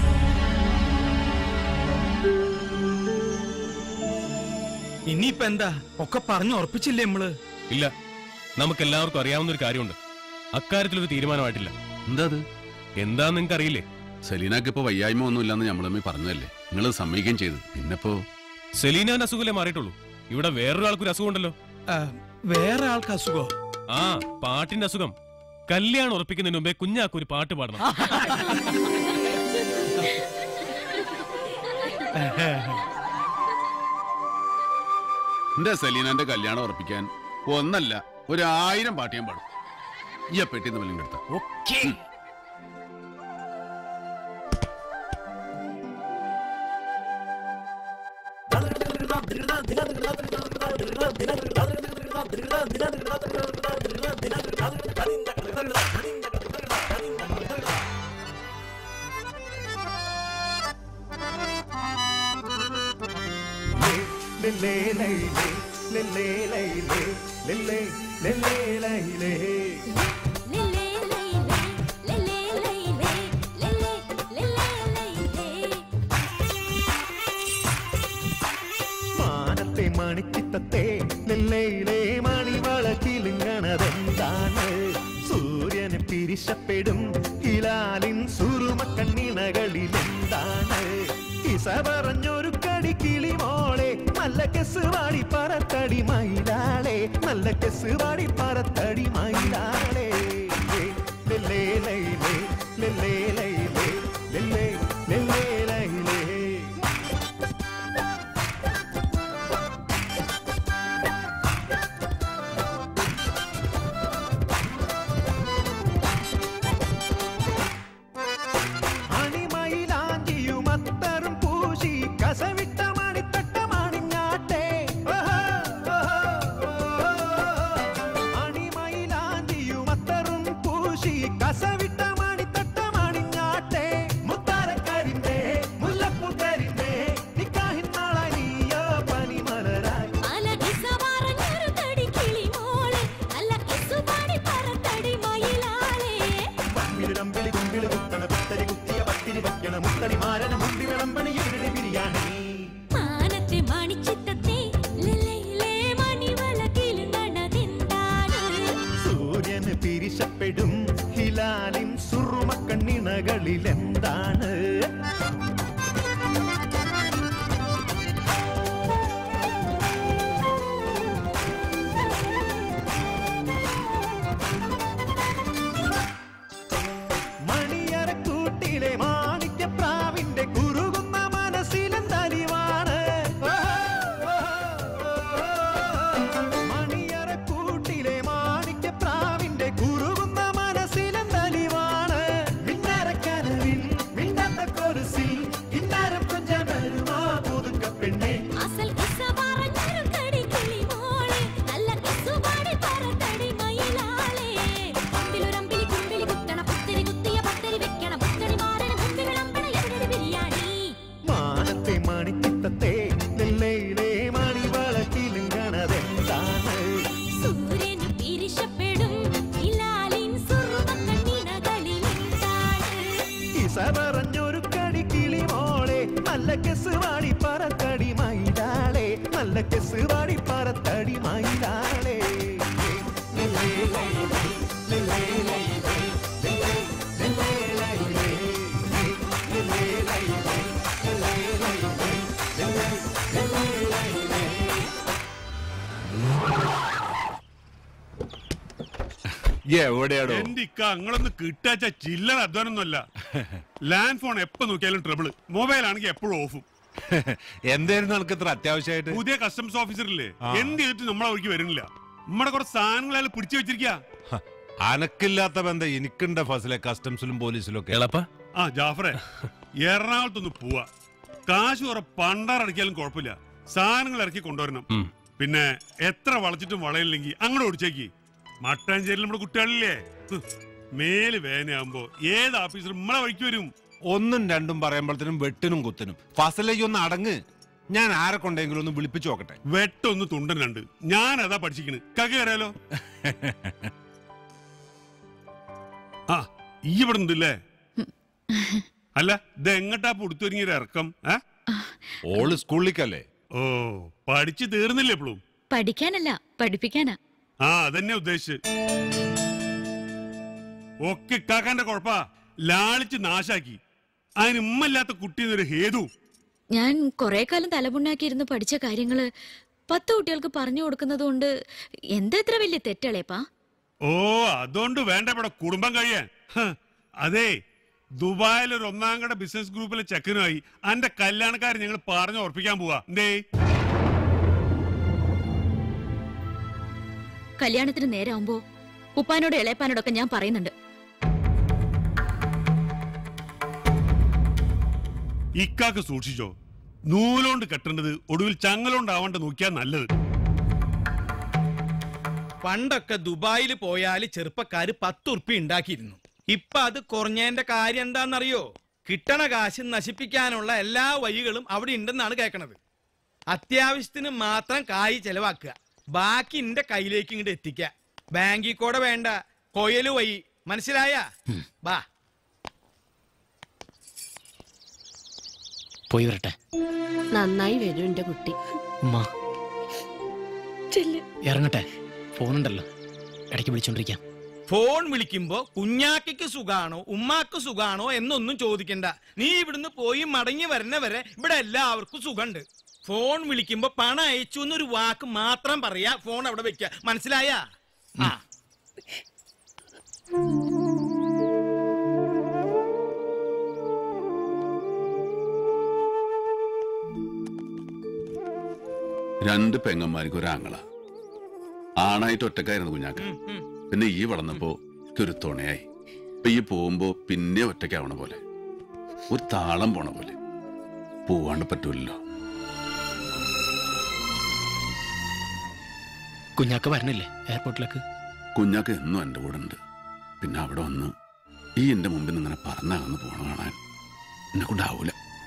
ഇനിയിപ്പോ എന്താ ഒക്കെ പറഞ്ഞു ഉറപ്പിച്ചില്ലേ നമ്മള് ഇല്ല നമുക്ക് എല്ലാവർക്കും അറിയാവുന്ന ഒരു കാര്യമുണ്ട് അക്കാര്യത്തിലൊരു തീരുമാനമായിട്ടില്ല എന്താ അത് എന്താന്ന് നിങ്ങൾക്ക് അറിയില്ലേ സെലീനാക്ക് ഇപ്പൊ വയ്യായ്മ ഒന്നും ഇല്ലെന്ന് നമ്മൾ തമ്മിൽ പറഞ്ഞതല്ലേ നിങ്ങൾ സമ്മതിക്കുകയും ചെയ്തു പിന്നിപ്പോ സെലീനാന്റെ അസുഖല്ലേ മാറിയിട്ടുള്ളൂ ഇവിടെ വേറൊരാൾക്കൊരു അസുഖം ഉണ്ടല്ലോ വേറെ ആൾക്ക് അസുഖോ ആ പാട്ടിന്റെ അസുഖം കല്യാണം ഉറപ്പിക്കുന്നതിന് മുമ്പേ കുഞ്ഞാക്ക് ഒരു പാട്ട് പാടണം എന്റെ സെലീനാന്റെ കല്യാണം ഉറപ്പിക്കാൻ ഒന്നല്ല ഒരു ആയിരം പാട്ട് ഞാൻ പാടും ഈ ആ പെട്ടി തമ്മിൽ എടുത്ത ഓക്കേ മാനത്തെ മണിച്ചിത്തത്തെ നെല്ലയിലെ മണിവളക്കിലുങ്ങണതെന്താണ് സൂര്യന് പിരിശപ്പെടും ഹിലാലിൻ സുറുമക്കണ്ണിണകളിലെന്താണ് ഇസ പറഞ്ഞൊരു കടി കിളിമോളെ നല്ല കെസ് വാടി പറത്തടി മയിലാളെ നല്ല കെസ് വാടി പറത്തടി മയിലാളെ ലെല്ലേ ലൈലേ ലെല്ലേ ലൈലേ ലെല്ലേ ലെല്ലേ ലൈലേ അണിമയിലാഞ്ചിയുമത്തറും പൂശി കസവിട്ട മണിത്തട്ടമാണിഞ്ഞാട്ടെ അണിമയിലാഞ്ചിയുമത്തറും പൂശി കസവിട്ട മണിത്തട്ടമാണിഞ്ഞാട്ടെ മുത്താരക്കരിന്റെ മുല്ലപ്പൂക്കരിന്റെ നിക്കാഹിൻ നാളായി നീയോ പനിമലരായി മിരുടമ്പിളി കുമ്പിളി കുത്തണ പത്തരി കുത്തിയ പത്തിരി വയ്ക്കണ മുത്തടി മാരന മുണ്ടി വിളമ്പണി ഇവിടെ ബിരിയാണി സൂര്യന് പിരിശപ്പ പിരിശപ്പെടും ഹിലാലിൻ സുറുമ കണ്ണിണകളിൽ എന്താണ് മണിയറക്കൂട്ടിലെ മാണിക്യപ്രാവിന്റെ കുറുകുന്ന മനസ്സിലെന്തലിവാണ് മണിയറക്കൂട്ടിലെ മാണിക്യപ്രാവിന്റെ കുറുകുന്ന മനസ്സിലെന്തലിവാണ് മിന്നറക്കനവിൽ മിണ്ടാത്ത കൊലുസിൽ കിന്നാരം കൊഞ്ചം വരുമാ പുതുക്ക പെണ്ണെ അസൽ കിസ്സ പറഞ്ഞൊരു കടി കിളിമോളെ നല്ല കിസ്സുപാടി പറത്തടി മയിലാളെ അമ്പിലൊരമ്പിലി കുമ്പിളി കുത്തണ പുത്തിരി കുത്തിയ പത്തരി വെക്കണ പുത്തടി മാറണ മുമ്പി വിളമ്പണ എവിടെ ബിരിയാണി മാനത്തെ മണിച്ചിത്തത്തെ നെല്ലയിലെ മണിവളക്കിലുങ്ങണതെന്താണ് സൂര്യന് പിരിശപ്പെടും ഹിലാലിൻ സുറുമക്കണ്ണിണകളിലെന്താണ് ഇസ പറഞ്ഞൊരു കടി കിളിമോളെ നല്ല കെസ് വാടി പറത്തടി മയിലാളെ നല്ല കെസ് വാടി പറത്തടി മയിലാളെ എവിടെയാടോ എന്റെ ഇക്ക നിങ്ങളൊന്ന് കിട്ടാച്ച ചില്ലറ അധ്വാനൊന്നുമല്ല ലാൻഡ് ഫോൺ എപ്പോ നോക്കിയാലും ട്രബിള് മൊബൈൽ ആണെങ്കിൽ എപ്പോഴും ഓഫും എന്തായിരുന്നു നിനക്ക് ഇത്ര അത്യാവശ്യമായിട്ട് പുതിയ കസ്റ്റംസ് ഓഫീസറില്ലേ ആ. എന്ത് ചെയ്തിട്ട് നമ്മളെ വഴിക്ക് വരുന്നില്ല നമ്മുടെ കുറച്ച് സാധനങ്ങൾ അയാൾ പിടിച്ചു വെച്ചിരിക്കാ അനക്കില്ലാത്ത ബന്ധം എനിക്കുണ്ട് ഫസിലെ കസ്റ്റംസിലും പോലീസിലും ഒക്കെ എളപ്പ ആ ജാഫറെ എറണാകുളത്തൊന്ന് പോവാ കാശ് കുറെ പണ്ടാറടിക്കാലും കുഴപ്പമില്ല സാധനങ്ങൾ ഇറക്കി കൊണ്ടുവരണം പിന്നെ എത്ര വളച്ചിട്ടും വളയില്ലെങ്കിൽ അങ്ങോട്ട് ഓടിച്ചേക്ക് മട്ടാഞ്ചേരിയിൽ നമ്മുടെ കുട്ടികളില്ലേ ഹ്, മേല് വേനയാകുമ്പോ ഏത് ഓഫീസറും നമ്മളെ വഴിക്ക് വരും ഒന്നും രണ്ടും പറയുമ്പോഴത്തേനും വെട്ടിനും കുത്തിനും ഫസലേക്ക് ഒന്ന് അടങ്ങ് ഞാൻ ആരെ കൊണ്ടെങ്കിലും ഒന്ന് വിളിപ്പിച്ചു നോക്കട്ടെ വെട്ടൊന്ന് തുണ്ടൻ രണ്ട് ഞാൻ അതാ പഠിച്ചിക്കണ് കക കയറിയാലോ ആ ഈ ഇവിടെ ഉണ്ടല്ലേ അല്ല ഇത് എങ്ങട്ടാ പുടുത്തൊരുങ്ങിയ ഇറക്കം ഏ ഓള് സ്കൂളിലേക്കല്ലേ ഓ പഠിച്ചു തീർന്നില്ല എപ്പോഴും പഠിക്കാനല്ല പഠിപ്പിക്കാനാ ആ അതന്നെ ഉദ്ദേശിച്ച് ഒക്കെ കാക്കാന്റെ കുഴപ്പാ ലാളിച്ച് നാശാക്കി അതിന് ഉമ്മല്ലാത്ത കുട്ടി എന്നൊരു ഹേതു ഞാൻ കുറെ കാലം തലമുണ്ടാക്കിയിരുന്ന് പഠിച്ച കാര്യങ്ങള് പത്ത് കുട്ടികൾക്ക് പറഞ്ഞു കൊടുക്കുന്നത് കൊണ്ട് എന്താ ഇത്ര വലിയ തെറ്റളേപ്പാ ഓ അതുകൊണ്ട് വേണ്ട ഇവിടെ കുടുംബം കഴിയാൻ ഹ്, അതെ ദുബായിൽ ഒരു ഒന്നാം കട ബിസിനസ് ഗ്രൂപ്പിലെ ചെക്കനുമായി അന്റെ കല്യാണക്കാരൻ ഞങ്ങൾ പറഞ്ഞു ഉറപ്പിക്കാൻ പോവാ എന്തേ കല്യാണത്തിന് നേരാവുമ്പോ ഉപ്പാനോട് ഇളയപ്പാനോടൊക്കെ ഞാൻ പറയുന്നുണ്ട് ഇക്കാക്ക് സൂക്ഷിച്ചോ നൂലോണ്ട് കെട്ടേണ്ടത് ഒടുവിൽ ചങ്ങലോണ്ടാവണ്ട നോക്കിയാ നല്ലത് പണ്ടൊക്കെ ദുബായിൽ പോയാൽ ചെറുപ്പക്കാര് പത്ത് ഉറുപ്പി ഉണ്ടാക്കിയിരുന്നു ഇപ്പൊ അത് കുറഞ്ഞതിന്റെ കാര്യം എന്താണെന്നറിയോ കിട്ടണ കാശ് നശിപ്പിക്കാനുള്ള എല്ലാ വഴികളും അവിടെ ഉണ്ടെന്നാണ് കേൾക്കണത് അത്യാവശ്യത്തിന് മാത്രം കായ് ചെലവാക്കുക ബാക്കി എന്റെ കയ്യിലേക്ക് ഇങ്ങോട്ട് എത്തിക്കുക ബാങ്കിൽ കൂടെ വേണ്ട കൊയല് വഴി മനസ്സിലായ ബാ പോയി വരട്ടെ നന്നായി വരും എന്റെ കുട്ടി ഉമ്മ ഇറങ്ങട്ടെ ഫോണുണ്ടല്ലോ ഇടയ്ക്ക് വിളിച്ചോണ്ടിരിക്കാം ഫോൺ വിളിക്കുമ്പോ കുഞ്ഞാക്കയ്ക്ക് സുഖാണോ ഉമ്മാക്ക് സുഖാണോ എന്നൊന്നും ചോദിക്കണ്ട നീ ഇവിടുന്ന് പോയി മടങ്ങി വരണ വരെ ഇവിടെ എല്ലാവർക്കും സുഖമുണ്ട് ഫോൺ വിളിക്കുമ്പോ പണം അയച്ചു എന്നൊരു വാക്ക് മാത്രം പറയാ ഫോൺ അവിടെ വെക്ക മനസ്സിലായ ആ രണ്ട് പെങ്ങന്മാർക്ക് ഒരാങ്ങള ആണായിട്ട് ഒറ്റക്കായിരുന്നു കുഞ്ഞാക്ക പിന്നെ ഈ വളർന്നപ്പോ ഒരു തുണയായി ഇപ്പൊ ഈ പോകുമ്പോ പിന്നെ ഒറ്റയ്ക്കാവണ പോലെ ഒരു താളം പോണ പോലെ പോവാണ്ട് പറ്റൂലല്ലോ കുഞ്ഞാക്ക വരണില്ലേ എയർപോർട്ടിലേക്ക് കുഞ്ഞാക്ക എന്നും എൻ്റെ കൂടെ ഉണ്ട് പിന്നെ അവിടെ വന്ന് ഈ എൻ്റെ മുമ്പിൽ നിന്ന് ഇങ്ങനെ പറന്നകന്ന് പോണ കാണാൻ എന്നെ കൊണ്ടാവൂല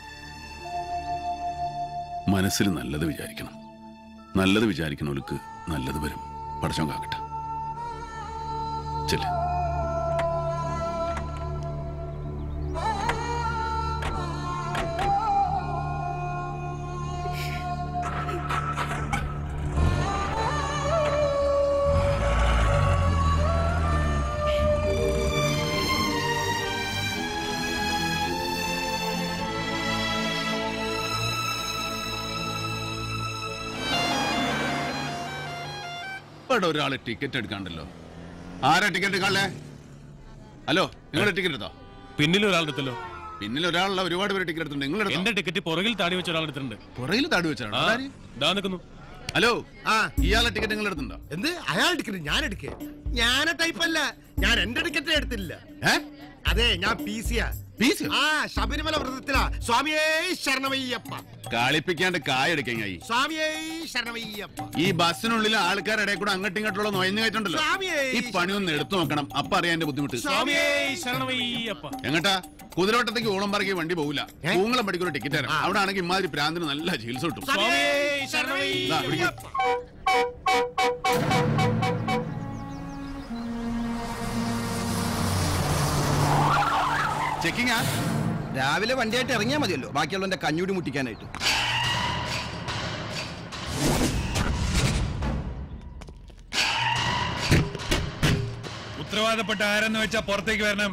മനസ്സിൽ നല്ലത് വിചാരിക്കണം നല്ലത് വിചാരിക്കണവർക്ക് നല്ലത് വരും പടച്ചോൻ കാക്കട്ടെ ചെല്ലേ ഇവിടെ ഒരാൾ ടിക്കറ്റ് എടുക്കാണ്ടല്ലോ ആരാ ടിക്കറ്റ് എടുക്കാളേ ഹലോ നിങ്ങളുടെ ടിക്കറ്റ് എടുത്തോ പിന്നിൽ ഒരാളെടുത്തല്ലോ പിന്നിൽ ഒരാളുള്ള ഒരുപാട് പേര് ടിക്കറ്റ് എടുത്തിട്ടുണ്ട് നിങ്ങൾ എന്റെ ടിക്കറ്റ് പുറകിൽ താടി വെച്ച ഒരാളെടുത്തിട്ടുണ്ട് പുറകിൽ താടി വെച്ചാണ് ആ, അതാര്? ദാ നിൽക്കുന്നു ഹലോ ആ ഇയാളെ ടിക്കറ്റ് നിങ്ങൾ എടുത്തിട്ടുണ്ടോ എന്ത് അയാൾ ടിക്കറ്റ് ഞാൻ എടുക്കേ ഞാൻ ടൈപ്പ് അല്ല ഞാൻ എന്റെ ടിക്കറ്റ് എടുത്തില്ല അതെ ഞാൻ പി സിയാ ആ ശബരിമല വ്രതത്തിലാ സ്വാമിയേ ശരണമയ്യപ്പ കളിപ്പിക്കാണ്ട് കായ എടുക്കായി സ്വാമിയേ ശരണമയ്യപ്പ ഈ ബസ്സിനുള്ളിൽ ആൾക്കാരുടെ കൂടെ അങ്ങോട്ടും ഇങ്ങോട്ടുള്ള നൊയഞ്ഞു കയറ്റുണ്ടല്ലോ സ്വാമിയേ. ഈ പണിയൊന്ന് എടുത്തു നോക്കണം അപ്പൊ അറിയാൻ എന്റെ ബുദ്ധിമുട്ട് സ്വാമിയേ ശരണമയ്യപ്പ എങ്ങട്ടാ കുതിരോട്ടത്തേക്ക് ഓളം പറക്കി വണ്ടി പോകില്ല പൂങ്ങളം പഠിക്കൊരു ടിക്കറ്റ് തരാം അവിടെ ആണെങ്കിൽ ഇമാതിരി പ്രാന്തിന് നല്ല ചികിത്സ കിട്ടും ദാ, പിടിക്ക്. ചെക്കിങ്ങാ രാവിലെ വണ്ടിയായിട്ട് ഇറങ്ങിയാൽ മതിയല്ലോ ബാക്കിയുള്ളവന്റെ കഞ്ഞൂടി മുട്ടിക്കാനായിട്ട് ഉത്തരവാദപ്പെട്ട ആരെന്ന് വെച്ചാ പുറത്തേക്ക് വരണം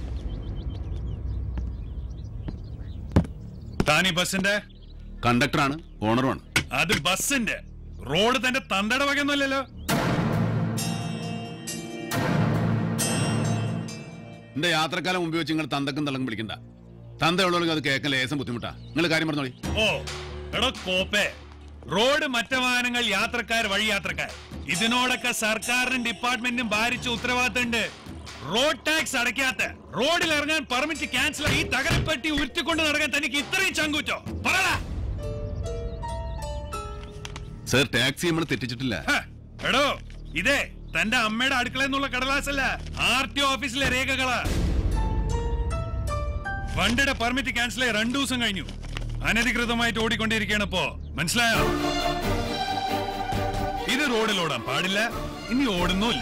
താനീ ബസിന്റെ കണ്ടക്ടറാണ് ഓണറുമാണ് അത് ബസിന്റെ റോഡ് തന്റെ തന്തയുടെ വകയൊന്നുമല്ലല്ലോ എന്റെ യാത്രക്കാലം മുമ്പ് വെച്ച് നിങ്ങൾ തന്തക്കും തള്ളക്കും വിളിക്കണ്ട തന്തയുള്ളവർക്ക് അത് കേൾക്കാൻ ലേസം ബുദ്ധിമുട്ടാ നിങ്ങൾ കാര്യം പറഞ്ഞോളി ഓ എടോ കോപ്പേ റോഡ് മറ്റ വാഹനങ്ങൾ യാത്രക്കാർ വഴി യാത്രക്കാർ ഇതിനോടൊക്കെ സർക്കാരിനും ഡിപ്പാർട്ട്മെന്റിനും ഭാരിച്ച ഉത്തരവാദിത്തമുണ്ട് റോഡ് ടാക്സ് അടയ്ക്കാത്ത റോഡിൽ ഇറങ്ങാൻ പെർമിറ്റ് ക്യാൻസൽ ഈ തകരപ്പെട്ടി ഉരുത്തിക്കൊണ്ട് നടക്കാൻ തനിക്ക് ഇത്രയും ചങ്കൂറ്റോ പറടാ സർ ടാക്സി നമ്മൾ തെറ്റിച്ചിട്ടില്ല ഹ, എടോ ഇതേ തന്റെ അമ്മയുടെ അടുക്കളയിൽ നിന്നുള്ള കടലാസല്ല ആർ ടി ഓഫീസിലെ രേഖകളാ വണ്ടിയുടെ പെർമിറ്റ് ക്യാൻസൽ ആയി രണ്ടു ദിവസം കഴിഞ്ഞു അനധികൃതമായിട്ട് ഓടിക്കൊണ്ടിരിക്കുകയാണ് ഇപ്പോ മനസ്സിലായോ ഇത് റോഡിൽ ഓടാൻ പാടില്ല ഇനി ഓടുന്നുമില്ല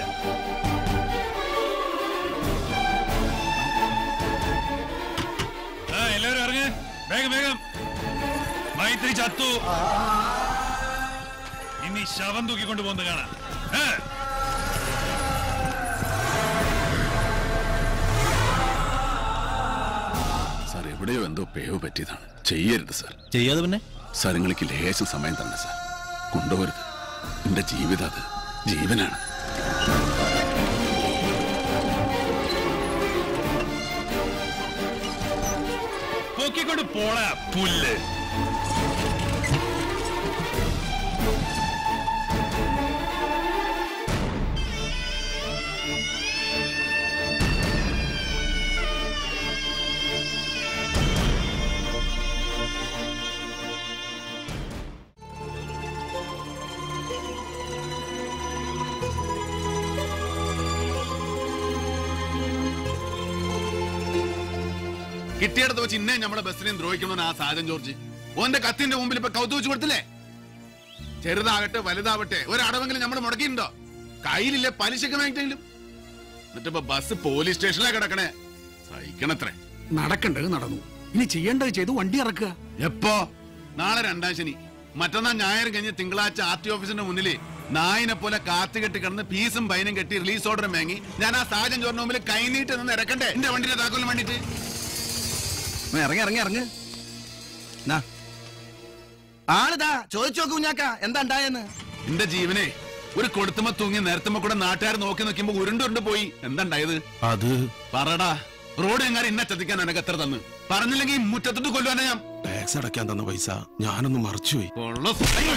ആ എല്ലാവരും ഇറങ്ങ് വേഗം വേഗം മൈത്രി ചത്തു ഇനി ശവം തൂക്കിക്കൊണ്ട് പോകുന്നത് കാണാം ഏ? സാർ എവിടെയോ എന്തോ പേവ് പറ്റിയതാണ് ചെയ്യരുത് സാർ ചെയ്യാതെ പിന്നെ സാർ നിങ്ങൾക്ക് ലേശം സമയം തന്നെ സാർ കൊണ്ടുപോകരുത് എന്റെ ജീവിതം അത് ജീവനാണ് പൊക്കിക്കൊണ്ട് പോടാ പുല്ല് കിട്ടിയിടത്ത് വെച്ച് ഇന്നേ നമ്മുടെ ബസ്സിനെയും ദ്രോഹിക്കണമെന്ന് ആ സാജൻ ജോർജ് ഓന്റെ കത്തിന്റെ മുമ്പിൽ ഇപ്പൊ കൗത്തു വെച്ച് കൊടുത്തില്ലേ ചെറുതാകട്ടെ വലുതാവട്ടെ ഒരടവെങ്കിലും നമ്മൾ മുടക്കിയിട്ടുണ്ടോ കയ്യിലില്ലേ പലിശക്ക് വേണ്ടെങ്കിലും എന്നിട്ടിപ്പോ ബസ് പോലീസ് സ്റ്റേഷനിലാ കിടക്കണേ സഹിക്കണത്രേ നടക്കേണ്ടത് നടന്നു ഇനി ചെയ്യേണ്ടത് ചെയ്തു വണ്ടി ഇറക്കുക എപ്പോ നാളെ രണ്ടാം ശനി മറ്റന്നാ ഞായർ കഴിഞ്ഞ് തിങ്കളാഴ്ച ആർ ടി ഓഫീസിന്റെ മുന്നിൽ നായിനെ പോലെ കാത്തു കെട്ടി കിടന്ന് ഫീസും പൈനും കെട്ടി റിലീസ് ഓർഡർ വാങ്ങി ഞാൻ ആ സാജൻ ചോറിന് മുമ്പിൽ കൈനീട്ട് നിന്ന് ഇറക്കണ്ടേ എന്റെ വണ്ടിയുടെ താക്കോലിന് വേണ്ടിട്ട് ഇറങ്ങി ഇറങ്ങി ഇറങ്ങ് നാ. ആളിതാ ചോദിച്ചു നോക്ക് കുഞ്ഞാക്ക എന്താ ഉണ്ടായെന്ന് എന്റെ ജീവനെ ഒരു കൊടുത്തുമ്പോ തൂങ്ങി നേരത്തുമ്പോ കൂടെ നാട്ടുകാർ നോക്കി നിൽക്കുമ്പോ ഉരുണ്ടുരുണ്ട് പോയി എന്താ ഉണ്ടായത് അത് പറടാ റോഡ് എങ്ങനെ ഇന്ന ചതിക്കാൻ എനക്ക് എത്ര തന്ന് പറഞ്ഞില്ലെങ്കിൽ ഈ മുറ്റത്തിട്ട് കൊല്ലുവാനാ ഞാൻ ടാക്സ് അടയ്ക്കാൻ തന്ന പൈസ ഞാനൊന്ന് മറച്ചുപോയി കൊള്ള അയ്യോ.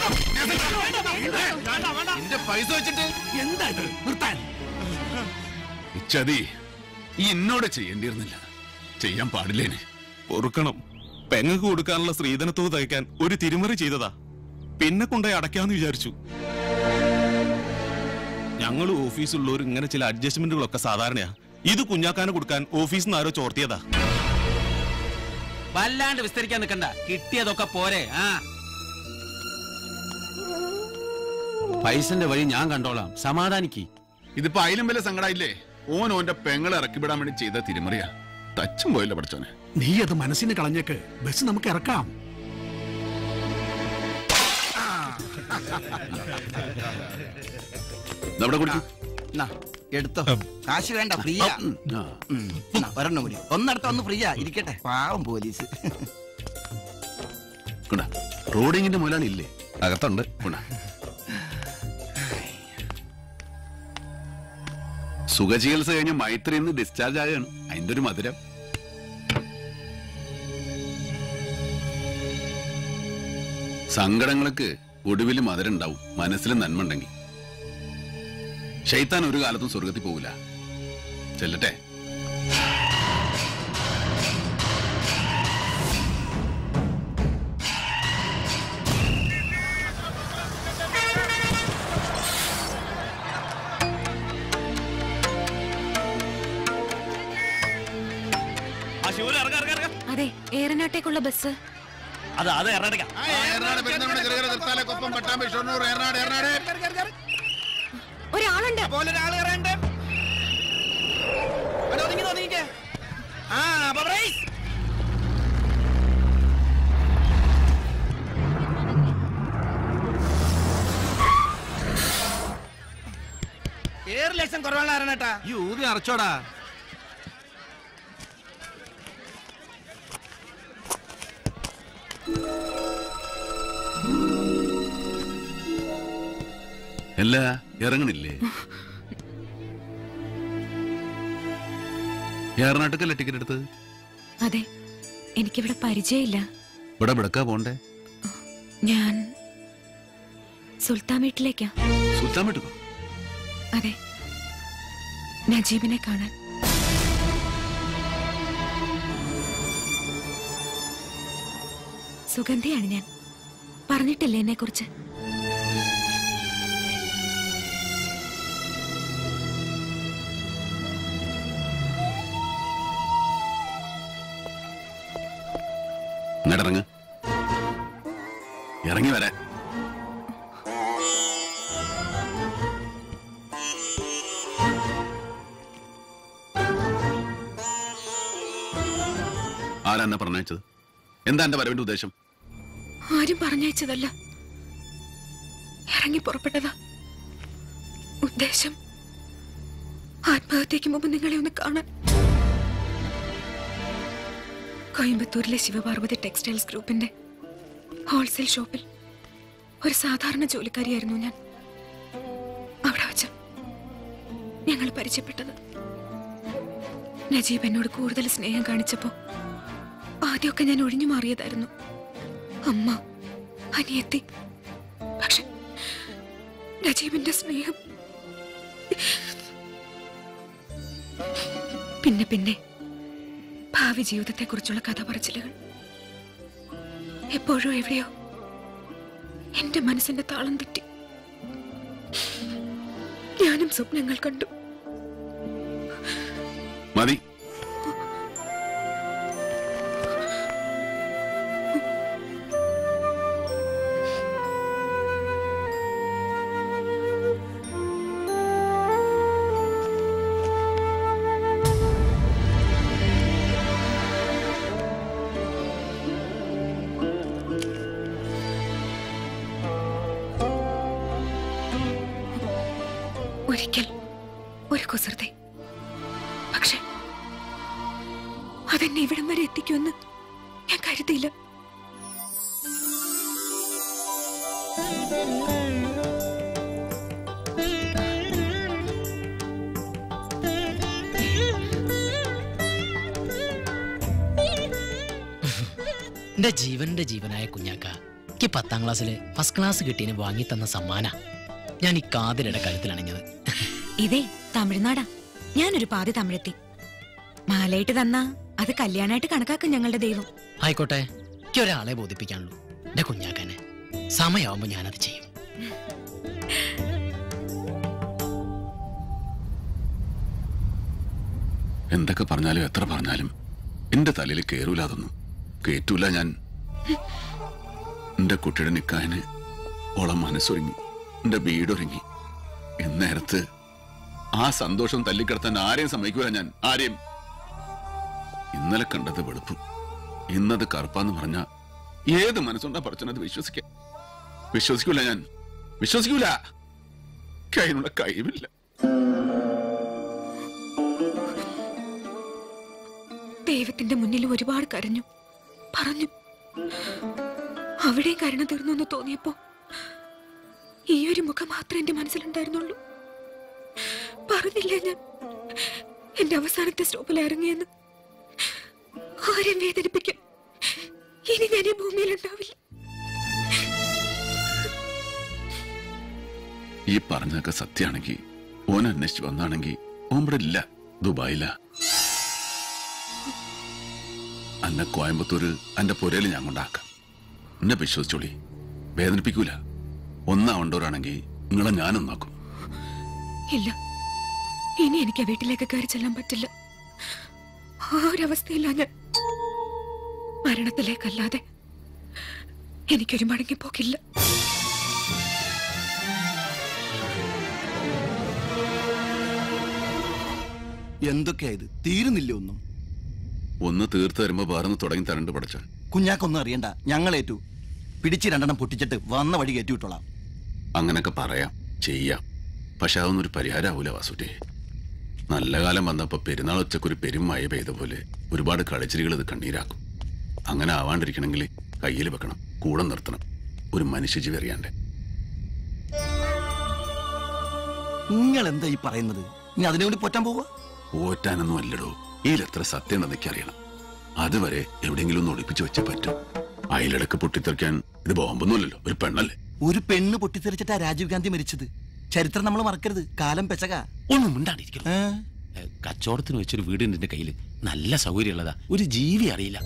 എന്റെ പൈസ വെച്ചിട്ട് എന്താ ഇത് നിർത്താൻ ഈ ചതി ഈ എന്നോട് ചെയ്യേണ്ടിയിരുന്നില്ല ചെയ്യാൻ പാടില്ലേന് പൊറുക്കണം പെങ്ങക്ക് കൊടുക്കാനുള്ള സ്ത്രീധനത്തുക തയ്ക്കാൻ ഒരു തിരിമറി ചെയ്തതാ പിന്നെ കൊണ്ടുപോയി അടയ്ക്കാന്ന് വിചാരിച്ചു ഞങ്ങൾ ഓഫീസുള്ളവർ ഇങ്ങനെ ചില അഡ്ജസ്റ്റ്മെന്റുകളൊക്കെ സാധാരണയാ ഇത് കുഞ്ഞാക്കാനെ കൊടുക്കാൻ ഓഫീസിൽ നിന്ന് ആരോ ചോർത്തിയതാ വല്ലാണ്ട് വിസ്തരിക്കാൻ നിൽക്കണ്ട കിട്ടിയതൊക്കെ പോരെ ആ പൈസന്റെ വഴി ഞാൻ കണ്ടോളാം സമാധാനിക്ക് ഇതിപ്പോ അതിലും വലിയ സങ്കടമില്ലേ ഓൻ ഓന്റെ പെങ്ങളെ ഇറക്കി വിടാൻ വേണ്ടി ചെയ്ത തിരിമറിയാ തച്ചും പോയില്ല പഠിച്ചോനെ നീ അത് മനസ്സിന് കളഞ്ഞേക്ക് ബസ് നമുക്ക് ഇറക്കാം നമ്മുടെ കുടിക്കും നാ, എടുത്തോ കാശ് വേണ്ട ഫ്രീയാ ഒരെണ്ണം കൂടി ഒന്നെടുത്ത ഒന്ന് ഫ്രീയാ ഇരിക്കട്ടെ പാവം പോലീസ് കൊണ്ടാ റോഡിങ്ങിന്റെ മുതലാണ് ഇല്ലേ അകത്തുണ്ട് കൊണ്ടാ സുഖചികിത്സ കഴിഞ്ഞ് മൈത്രി ഇന്ന് ഡിസ്ചാർജ് ആകുകയാണ് അതിന്റെ ഒരു മധുരം സങ്കടങ്ങൾക്ക് ഒടുവിൽ മധുരം ഉണ്ടാവും മനസ്സിൽ നന്മ ഉണ്ടെങ്കിൽ ഷെയ്ത്താൻ ഒരു കാലത്തും സ്വർഗത്തിൽ പോകില്ല ചെല്ലട്ടെ അതെ ഏറനാട്ടേക്കുള്ള ബസ് അത് അത് എറണാടക ഏറനാട് പെരുന്തൽമണ്ണ ചെറുകര തൃത്താല കൊപ്പം പട്ടാമ്പി ഷൊർണൂർ ഏറനാട് ഏറനാട് ഒരാളുണ്ട് പോലെ ഒരാൾ കയറാണ്ട് ഒതുങ്ങി ഒതുങ്ങിക്കേ ആ അപ്പൊ ബ്രേസ് ഏറ് ലക്ഷം കുറവാണ് അറിയണേട്ടാ ഈ ഊതി അറച്ചോടാ അല്ല ഇറങ്ങണില്ലേ ഏറനാട്ടിക്കല്ലേ ടിക്കറ്റ് എടുത്തത് അതെ എനിക്കിവിടെ പരിചയമില്ല ഇവിടെ വിടക്കാ പോണ്ടേ ഞാൻ സുൽത്താൻ വീട്ടിലേക്കാ സുൽത്താൻ വീട്ടുക്കോ അതെ നജീബിനെ കാണാൻ സുഗന്ധിയാണ് ഞാൻ പറഞ്ഞിട്ടില്ലേ എന്നെ കുറിച്ച് ഇങ്ങോട്ടിറങ്ങ് ഇറങ്ങി വരാൻ ആരാ എന്നെ പറഞ്ഞയച്ചത് എന്താ എന്റെ വരവിന്റെ ഉദ്ദേശം ആരും പറഞ്ഞയച്ചതല്ല ഇറങ്ങി പുറപ്പെട്ടതാ ഉദ്ദേശം ആത്മഹത്യക്ക് മുമ്പ് നിങ്ങളെ ഒന്ന് കാണാൻ കോയമ്പത്തൂരിലെ ശിവപാർവതി ടെക്സ്റ്റൈൽസ് ഗ്രൂപ്പിന്റെ ഹോൾസെയിൽ ഷോപ്പിൽ ഒരു സാധാരണ ജോലിക്കാരിയായിരുന്നു ഞാൻ അവിടെ വച്ച ഞങ്ങൾ പരിചയപ്പെട്ടത് നജീബ് എന്നോട് കൂടുതൽ സ്നേഹം കാണിച്ചപ്പോ ആദ്യമൊക്കെ ഞാൻ ഒഴിഞ്ഞു മാറിയതായിരുന്നു അമ്മ അനിയത്തി പക്ഷെ നജീബിന്റെ സ്നേഹം പിന്നെ പിന്നെ ഭാവി ജീവിതത്തെക്കുറിച്ചുള്ള കഥ പറച്ചിലുകൾ എപ്പോഴോ എവിടെയോ എന്റെ മനസ്സിന്റെ താളം തെറ്റി ഞാനും സ്വപ്നങ്ങൾ കണ്ടു മതി ഒരിക്കൽ ഒരു കുസൃതി പക്ഷെ അതെന്നെ ഇവിടം വരെ എത്തിക്കുമെന്ന് ഞാൻ കരുതിയില്ല എന്റെ ജീവന്റെ ജീവനായ കുഞ്ഞാക്ക എനിക്ക് പത്താം ക്ലാസ്സിൽ ഫസ്റ്റ് ക്ലാസ് കിട്ടിയതിന് വാങ്ങി തന്ന സമ്മാന ഞാൻ ഈ കാതിലയുടെ കഴുത്തിലണിഞ്ഞത് ഇതേ തമിഴ്നാടാ ഞാനൊരു പാതി തമിഴെത്തി മാലയിട്ട് തന്നാ അത് കല്യാണമായിട്ട് കണക്കാക്കും ഞങ്ങളുടെ ദൈവം ആയിക്കോട്ടെ എനിക്ക് ഒരാളെ ബോധിപ്പിക്കാനുള്ളൂ എന്റെ കുഞ്ഞാക്കനെ സമയമാവുമ്പോ ഞാനത് ചെയ്യും എന്തൊക്കെ പറഞ്ഞാലും എത്ര പറഞ്ഞാലും എന്റെ തലയിൽ കേറൂല അതൊന്നും കേറ്റൂല ഞാൻ എന്റെ കുട്ടിയുടെ നിക്കായന് ഓളം മനസ്സൊരുങ്ങി എന്റെ വീടൊരുങ്ങി ഇന്നേരത്ത് ആ സന്തോഷം തല്ലിക്കിടത്താൻ ആരെയും സമ്മതിക്കൂല ഞാൻ ആരെയും ഇന്നലെ കണ്ടത് വെളുപ്പ് ഇന്നത് കറുപ്പാന്ന് പറഞ്ഞ ഏത് മനസ്സുണ്ടാ പഠിച്ചത് വിശ്വസിക്കാം വിശ്വസിക്കൂല ഞാൻ വിശ്വസിക്കൂല കയ്യിനുള്ള കഴിവില്ല ദൈവത്തിന്റെ മുന്നിൽ ഒരുപാട് കരഞ്ഞു പറഞ്ഞു അവിടെ കരുണ തീർന്നു എന്ന് തോന്നിയപ്പോ ഈ ഒരു മുഖം മാത്രമേ എന്റെ മനസ്സിലുണ്ടായിരുന്നുള്ളൂ പറഞ്ഞില്ലേ ഞാൻ എന്റെ അവസാനത്തെ സ്റ്റോപ്പിൽ ഇറങ്ങിയെന്ന് ആരെയും വേദനിപ്പിക്കും ഇനി ഞാൻ ഈ ഭൂമിയിൽ ഉണ്ടാവില്ല ഈ പറഞ്ഞതൊക്കെ സത്യാണെങ്കിൽ ഓൻ അന്വേഷിച്ച് വന്നാണെങ്കിൽ ഓൻ ഇവിടെ ഇല്ല ദുബായില അന്നെ കോയമ്പത്തൂര് എന്റെ പുരയിൽ ഞാൻ കൊണ്ടാക്കാം എന്നെ വിശ്വസിച്ചോളി വേദനിപ്പിക്കൂല ഒന്നാവണ്ടവരാണെങ്കിൽ നിങ്ങളെ ഞാനൊന്നാക്കും ഇല്ല ഇനി എനിക്ക് ആ വീട്ടിലേക്ക് കയറി ചെല്ലാൻ പറ്റില്ല ആ ഒരവസ്ഥയില്ല ഞാൻ മരണത്തിലേക്കല്ലാതെ എനിക്കൊരു മടങ്ങിപ്പോക്കില്ല എന്തൊക്കെയാ ഇത് തീരുന്നില്ല ഒന്നും ഒന്ന് തീർത്ത് വരുമ്പോ വേറൊന്ന് തുടങ്ങി തരണ്ട് പടച്ച കുഞ്ഞാക്കൊന്നും അറിയണ്ട ഞങ്ങളേറ്റു പിടിച്ച് രണ്ടെണ്ണം പൊട്ടിച്ചിട്ട് വന്ന വഴി കയറ്റി വിട്ടോളാം അങ്ങനൊക്കെ പറയാം ചെയ്യാം പക്ഷെ അതൊന്നും ഒരു പരിഹാരമാവൂല വാസുട്ടി നല്ല കാലം വന്നപ്പോ പെരുന്നാൾ ഉച്ചക്കൊരു പെരുമഴ പെയ്ത പോലെ ഒരുപാട് കളിച്ചിരികൾ ഇത് കണ്ണീരാക്കും അങ്ങനെ ആവാണ്ടിരിക്കണമെങ്കിൽ കയ്യിൽ വെക്കണം കൂടെ നിർത്തണം ഒരു മനുഷ്യജീവി അറിയാണ്ട് നിങ്ങൾ എന്താ ഈ പറയുന്നത് ഇനി അതിനെ വേണ്ടി പൊറ്റാൻ പോവുക പോറ്റാനൊന്നും അല്ലടോ ഇതിലെത്ര സത്യം ഉണ്ടെന്ന് എനിക്കറിയണം അതുവരെ എവിടെയെങ്കിലും ഒന്ന് ഒളിപ്പിച്ചു വെച്ചേ പറ്റും അയിലിടക്ക് പൊട്ടിത്തെറിക്കാൻ ഇത് ബോംബൊന്നുമല്ലല്ലോ ഒരു പെണ്ണല്ലേ ഒരു പെണ്ണ് പൊട്ടിത്തെറിച്ചിട്ടാ രാജീവ് ഗാന്ധി മരിച്ചത് ചരിത്രം നമ്മൾ മറക്കരുത് കാലം പെച്ചക ഒന്നും മിണ്ടാണ്ടിരിക്കണം ഏ, കച്ചവടത്തിന് വെച്ചൊരു വീടുണ്ട് എന്റെ കയ്യിൽ നല്ല സൗകര്യമുള്ളതാ ഒരു ജീവി അറിയില്ല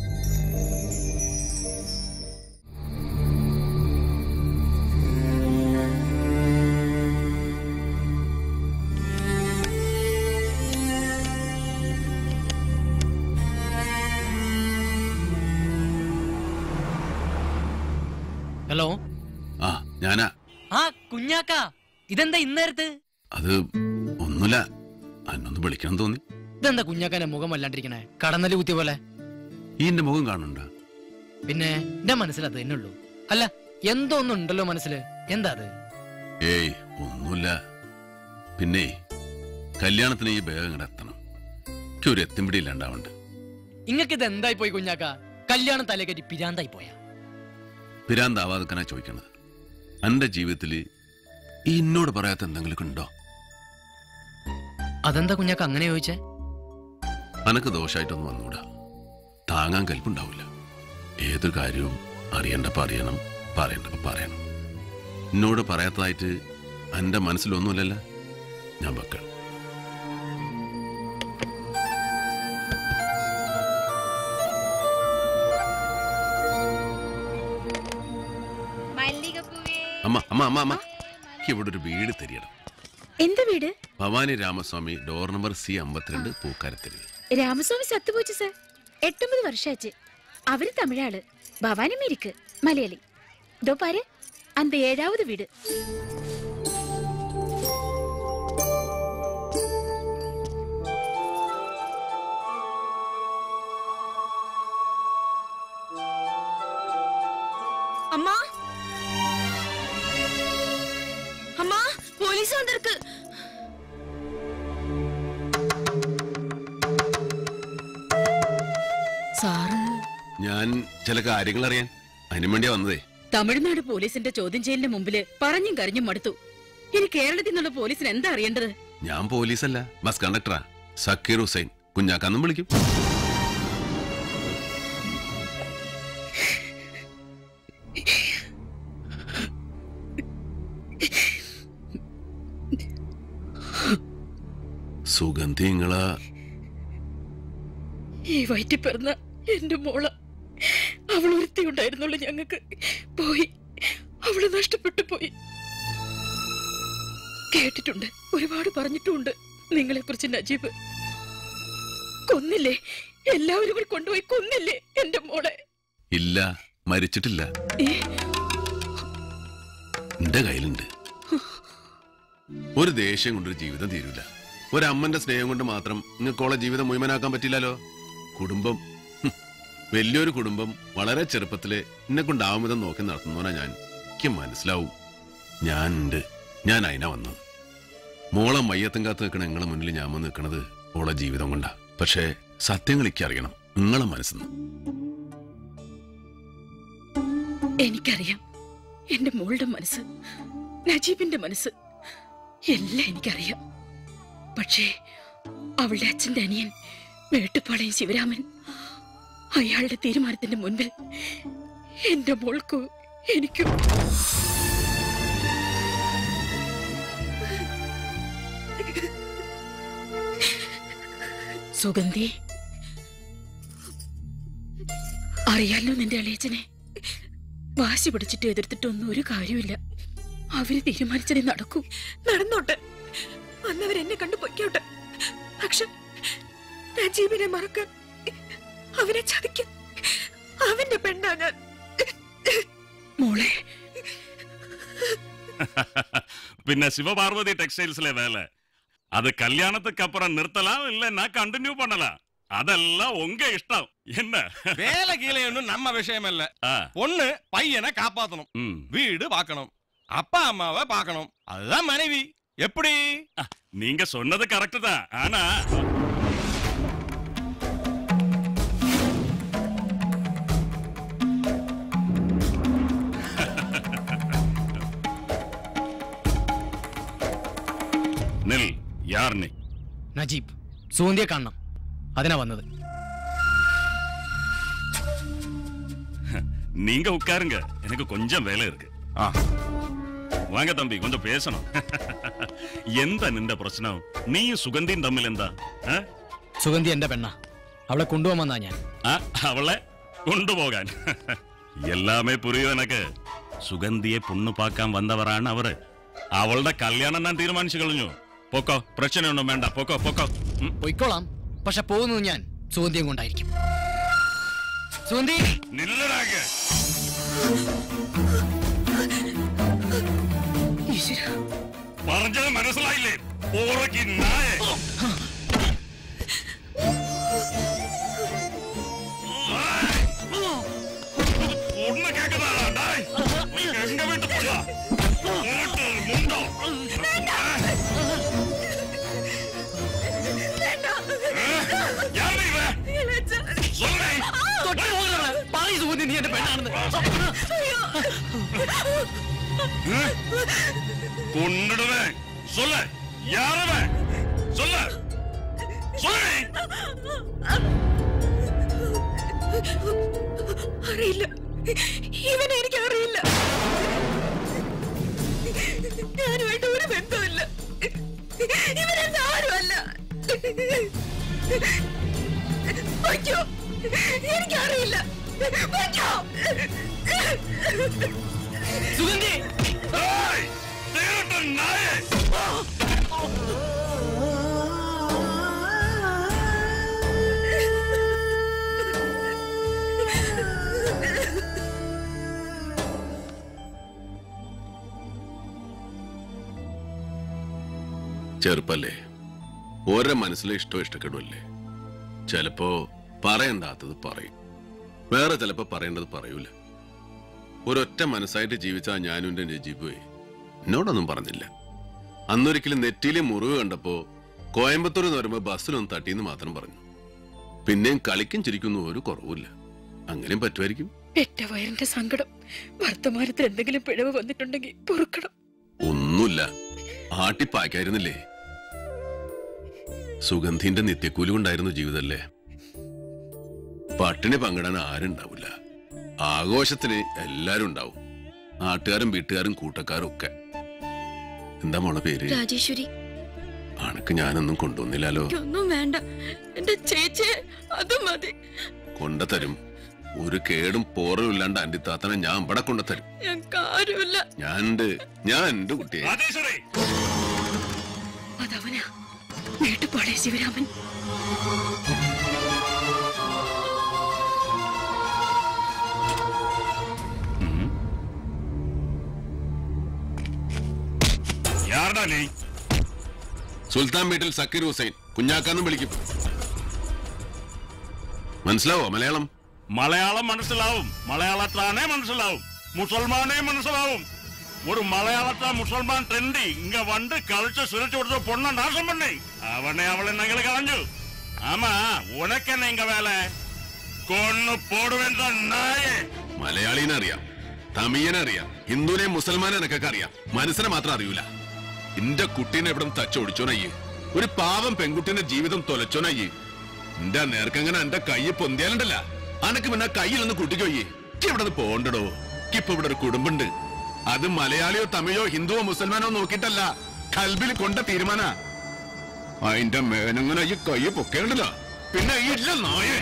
ഹലോ ആ ഞാനാ ആ കുഞ്ഞാക്ക ഇതെന്താ ഇന്നേരത്ത് അത് ഒന്നുമില്ല അന്നൊന്ന് വിളിക്കണം തോന്നി ഇതെന്താ കുഞ്ഞാക്കാന്റെ മുഖം വല്ലാണ്ടിരിക്കണേ കടന്നല് കുത്തിയ പോലെ ഈ എന്റെ മുഖം കാണുന്നുണ്ട പിന്നെ എന്റെ മനസ്സിൽ അത് തന്നെ ഉള്ളൂ അല്ല എന്തോ ഒന്നും ഉണ്ടല്ലോ മനസ്സില് എന്താ അത് ഏയ് ഒന്നുമില്ല പിന്നെ കല്യാണത്തിന് ഈ ബാഗ് ഇങ്ങടെ എത്തണം എനിക്ക് ഒരു എത്തുംപിടി ഇല്ലാണ്ടാവണ്ട് ഇങ്ങക്ക് ഇത് എന്തായി പോയി കുഞ്ഞാക്ക കല്യാണം തലേക്കറ്റി പിരാന്തായി പോയാ പിരാന്താവാതൊക്കെനാ ചോദിക്കണത് എന്റെ ജീവിതത്തിൽ ഈ എന്നോട് പറയാത്ത എന്തെങ്കിലും ഉണ്ടോ അതെന്താ കുഞ്ഞാക്ക അങ്ങനെ ചോദിച്ചേ അനക്ക് ദോഷമായിട്ടൊന്നും വന്നൂടാ താങ്ങാൻ കൽപ്പുണ്ടാവില്ല ഏതൊരു കാര്യവും അറിയണ്ടപ്പ അറിയണം പറയണ്ടപ്പ പറയണം എന്നോട് പറയാത്തതായിട്ട് എന്റെ മനസ്സിലൊന്നുമില്ലല്ല ഞാൻ വെക്കണം അമ്മ അമ്മ അമ്മ അമ്മ എനിക്ക് ഇവിടെ ഒരു വീട് തരിയണം എന്ത് വീട് Bhavani Ramaswamy door number C അമ്പത്തിരണ്ട് പൂക്കാരത്തെരുവ് രാമസ്വാമി സത്തുപോച്ചു സാർ എട്ടൊമ്പത് വർഷാச்சு അവര് തമിഴാള് ഭവാനി മേരിക്ക് മലയാളി இதோ பாரு அந்த ஏழாவது வீடு அம்மா அம்மா போலீஸ் வந்திருக்கு സാറ് ഞാൻ ചില കാര്യങ്ങൾ അറിയാൻ അതിനു വേണ്ടിയാ വന്നതേ തമിഴ്നാട് പോലീസിന്റെ ചോദ്യം ചെയ്യലിന് മുമ്പില് പറഞ്ഞും കരഞ്ഞും മടുത്തു ഇനി കേരളത്തിൽ നിന്നുള്ള പോലീസിന് എന്താ അറിയേണ്ടത് ഞാൻ പോലീസല്ല ബസ് കണ്ടക്ടറാ സക്കീർ ഹുസൈൻ കുഞ്ഞാക്കാന്നും വിളിക്കും സുഗന്ധി നിങ്ങളാ ഈ വയറ്റിൽ പിറന്ന എന്റെ മോള അവൾ ഒരുത്തി ഉണ്ടായിരുന്നുള്ളു ഞങ്ങൾക്ക് പോയി അവള് നഷ്ടപ്പെട്ടു പോയി കേട്ടിട്ടുണ്ട് ഒരുപാട് പറഞ്ഞിട്ടുമുണ്ട് നിങ്ങളെ കുറിച്ച് നജീബ് കൊന്നില്ലേ എല്ലാവരും കൂടി കൊണ്ടുപോയി കൊന്നില്ലേ എന്റെ മോളെ ഇല്ല മരിച്ചിട്ടില്ല ഏ, എന്റെ കയ്യിലുണ്ട് ഒരു ദേഷ്യം കൊണ്ടൊരു ജീവിതം തീരൂല ഒരമ്മന്റെ സ്നേഹം കൊണ്ട് മാത്രം നിങ്ങൾക്കോളെ ജീവിതം മുഴുവനാക്കാൻ പറ്റില്ലല്ലോ കുടുംബം ഹും, വലിയൊരു കുടുംബം വളരെ ചെറുപ്പത്തിലെ എന്നെ കൊണ്ടാവും വിധം നോക്കി നടത്തുന്നവനാ ഞാൻ എനിക്ക് മനസ്സിലാവും ഞാൻ ഉണ്ട് ഞാൻ അതിനാ വന്നത് മോളെ മയ്യത്തും കാത്ത് നിൽക്കണ നിങ്ങളെ മുന്നിൽ ഞാൻ വന്ന് നിൽക്കണത് ഓളെ ജീവിതം കൊണ്ടാ പക്ഷേ സത്യങ്ങൾ എനിക്ക് അറിയണം നിങ്ങളെ മനസ്സിന്ന് എനിക്കറിയാം എന്റെ മോളുടെ മനസ്സ് നജീബിന്റെ മനസ്സ് എല്ലാം എനിക്കറിയാം പക്ഷേ അവളുടെ അച്ഛന്റെ അനിയൻ വേട്ടുപ്പാളയം ശിവരാമൻ അയാളുടെ തീരുമാനത്തിന്റെ മുൻപിൽ എന്റെ മോൾക്കോ എനിക്കോ സുഗന്ധി അറിയാലോ നിന്റെ അളിയച്ചനെ വാശി പിടിച്ചിട്ട് എതിർത്തിട്ടൊന്നും ഒരു കാര്യമില്ല അവര് തീരുമാനിച്ചതേ നടക്കൂ നടന്നോട്ടെ അന്നവരെന്നെ കണ്ടു പൊയ്ക്കോട്ടെ പക്ഷെ നജീബിനെ മറക്കാൻ അവനെ ചതിക്കാൻ അവന്റെ പെണ്ണാ ഞാൻ മോളെ പിന്നെ சிவபார்வதி டெக்ஸ்டைல்ஸ்ல வேலை அது கல்யாணத்துக்கு அப்புறம் நிறுத்தலாம் இல்லைன்னா கண்டினியூ பண்ணலாம் அதெல்லாம் உங்க இஷ்டம் என்ன வேலை கீழே ஒண்ணும் நம்ம விஷயம் இல்ல பொண்ணு பையனை காப்பாத்தணும் வீடு பார்க்கணும் அப்பா அம்மாவை பார்க்கணும் அதுதான் மனைவி எப்படி நீங்க சொன்னது கரெக்ட் தான் ஆனா நில் யார் நீ നജീബ് സൂന്തിയെ കാണണം അതിനാ വന്നത് நீங்க உட்காருங்க எனக்கு கொஞ்சம் வேலை இருக்கு வாங்க தம்பி கொஞ்சம் பேசணும் എന്താ നിന്റെ പ്രശ്നം നീയും സുഗന്ധിയും തമ്മിൽ എന്താ ഏ? സുഗന്ധി എന്റെ പെണ്ണ അവളെ കൊണ്ടുപോകാൻ വന്നാ ഞാൻ ആ, അവളെ കൊണ്ടുപോകാൻ എല്ലാമേ പുരിയും എനക്ക് സുഗന്ധിയെ പൊണ്ണു പാക്കാൻ വന്നവരാണ് അവര് അവളുടെ കല്യാണം ഞാൻ തീരുമാനിച്ചു കളഞ്ഞു പൊക്കോ പ്രശ്നമൊന്നും വേണ്ട പൊക്കോ പൊക്കോ ഉം. പൊയ്ക്കോളാം പക്ഷെ പോകുന്നത് ഞാൻ സുഗന്ധിയും കൊണ്ടായിരിക്കും സുഗന്ധി നില്ലടാക പറഞ്ഞത് മനസ്സിലായില്ലേ ഓറയ്ക്ക് നായ ഒന്ന് കേൾക്കുന്നതാ ഡായ്. നീ എങ്ക വീട്ടിൽ പോയാ പോയിട്ട് മുണ്ടോ யாரு இவன்? சொல்லு. പറയൂ സുഗന്ധി നീ എന്റെ പെണ്ണാണെന്ന് கொன்னுடுவேன் சொல்லு யாரவன் சொல்லு சொல்லு അറിയില്ല ഇവനെ എനിക്ക് അറിയില്ല ഞാനുമായിട്ട് ഒരു ബന്ധമില്ല ഇവനെന്റെ ആരുമല്ല വയ്ക്കോ എനിക്കറിയില്ല വയ്ക്കോ സുഗന്ധി ஏய், திருட்டு நாயே ചെറുപ്പല്ലേ ഓരോ മനസ്സിലെ ഇഷ്ടം ഇഷ്ടക്കെടുമല്ലേ ചിലപ്പോ പറയണ്ടാത്തത് പറയും വേറെ ചിലപ്പോ പറയേണ്ടത് പറയൂല ഒരൊറ്റ മനസ്സായിട്ട് ജീവിച്ച ഞാനും എന്റെ നജീബുവേ എന്നോടൊന്നും പറഞ്ഞില്ല അന്നൊരിക്കലും നെറ്റിയിലെ മുറിവ് കണ്ടപ്പോ കോയമ്പത്തൂർ എന്ന് വരുമ്പോ ബസ്സിലൊന്ന് തട്ടിയെന്ന് മാത്രം പറഞ്ഞു പിന്നെയും കളിക്കും ചിരിക്കുന്നു ഒരു കുറവുമില്ല അങ്ങനെയും പറ്റുമായിരിക്കും പെറ്റ വയറിന്റെ സങ്കടം വർത്തമാനത്തിൽ എന്തെങ്കിലും പിഴവ് വന്നിട്ടുണ്ടെങ്കിൽ പൊറുക്കണം ഒന്നുമില്ല ആട്ടിപ്പാക്കായിരുന്നില്ലേ സുഗന്ധിന്റെ നിത്യക്കൂലി കൊണ്ടായിരുന്നു ജീവിതല്ലേ പട്ടിണി പങ്കിടാൻ ആരുണ്ടാവില്ല ആഘോഷത്തിന് എല്ലാരും ഉണ്ടാവും നാട്ടുകാരും വീട്ടുകാരും കൂട്ടക്കാരും ഒക്കെ എന്താ മോളെ പേര് രാജേശ്വരി അണക്ക് ഞാനൊന്നും കൊണ്ടുവന്നില്ലല്ലോ ഒന്നും വേണ്ട എന്റെ ചേച്ചി അത് മതി കൊണ്ടത്തരും ഒരു കേടും പോറും ഇല്ലാണ്ട് ആന്റി താത്തനെ ഞാൻ ഇവിടെ കൊണ്ടത്തരും ഞങ്ങൾക്ക് ആരുമില്ല ഞാൻ ഉണ്ട് ഞാൻ എന്റെ കുട്ടിയെ അതവനാ വീട്ടുപാളയ ശിവരാമൻ யாருடா நீ സുൽത്താൻ വീട്ടിൽ സക്കീർ ഹുസൈൻ കുഞ്ഞാക്കാന്നും വിളിക്കും മനസ്സിലാവോ മലയാളം മലയാളം മനസ്സിലാവും മലയാളത്താനേ മനസ്സിലാവും മുസൽമാനെ മനസ്സിലാവും ஒரு மலையாளத்தா முசல்மான் ட்ரெண்டி இங்க வந்து கழிச்சு சிரிச்சு கொடுத்த பொண்ணை நாசம் பண்ணி அவனை அவளை நாங்கள் கலைஞ்சு ஆமா உனக்கு என்ன இங்க வேலை കൊന്നു പോടുവേണ്ട നായേ മലയാളീനെ അറിയാം തമിയനെ അറിയാം ഹിന്ദുവിനെ മുസൽമാനെ എനിക്കൊക്കെ അറിയാം മനസ്സിനെ മാത്രം അറിയൂല എന്റെ കുട്ടീനെ ഇവിടെ തച്ചൊടിച്ചോനയ്യേ ഒരു പാവം പെൺകുട്ടിന്റെ ജീവിതം തൊലച്ചോനായി എന്റെ നേർക്കങ്ങനെ എന്റെ കൈ പൊന്തിയാലുണ്ടല്ല അനക്ക് പിന്നെ കയ്യിലൊന്ന് കുട്ടിക്കോയി ഇവിടെ നിന്ന് പോണ്ടടോ ഇപ്പൊ ഇവിടെ ഒരു കുടുംബുണ്ട് അത് മലയാളിയോ തമിഴോ ഹിന്ദുവോ മുസൽമാനോ നോക്കിയിട്ടല്ല കൽബിൽ കൊണ്ട തീരുമാന അതിന്റെ മേനങ്ങനെ ഈ കൈ പൊക്കേണ്ടല്ലോ പിന്നെ ഈ ഇല്ല നായേ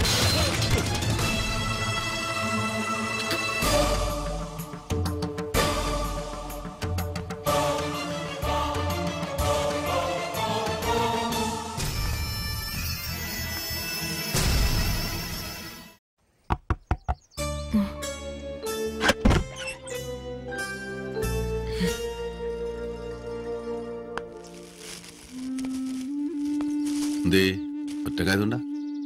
എന്തേ ഒറ്റക്കായതുകൊണ്ടാ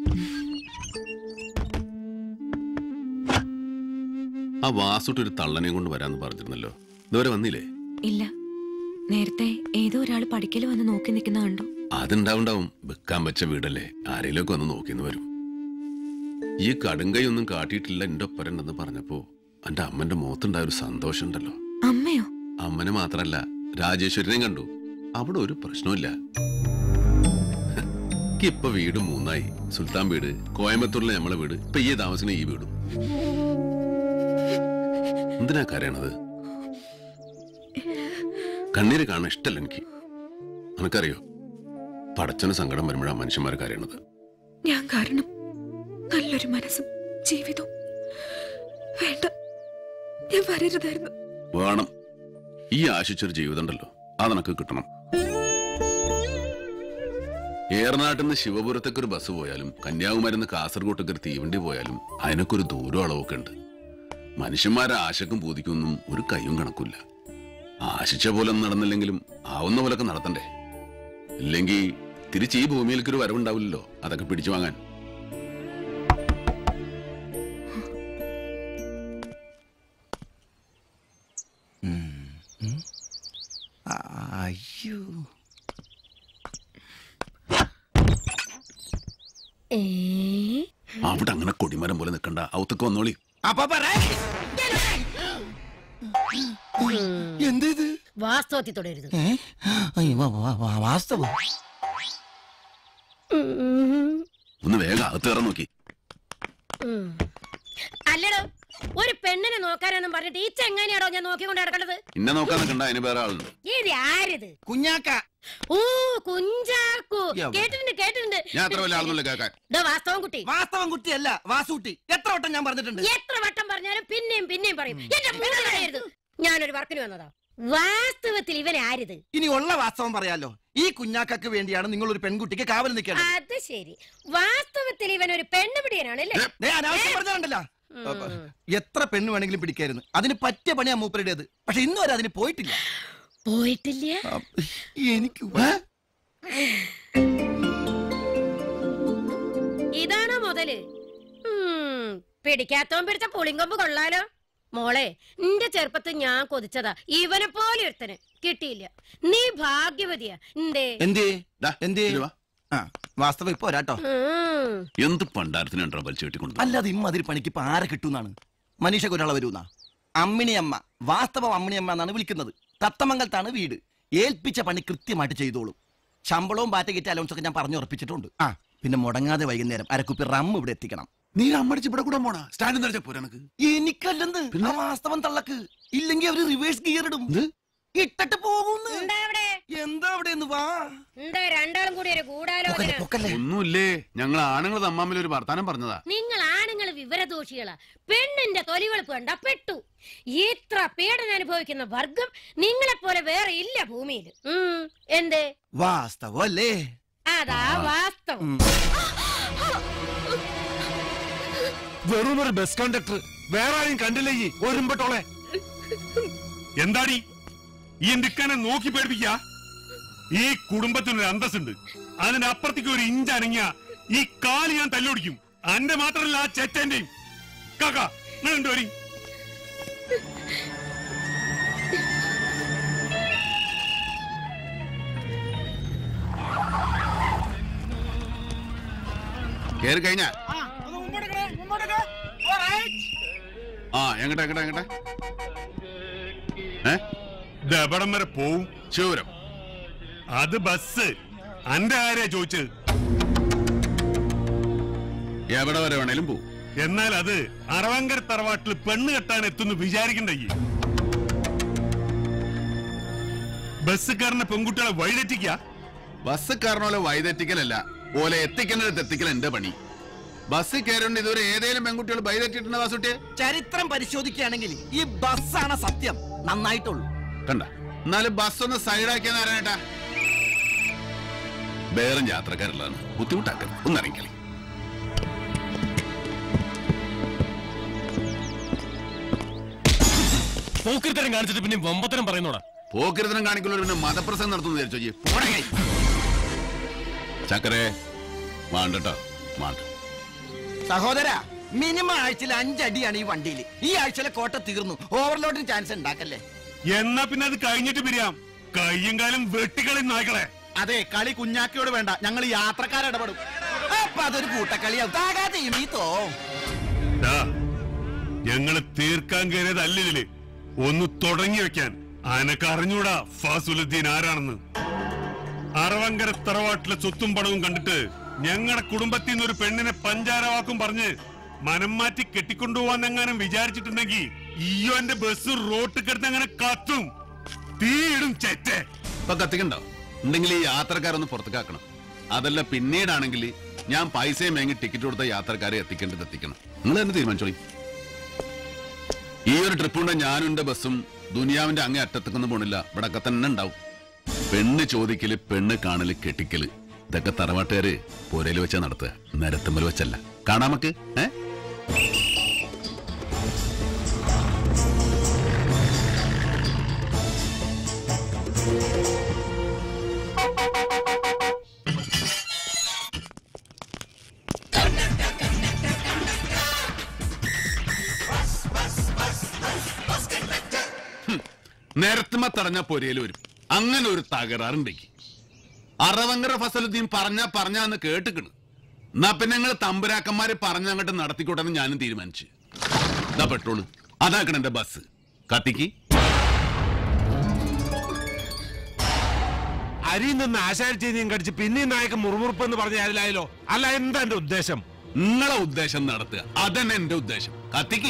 ആ വാസുട്ട് ഒരു തള്ളനെയും കൊണ്ട് വരാന്ന് പറഞ്ഞിരുന്നല്ലോ ഇതുവരെ വന്നില്ലേ ഇല്ല നേരത്തെ ഏതോ ഒരാൾ പഠിക്കൽ വന്ന് നോക്കി നിൽക്കുന്ന കണ്ടു അതുണ്ടാവുണ്ടാവും വെക്കാൻ വെച്ച വീടല്ലേ ആരെങ്കിലുമൊക്കെ വന്ന് നോക്കിന്ന് വരും ഈ കടുങ്കൈ ഒന്നും കാട്ടിയിട്ടില്ല എന്റെ ഒപ്പരണ്ടെന്ന് പറഞ്ഞപ്പോ എന്റെ അമ്മന്റെ മുഖത്തുണ്ടായ ഒരു സന്തോഷം ഉണ്ടല്ലോ അമ്മയോ അമ്മനെ മാത്രല്ല രാജേശ്വരനെയും കണ്ടു അവിടെ ഒരു പ്രശ്നമില്ല ഇപ്പൊ വീട് മൂന്നായി സുൽത്താൻ വീട് കോയമ്പത്തൂരിലെ നമ്മളെ വീട് ഇപ്പൊ ഈ താമസിക്കുന്ന ഈ വീടും എന്തിനാ കരയണത് കണ്ണീര് കാണാൻ ഇഷ്ടല്ല എനിക്ക് നിനക്കറിയോ പടച്ചന് സങ്കടം വരുമ്പോഴാ മനുഷ്യന്മാർ കരയണത് ഞാൻ കാരണം നല്ലൊരു മനസ്സും ജീവിതവും വേണ്ട ഞാൻ വരരുതായിരുന്നു വേണം ഈ ആശിച്ചൊരു ജീവിതം ഉണ്ടല്ലോ അത് നിനക്ക് കിട്ടണം ഏറനാട്ടിൽ നിന്ന് ശിവപുരത്തേക്ക് ഒരു ബസ് പോയാലും കന്യാകുമാരി നിന്ന് കാസർഗോട്ടേക്ക് ഒരു തീവണ്ടി പോയാലും അതിനൊക്കെ ഒരു ദൂരം അളവൊക്കെ ഉണ്ട് മനുഷ്യന്മാരെ ആശക്കും പൂതിക്കൊന്നും ഒരു കയ്യും കണക്കില്ല ആശിച്ച പോലെ ഒന്നും നടന്നില്ലെങ്കിലും ആവുന്ന പോലൊക്കെ നടത്തണ്ടേ ഇല്ലെങ്കിൽ തിരിച്ച് ഈ ഭൂമിയിലേക്ക് ഒരു വരവുണ്ടാവില്ലല്ലോ അതൊക്കെ പിടിച്ചു വാങ്ങാൻ അയ്യോ അവിടെ അങ്ങനെ കൊടിമരം പോലെ നിൽക്കണ്ട ഔത്തൊക്കെ വന്നോളി അപ്പൊ എന്ത് ഇത് വാസ്തവത്തിൽ തുടരുത് ഏ? അയ്യോ, വാ, വാ, വാ, വാസ്തവം ഒന്ന് വേഗം അകത്ത് കയറാൻ നോക്കി ഉം. അല്ലടോ ഒരു പെണ്ണിനെ നോക്കാനെന്നും പറഞ്ഞിട്ട് ഈ ചെങ്ങാനിയാടോ ഞാൻ നോക്കിക്കൊണ്ട് നടക്കണത് ഇന്നെ നോക്കാൻ നിൽക്കണ്ട അതിന് വേറെ ആളുണ്ട് ഇത് ആരിത് കുഞ്ഞാക്ക ഓ കുഞ്ചാക്കു യാ. കേട്ടിട്ടുണ്ട് കേട്ടിട്ടുണ്ട് ഞാൻ അത്ര വലിയ ആളൊന്നുമില്ല കേൾക്കാൻ ദോ വാസ്തവം കുട്ടി വാസ്തവം കുട്ടിയല്ല വാസുകുട്ടി എത്ര വട്ടം ഞാൻ പറഞ്ഞിട്ടുണ്ട് എത്ര വട്ടം പറഞ്ഞാലും പിന്നെയും പിന്നെയും പറയും എന്റെ മൂന്ന് കളയരുത് ഞാനൊരു വർക്കിന് വന്നതാ വാസ്തവത്തിൽ ഇവനെ ആരിത് ഇനി ഉള്ള വാസ്തവം പറയാലോ ഈ കുഞ്ഞാക്കക്ക് വേണ്ടിയാണ് നിങ്ങൾ ഒരു പെൺകുട്ടിക്ക് കാവൽ നിൽക്കേണ്ടത് അത് ശരി വാസ്തവത്തിൽ ഇവൻ ഒരു പെണ്ണുപിടിയനാണല്ലേ ദേ, അനാവശ്യം പറഞ്ഞാണ്ടല്ലോ എത്ര പെണ്ണ് വേണമെങ്കിലും പിടിക്കായിരുന്നു അതിന് പറ്റിയ പണിയാ മൂപ്പരുടേത് പക്ഷെ ഇന്ന് വരെ അതിന് പോയിട്ടില്ല പോയിട്ടില്ല എനിക്ക് വേ- ഇതാണോ മുതല് ഉം, പിടിക്കാത്തവൻ പിടിച്ച പുളിങ്കൊമ്പ് കൊള്ളാലോ മോളെ നിന്റെ ചെറുപ്പത്തിൽ ഞാൻ കൊതിച്ചതാ ഇവനെ പോലെ ഒരുത്തന് കിട്ടിയില്ല നീ ഭാഗ്യവതിയാ എന്തേ എന്തേ ദാ, എന്തേ ഇതില് വാ. ആ വാസ്തവം ഇപ്പൊ വരാട്ടോ ഉം. എന്ത് പണ്ടാരത്തിനുണ്ടോ വലിച്ചു കെട്ടിക്കൊണ്ട് അല്ലാതെ ഇമ്മതിരി പണിക്ക് ഇപ്പൊ ആരെ കിട്ടൂന്നാണ് മനീഷക്ക് ഒരാളെ വരൂന്നാ അമ്മിണിയമ്മ വാസ്തവം അമ്മിണിയമ്മ എന്നാണ് വിളിക്കുന്നത് തത്തമംഗലത്താണ് വീട് ഏൽപ്പിച്ച പണി കൃത്യമായിട്ട് ചെയ്തോളും ശമ്പളവും ബാറ്റ കിറ്റ് അലൗൺസ് ഒക്കെ ഞാൻ പറഞ്ഞു ഉറപ്പിച്ചിട്ടുണ്ട് ആ പിന്നെ മുടങ്ങാതെ വൈകുന്നേരം അരക്കുപ്പി റം ഇവിടെ എത്തിക്കണം നീ അമ്മടിച്ച് ഇവിടെ കൂടെ പോണ സ്റ്റാൻഡ് നിറച്ച പോരാ എനക്ക് എനിക്കല്ലെന്ന് ആ വാസ്തവം തള്ളക്ക് ഇല്ലെങ്കിൽ അവര് റിവേഴ്സ് ഗിയർ ഇടും ഇട്ടിട്ട് പോകുന്നു എന്താ അവിടെ വാ എന്താ രണ്ടാളും കൂടി ഒരു ഗൂഢാലോചന ഒന്നുമില്ലേ ഞങ്ങൾ ആണുങ്ങൾ തമ്മാമിൽ ഒരു വർത്താനം പറഞ്ഞതാ നിങ്ങൾ ആണുങ്ങൾ വിവരദോഷികളാ പെണ്ണിന്റെ തൊലിവെളുപ്പ് കണ്ട പെട്ടു ഇത്ര പീഡനം അനുഭവിക്കുന്ന വർഗം നിങ്ങളെ പോലെ വേറെ ഇല്ല ഭൂമിയിൽ ഉം, എന്തേ വാസ്തവം അല്ലേ അതാ വാസ്തവം വെറും ഒരു ബസ് കണ്ടക്ടർ വേറെ ആരും കണ്ടില്ലേ ഈ ഒരുമ്പട്ടോളെ എന്താടി ഈ എന്തിക്കാനെ നോക്കി പേടിപ്പിക്ക ഈ കുടുംബത്തിനൊരു അന്തസ്സുണ്ട് അതിനപ്പുറത്തേക്ക് ഒരു ഇഞ്ച് അനങ്ങിയ ഈ കാല് ഞാൻ തല്ലൊടിക്കും അന്റെ മാത്രമല്ല ആ ചെറ്റന്റെയും കാക്ക നിങ്ങൾ വരി കേറി കഴിഞ്ഞ ആ എങ്ങട്ടെ എങ്ങട്ടെ എങ്ങട്ടെ ഏ ദബടം വരെ പോവും ശിവപുരം അത് ബസ് അന്റെ ആരെയാ ചോദിച്ചത് എവിടെ വരെ വേണേലും പോവും എന്നാൽ അത് അറവങ്കര തറവാട്ടിൽ പെണ്ണ് കെട്ടാൻ എത്തുന്നു വിചാരിക്കണ്ട ഈ ബസ്സുകാരനെ പെൺകുട്ടികളെ വഴിതെറ്റിക്ക ബസ് കാരണോലെ വൈതെറ്റിക്കലല്ല ഓലെ എത്തിക്കേണ്ടത് എത്തിക്കൽ എന്റെ പണി ബസ് കയറുണ്ട് ഇതുവരെ ഏതേലും പെൺകുട്ടികൾ വൈതെറ്റിട്ടുണ്ട് വാസുട്ടിയെ ചരിത്രം പരിശോധിക്കുകയാണെങ്കിൽ ഈ ബസ്സാണ് സത്യം നന്നായിട്ടുള്ളൂ കണ്ട എന്നാലും ബസ് ഒന്ന് സൈഡാക്കിയെന്ന് അറിയട്ടാ വേറെ യാത്രക്കാരുള്ളതാണ് ബുദ്ധിമുട്ടാക്കൽ ഒന്നിറങ്ങിക്കളി പോക്കിരിത്തരം കാണിച്ചിട്ട് പിന്നെ വമ്പത്തരം പറയുന്നോടാ പോക്കിരത്തനം കാണിക്കുള്ളവർ പിന്നെ മതപ്രസംഗം നടത്തുന്നു വിചാരിച്ചോ ജി പോടേ കൈ. ചക്കരേ വേണ്ടട്ടോ വേണ്ട സഹോദര മിനിമം ആഴ്ചയിൽ അഞ്ചടിയാണ് ഈ വണ്ടിയിൽ ഈ ആഴ്ചയിലെ കോട്ട തീർന്നു ഓവർലോഡിന് ചാൻസ് ഉണ്ടാക്കല്ലേ എന്നാ പിന്നെ അത് കഴിഞ്ഞിട്ട് പിരിയാം കയ്യും കാലും വെട്ടിക്കളി നായ്ക്കളെ അതെ കളി കുഞ്ഞാക്കിയോട് വേണ്ട ഞങ്ങൾ യാത്രക്കാരിടപെടും അപ്പൊ അതൊരു കൂട്ടക്കളിയാവും താകാതെ ഈ തോ ദാ, ഞങ്ങള് തീർക്കാൻ കയറിയതല്ലിതില് ഒന്ന് തുടങ്ങി വെക്കാൻ അനക്ക് അറിഞ്ഞൂടാ ഫാസുലുദ്ദീൻ ആരാണെന്ന് അറവങ്കര തറവാട്ടിലെ സ്വത്തും പണവും കണ്ടിട്ട് ഞങ്ങളുടെ കുടുംബത്തിൽ നിന്ന് ഒരു പെണ്ണിനെ പഞ്ചാരവാക്കും പറഞ്ഞ് മനം മാറ്റി കെട്ടിക്കൊണ്ടുപോവാന്നെങ്ങാനും വിചാരിച്ചിട്ടുണ്ടെങ്കിൽ ഈയോ എന്റെ ബസ് റോട്ട് കിടന്ന് അങ്ങനെ കത്തും തീയിടും ചെറ്റേ ഇപ്പൊ കത്തിക്കണ്ടോ ഉണ്ടെങ്കിൽ ഈ യാത്രക്കാരൊന്ന് പുറത്തേക്കാക്കണം അതല്ല പിന്നീടാണെങ്കിൽ ഞാൻ പൈസയും വാങ്ങി ടിക്കറ്റ് കൊടുത്ത യാത്രക്കാരെ എത്തിക്കേണ്ടത് എത്തിക്കണം നിങ്ങൾ തന്നെ തീരുമാനിച്ചോളി ഈ ഒരു ട്രിപ്പ് കൊണ്ട് ഞാനും എന്റെ ബസ്സും ദുനിയാവിന്റെ അങ്ങേ അറ്റത്തേക്കൊന്നും പോണില്ല ഇവിടെ തന്നെ ഉണ്ടാവും പെണ്ണ് ചോദിക്കല് പെണ്ണ് കാണല് കെട്ടിക്കല് ഇതൊക്കെ തറവാട്ടുകാര് പോരയിൽ വെച്ചാ നടത്തുക നിരത്തുമ്മൽ വെച്ചല്ല കാണാമക്ക് ഏ നിരത്തുമ്മ തടഞ്ഞ പൊരയിൽ വരും അങ്ങനെ ഒരു തകരാറുണ്ടെങ്കിൽ അറവങ്കര ഫസലുദ്ദീൻ പറഞ്ഞ പറഞ്ഞാന്ന് കേട്ടിക്കണ് എന്നാ പിന്നെ നിങ്ങൾ തമ്പുരാക്കന്മാര് പറഞ്ഞ അങ്ങോട്ട് നടത്തിക്കോട്ടെ എന്ന് ഞാനും തീരുമാനിച്ചു ഇതാ പെട്രോള് അതാക്കണം എന്റെ ബസ് കത്തിക്ക് അരിയിൽ നിന്ന് ആശാരി ചെയ്തിയും കടിച്ച് പിന്നെയും നായക്ക് മുറുമുറുപ്പ് എന്ന് പറഞ്ഞ അതിലായാലോ അല്ല എന്താ എന്റെ ഉദ്ദേശം നിങ്ങളെ ഉദ്ദേശം നടത്തുക അതന്നെ എന്റെ ഉദ്ദേശം കത്തിക്ക്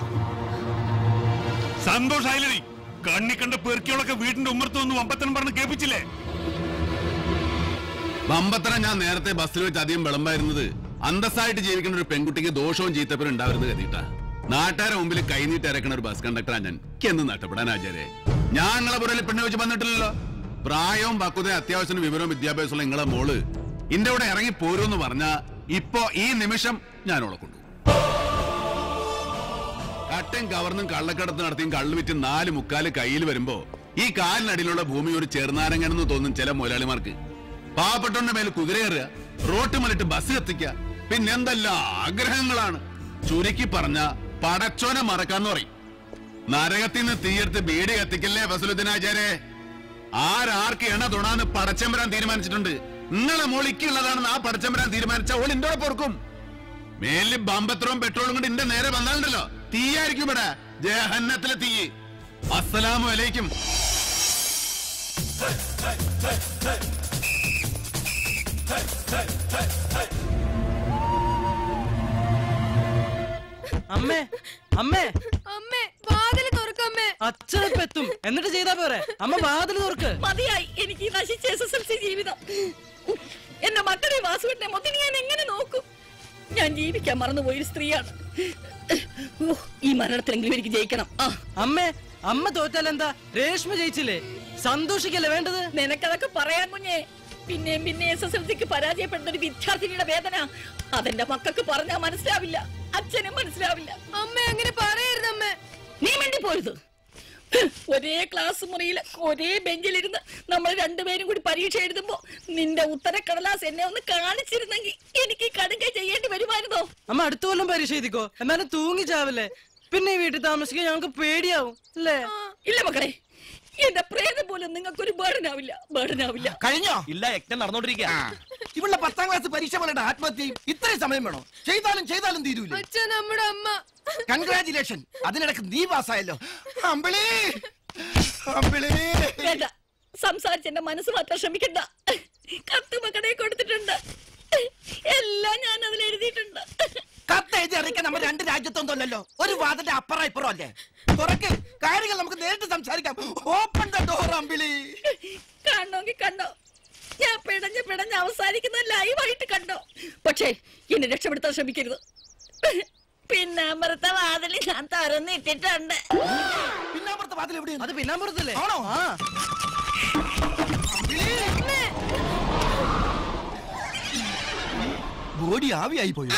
സന്തോഷായില്ലേ കണ്ണി കണ്ട പെറുക്കികളൊക്കെ വീടിന്റെ ഉമ്മർത്ത് വന്ന് വമ്പത്തനം പറഞ്ഞ് കേൾപ്പിച്ചില്ലേ വമ്പത്തറ ഞാൻ നേരത്തെ ബസ്സിൽ വെച്ച് അധികം വിളമ്പായിരുന്നത് അന്തസ്സായിട്ട് ജീവിക്കുന്ന ഒരു പെൺകുട്ടിക്ക് ദോഷവും ചീത്തപ്പനും ഉണ്ടാവരുത് കരുതിയിട്ടാ നാട്ടുകാരെ മുമ്പിൽ കൈനീട്ട് ഇറക്കുന്ന ഒരു ബസ് കണ്ടക്ടറാ ഞാൻ എന്ന് നഷ്ടപ്പെടാൻ ആചാര്യ ഞാൻ നിങ്ങളെ പുറകിൽ പെണ്ണ് വെച്ച് വന്നിട്ടില്ലല്ലോ പ്രായവും പക്വതയും അത്യാവശ്യം വിവരവും വിദ്യാഭ്യാസമുള്ള നിങ്ങളെ മോള് ഇന്റെ കൂടെ ഇറങ്ങി പോരൂന്ന് പറഞ്ഞ ഇപ്പോ ഈ നിമിഷം ഞാൻ അവളെ കൊണ്ടു കട്ടയും കവർന്നും കള്ളക്കടത്ത് നടത്തിയും കള്ളു വിറ്റ് നാല് മുക്കാല് കയ്യിൽ വരുമ്പോ ഈ കാലിനടിയിലുള്ള ഭൂമി ഒരു ചെറുനാരങ്ങനെന്ന് തോന്നും ചില മുതലാളിമാർക്ക് പാവപ്പെട്ടവന്റെ മേൽ കുതിരയേറുക റോട്ടുമലിട്ട് ബസ് കത്തിക്കുക പിന്നെന്തെല്ലാം ആഗ്രഹങ്ങളാണ് ചുരുക്കി പറഞ്ഞ പടച്ചോനെ മറക്കാന്ന് പറയും നരകത്തിൽ നിന്ന് തീയെടുത്ത് ബീഡി കത്തിക്കല്ലേ ഫസലുദ്ദീനാചാരെ ആരാർക്ക് എണ്ണ തൊടാന്ന് പടച്ചമ്പരാൻ തീരുമാനിച്ചിട്ടുണ്ട് നിങ്ങളെ മോളിക്കുള്ളതാണെന്ന് ആ പടച്ചമ്പരാൻ തീരുമാനിച്ച ഓൾ ഇന്റെ പൊറുക്കും മേലിൽ ബമ്പത്രവും പെട്രോളും കൊണ്ട് ഇന്റെ നേരെ വന്നാലുണ്ടല്ലോ തീയായിരിക്കും ഇവിടെ ജഹന്നത്തിലെ തീ അസ്സലാമു അലൈക്കും അമ്മേ അമ്മേ അമ്മേ വാതിൽ തുറക്കമ്മേ അച്ഛനിപ്പ എത്തും എന്നിട്ട് ചെയ്താ പോരെ അമ്മ വാതിൽ തുറക്ക് മതിയായി എനിക്ക് ഈ നശിച്ച എസ് എസ് എൽ സി ജീവിതം എന്റെ മക്കളെ വാസുവിട്ടെ മൊത്തം ഞാൻ എങ്ങനെ നോക്കും ഞാൻ ജീവിക്കാൻ മറന്നുപോയൊരു സ്ത്രീയാണ് ഓ, ഈ മരണത്തിലെങ്കിലും എനിക്ക് ജയിക്കണം ആ അമ്മേ അമ്മ തോറ്റാൽ എന്താ രേഷ്മ ജയിച്ചില്ലേ സന്തോഷിക്കല്ലേ വേണ്ടത് നിനക്കതൊക്കെ പറയാൻ കുഞ്ഞേ പിന്നെയും പിന്നെ എസ് എസ് എൽ സിക്ക് പരാജയപ്പെടുന്ന ഒരു വിദ്യാർത്ഥിനിയുടെ വേദന അതെന്റെ മക്കൾക്ക് പറഞ്ഞാൽ മനസ്സിലാവില്ല അച്ഛനും മനസ്സിലാവില്ല അമ്മ അങ്ങനെ പറയരുത് അമ്മേ നീ വേണ്ടി പോരുത് ഒരേ ക്ലാസ് മുറിയിൽ ഒരേ ബെഞ്ചിലിരുന്ന് നമ്മൾ രണ്ടുപേരും കൂടി പരീക്ഷ എഴുതുമ്പോ നിന്റെ ഉത്തരക്കടലാസ് എന്നെ ഒന്ന് കാണിച്ചിരുന്നെങ്കിൽ എനിക്ക് ഈ കടുക ചെയ്യേണ്ടി വരുമായിരുന്നോ അമ്മ അടുത്ത കൊല്ലം പരീക്ഷ എഴുതിക്കോ എന്നാലും തൂങ്ങി ചാവില്ലേ പിന്നെ ഈ വീട്ടിൽ താമസിക്കാൻ ഞങ്ങൾക്ക് പേടിയാവും അല്ലേ ഇല്ല മക്കളെ എന്റെ പ്രേതം പോലും നിങ്ങൾക്ക് ഒരു ബേർഡനാവില്ല ബേർഡനാവില്ല കഴിഞ്ഞോ ഇല്ല യജ്ഞം നടന്നോണ്ടിരിക്കുക ഇവളുടെ പത്താം ക്ലാസ് പരീക്ഷ പോലെ ആത്മഹത്യയും ഇത്രയും സമയം വേണോ ചെയ്താലും ചെയ്താലും തീരൂല അച്ഛൻ നമ്മുടെ അമ്മ കൺഗ്രാചുലേഷൻ അതിനിടക്ക് നീ പാസ്സായല്ലോ അമ്പിളി അമ്പിളി വേണ്ട സംസാരിച്ച് എന്റെ മനസ്സ് മാറ്റാൻ ശ്രമിക്കണ്ട കത്ത് മകനെ കൊടുത്തിട്ടുണ്ട് എല്ലാം ഞാൻ അതിൽ എഴുതിയിട്ടുണ്ട് കത്ത് എഴുതി അറിയിക്കാൻ നമ്മൾ രണ്ട് രാജ്യത്തൊന്നുമല്ലല്ലോ ഒരു വാദന്റെ അപ്പുറം ഇപ്പുറം അല്ലേ തുറക്ക് കാര്യങ്ങൾ നമുക്ക് നേരിട്ട് സംസാരിക്കാം ഓപ്പൺ ദ ഡോർ അമ്പിളി കാണണമെങ്കിൽ കണ്ടോ ഞാൻ പിടഞ്ഞ് പിടഞ്ഞ് അവസാനിക്കുന്ന ലൈവായിട്ട് കണ്ടോ പക്ഷേ എന്നെ രക്ഷപ്പെടുത്താൻ ശ്രമിക്കരുത് പിന്നെ അമൃത വാതിൽ ഞാൻ തുറന്നിട്ടിട്ടുണ്ട് പിന്നാമ്പുറത്തെ വാതിൽ എവിടെയാണ് അത് പിന്നാമ്പുറത്തല്ലേ ആണോ ആ ബോഡി ആവിയായി പോയോ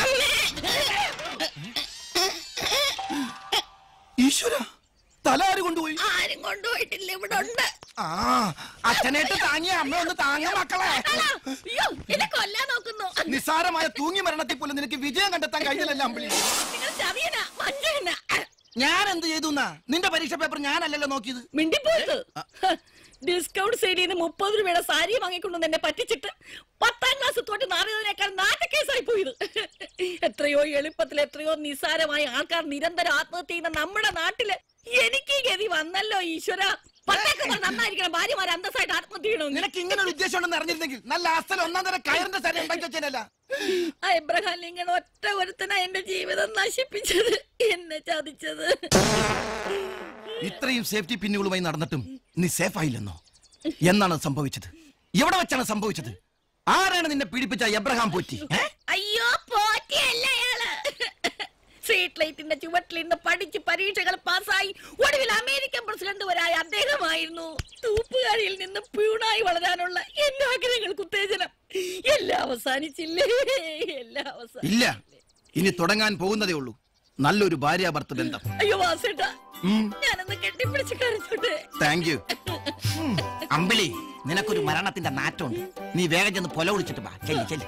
ഈശ്വര തല ആര് കൊണ്ടുപോയി ആരും കൊണ്ടുപോയിട്ടില്ല ഇവിടെ ഉണ്ട് ആ അച്ഛനായിട്ട് താങ്ങിയ അമ്മ ഒന്ന് താങ്ങ മക്കളെ അയ്യോ എന്നെ കൊല്ലാൻ നോക്കുന്നു നിസ്സാരമായ തൂങ്ങി മരണത്തിൽ പോലും നിനക്ക് വിജയം കണ്ടെത്താൻ കഴിഞ്ഞില്ലല്ലോ അമ്പിളി നിങ്ങൾ ചതിയന മഞ്ഞന ഞാൻ എന്ത് ചെയ്തു നിന്റെ പരീക്ഷ പേപ്പർ ഞാനല്ലല്ലോ നോക്കിയത് മിണ്ടിപ്പോയത് ഡിസ്കൗണ്ട് സെയിലിൽ നിന്ന് മുപ്പത് രൂപയുടെ സാരി വാങ്ങിക്കൊണ്ടു എന്നെ പറ്റിച്ചിട്ട് പത്താം ക്ലാസ് തൊട്ട് നാറിയതിനേക്കാൾ നാട്ടക്കേസായി പോയത് എത്രയോ എളുപ്പത്തിൽ എത്രയോ നിസ്സാരമായ ആൾക്കാർ നിരന്തരം ആത്മഹത്യ ചെയ്യുന്ന നമ്മുടെ നാട്ടില് എനിക്ക് ഈ ഗതി വന്നല്ലോ ഈശ്വര പത്തേക്കുമ്പോൾ നന്നായിരിക്കണം ഭാര്യമാരെ അന്തസ്സായിട്ട് ആത്മഹത്യ ചെയ്യണമെന്ന് നിനക്ക് ഇങ്ങനെ ഒരു ഉദ്ദേശം ഉണ്ടെന്ന് അറിഞ്ഞിരുന്നെങ്കിൽ നല്ല അസൽ ഒന്നാം തരം കയറിന്റെ സാരി ഉണ്ടാക്കി വെച്ചേനല്ല ആ എബ്രഹാം ലിങ്കൺ ഒറ്റ ഒരുത്തനാ എന്റെ ജീവിതം നശിപ്പിച്ചത് എന്നെ ചതിച്ചത് ഇത്രയും സേഫ്റ്റി പിന്നുകളുമായി നടന്നിട്ടും നീ സേഫ് ആയില്ലെന്നോ എന്നാണ് സംഭവിച്ചത് എവിടെ വെച്ചാണ് സംഭവിച്ചത് ആരാണ് നിന്നെ പീഡിപ്പിച്ച എബ്രഹാം പോറ്റി ഏ? അയ്യോ പോറ്റിയല്ല അയാള് സ്ട്രീറ്റ് ലൈറ്റിന്റെ ചുവട്ടിലിരുന്ന് പഠിച്ച് പരീക്ഷകൾ പാസ്സായി ഒടുവിൽ അമേരിക്കൻ പ്രസിഡന്റ് വരായ അദ്ദേഹമായിരുന്നു തൂപ്പുകാരിയിൽ നിന്ന് പ്യൂണായി വളരാനുള്ള എന്റെ ആഗ്രഹങ്ങൾക്ക് ഉത്തേജനം എല്ലാം അവസാനിച്ചില്ലേ എല്ലാം അവസാനം ഇല്ല ഇനി തുടങ്ങാൻ പോകുന്നതേ ഉള്ളൂ നല്ലൊരു ഭാര്യാഭർത്ത ബന്ധം അയ്യോ വാസേട്ടാ ഞാനൊന്ന് കെട്ടിപ്പിടിച്ച് കരച്ചോട്ടെ താങ്ക് യു അമ്പിളി നിനക്കൊരു മരണത്തിന്റെ നാറ്റമുണ്ട് നീ വേഗം ചെന്ന് പൊല വിളിച്ചിട്ട് വാ ചെല്ലി ചെല്ലി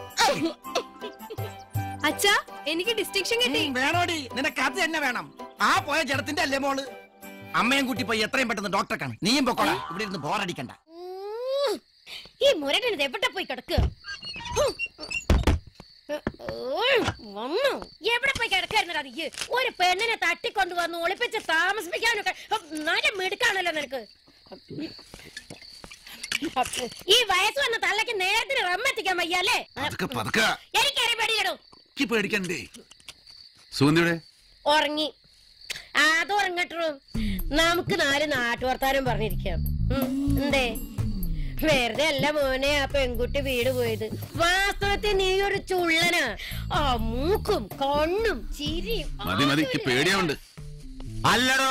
അച്ഛാ എനിക്ക് ഡിസ്റ്റിങ്ഷൻ കിട്ടി വേണോടി നിനക്ക് അത് തന്നെ വേണം ആ പോയ ജഡത്തിന്റെ അല്ലേ മോള് അമ്മയും കൂട്ടി പോയി എത്രയും പെട്ടെന്ന് ഡോക്ടറെ കാണും നീയും പൊക്കോളാ ഇവിടെ ഇരുന്ന് ബോറടിക്കണ്ട ഈ മുരട്ടനത് എവിടെ പോയി കിടക്കുക വന്നു എവിടെ പോയി കിടക്കായിരുന്നടാ നീ ഒരു പെണ്ണിനെ തട്ടിക്കൊണ്ടു വന്ന് ഒളിപ്പിച്ച് താമസിപ്പിക്കാനൊക്കെ നല്ല മിടുക്കാണല്ലോ നിനക്ക് ഈ വയസ്സ് വന്ന തള്ളക്ക് നേരത്തിന് റമ്മെത്തിക്കാൻ വയ്യല്ലേ പതുക്കെ പതുക്കെ എനിക്കറിയ പേടിയിടൂ എനിക്ക് പേടിക്കണ്ടേ സുഗന്ധിയുടെ ഉറങ്ങി അത് ഉറങ്ങട്ടു നമുക്ക് നാല് നാട്ടുവർത്താനം പറഞ്ഞിരിക്കാം ഉം, എന്തേ വെറുതെ അല്ല മോനെ ആ പെൺകുട്ടി വീട് പോയത് വാസ്തവത്തിൽ നീ ഒരു ചുള്ളനാ ആ മൂക്കും കണ്ണും ചിരിയും മതി മതി എനിക്ക് പേടിയാവുണ്ട് അല്ലടോ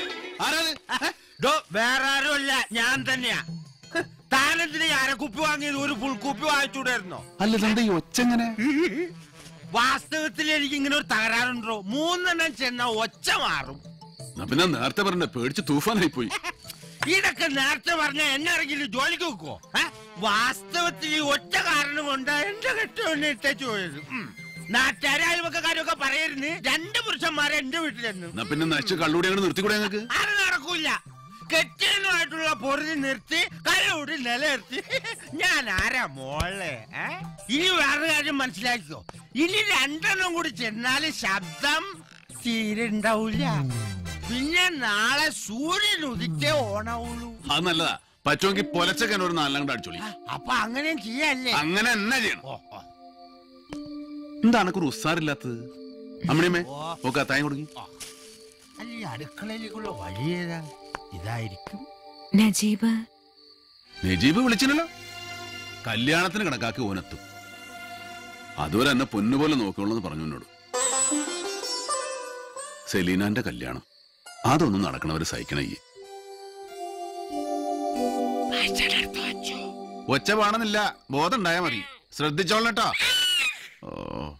ഡോ വേറെ ആരും അല്ല ഞാൻ തന്നെയാ താനെന്തിന് ഞാനെ കുപ്പി വാങ്ങിയത് ഒരു ഫുൾ കുപ്പി വാങ്ങിച്ചൂടായിരുന്നോ അല്ല തന്റെ ഈ ഒച്ച എങ്ങനെ വാസ്തവത്തിൽ എനിക്ക് ഇങ്ങനെ ഒരു തകരാറുണ്ടോ മൂന്നെണ്ണം ചെന്ന ഒച്ച മാറും എന്നാ പിന്നെ നേരത്തെ പറഞ്ഞ പേടിച്ച് തൂഫാനായി പോയി ഇതൊക്കെ നേരത്തെ പറഞ്ഞ എന്നെ ഇറങ്ങിയിട്ട് ജോലിക്ക് വെക്കോ വാസ്തവത്തിൽ ഈ ഒറ്റ കാരണം കൊണ്ട് എന്റെ കെട്ടവനെ ഇട്ടു പോയത് നാട്ടുകാരെ അയൽവക്കാരൊക്കെ പറയുന്നു രണ്ട് പുരുഷന്മാരെ എന്റെ വീട്ടിലെന്നു എന്നാ പിന്നെ നശിച്ച് കള്ളൂടി അങ്ങനെ നിർത്തിക്കൂടെ ഞങ്ങൾക്ക് അത് നടക്കൂല കെട്ടിയനുമായിട്ടുള്ള പൊറുതി നിർത്തി കലയോട് നിലനിർത്തി ഞാൻ ആരാ മോളെ ഏ? ഇനി വേറെ കാര്യം മനസ്സിലാക്കിക്കോ ഇനി രണ്ടെണ്ണം കൂടി ചെന്നാല് ശബ്ദം തീരെ ഉണ്ടാവൂല പിന്നെ നാളെ സൂര്യൻ ഉദിച്ചേ ഓണാവുള്ളൂ അത് നല്ലതാ പറ്റുമെങ്കിൽ പൊലച്ചക്കൻ ഒരു നാലെണ്ണം കൂടെ അടിച്ചോളി അപ്പൊ അങ്ങനെ ചെയ്യല്ലേ അങ്ങനെ തന്നെ ചെയ്യണം എന്താണ് ഒരു ഉസ്സാറില്ലാത്തത് അമ്മണിയമ്മേ ഓക്കെ അത്തായം കൊടുക്കി അല്ല ഈ അടുക്കളയിലേക്കുള്ള വഴി ഏതാ ഇതായിരിക്കും നജീബ് നജീബ് വിളിച്ചില്ലല്ലോ കല്യാണത്തിന് കണക്കാക്കി ഓനെത്തും അതുവരെ എന്നെ പൊന്നുപോലെ നോക്കുള്ളൂ എന്ന് പറഞ്ഞു എന്നോട് സെലീനാന്റെ കല്യാണം അതൊന്നും നടക്കണവര് സഹിക്കണയ്യ ഒച്ച വേണമെന്നില്ല ബോധം ഉണ്ടായാ മതി ശ്രദ്ധിച്ചോളണം കേട്ടോ ഓ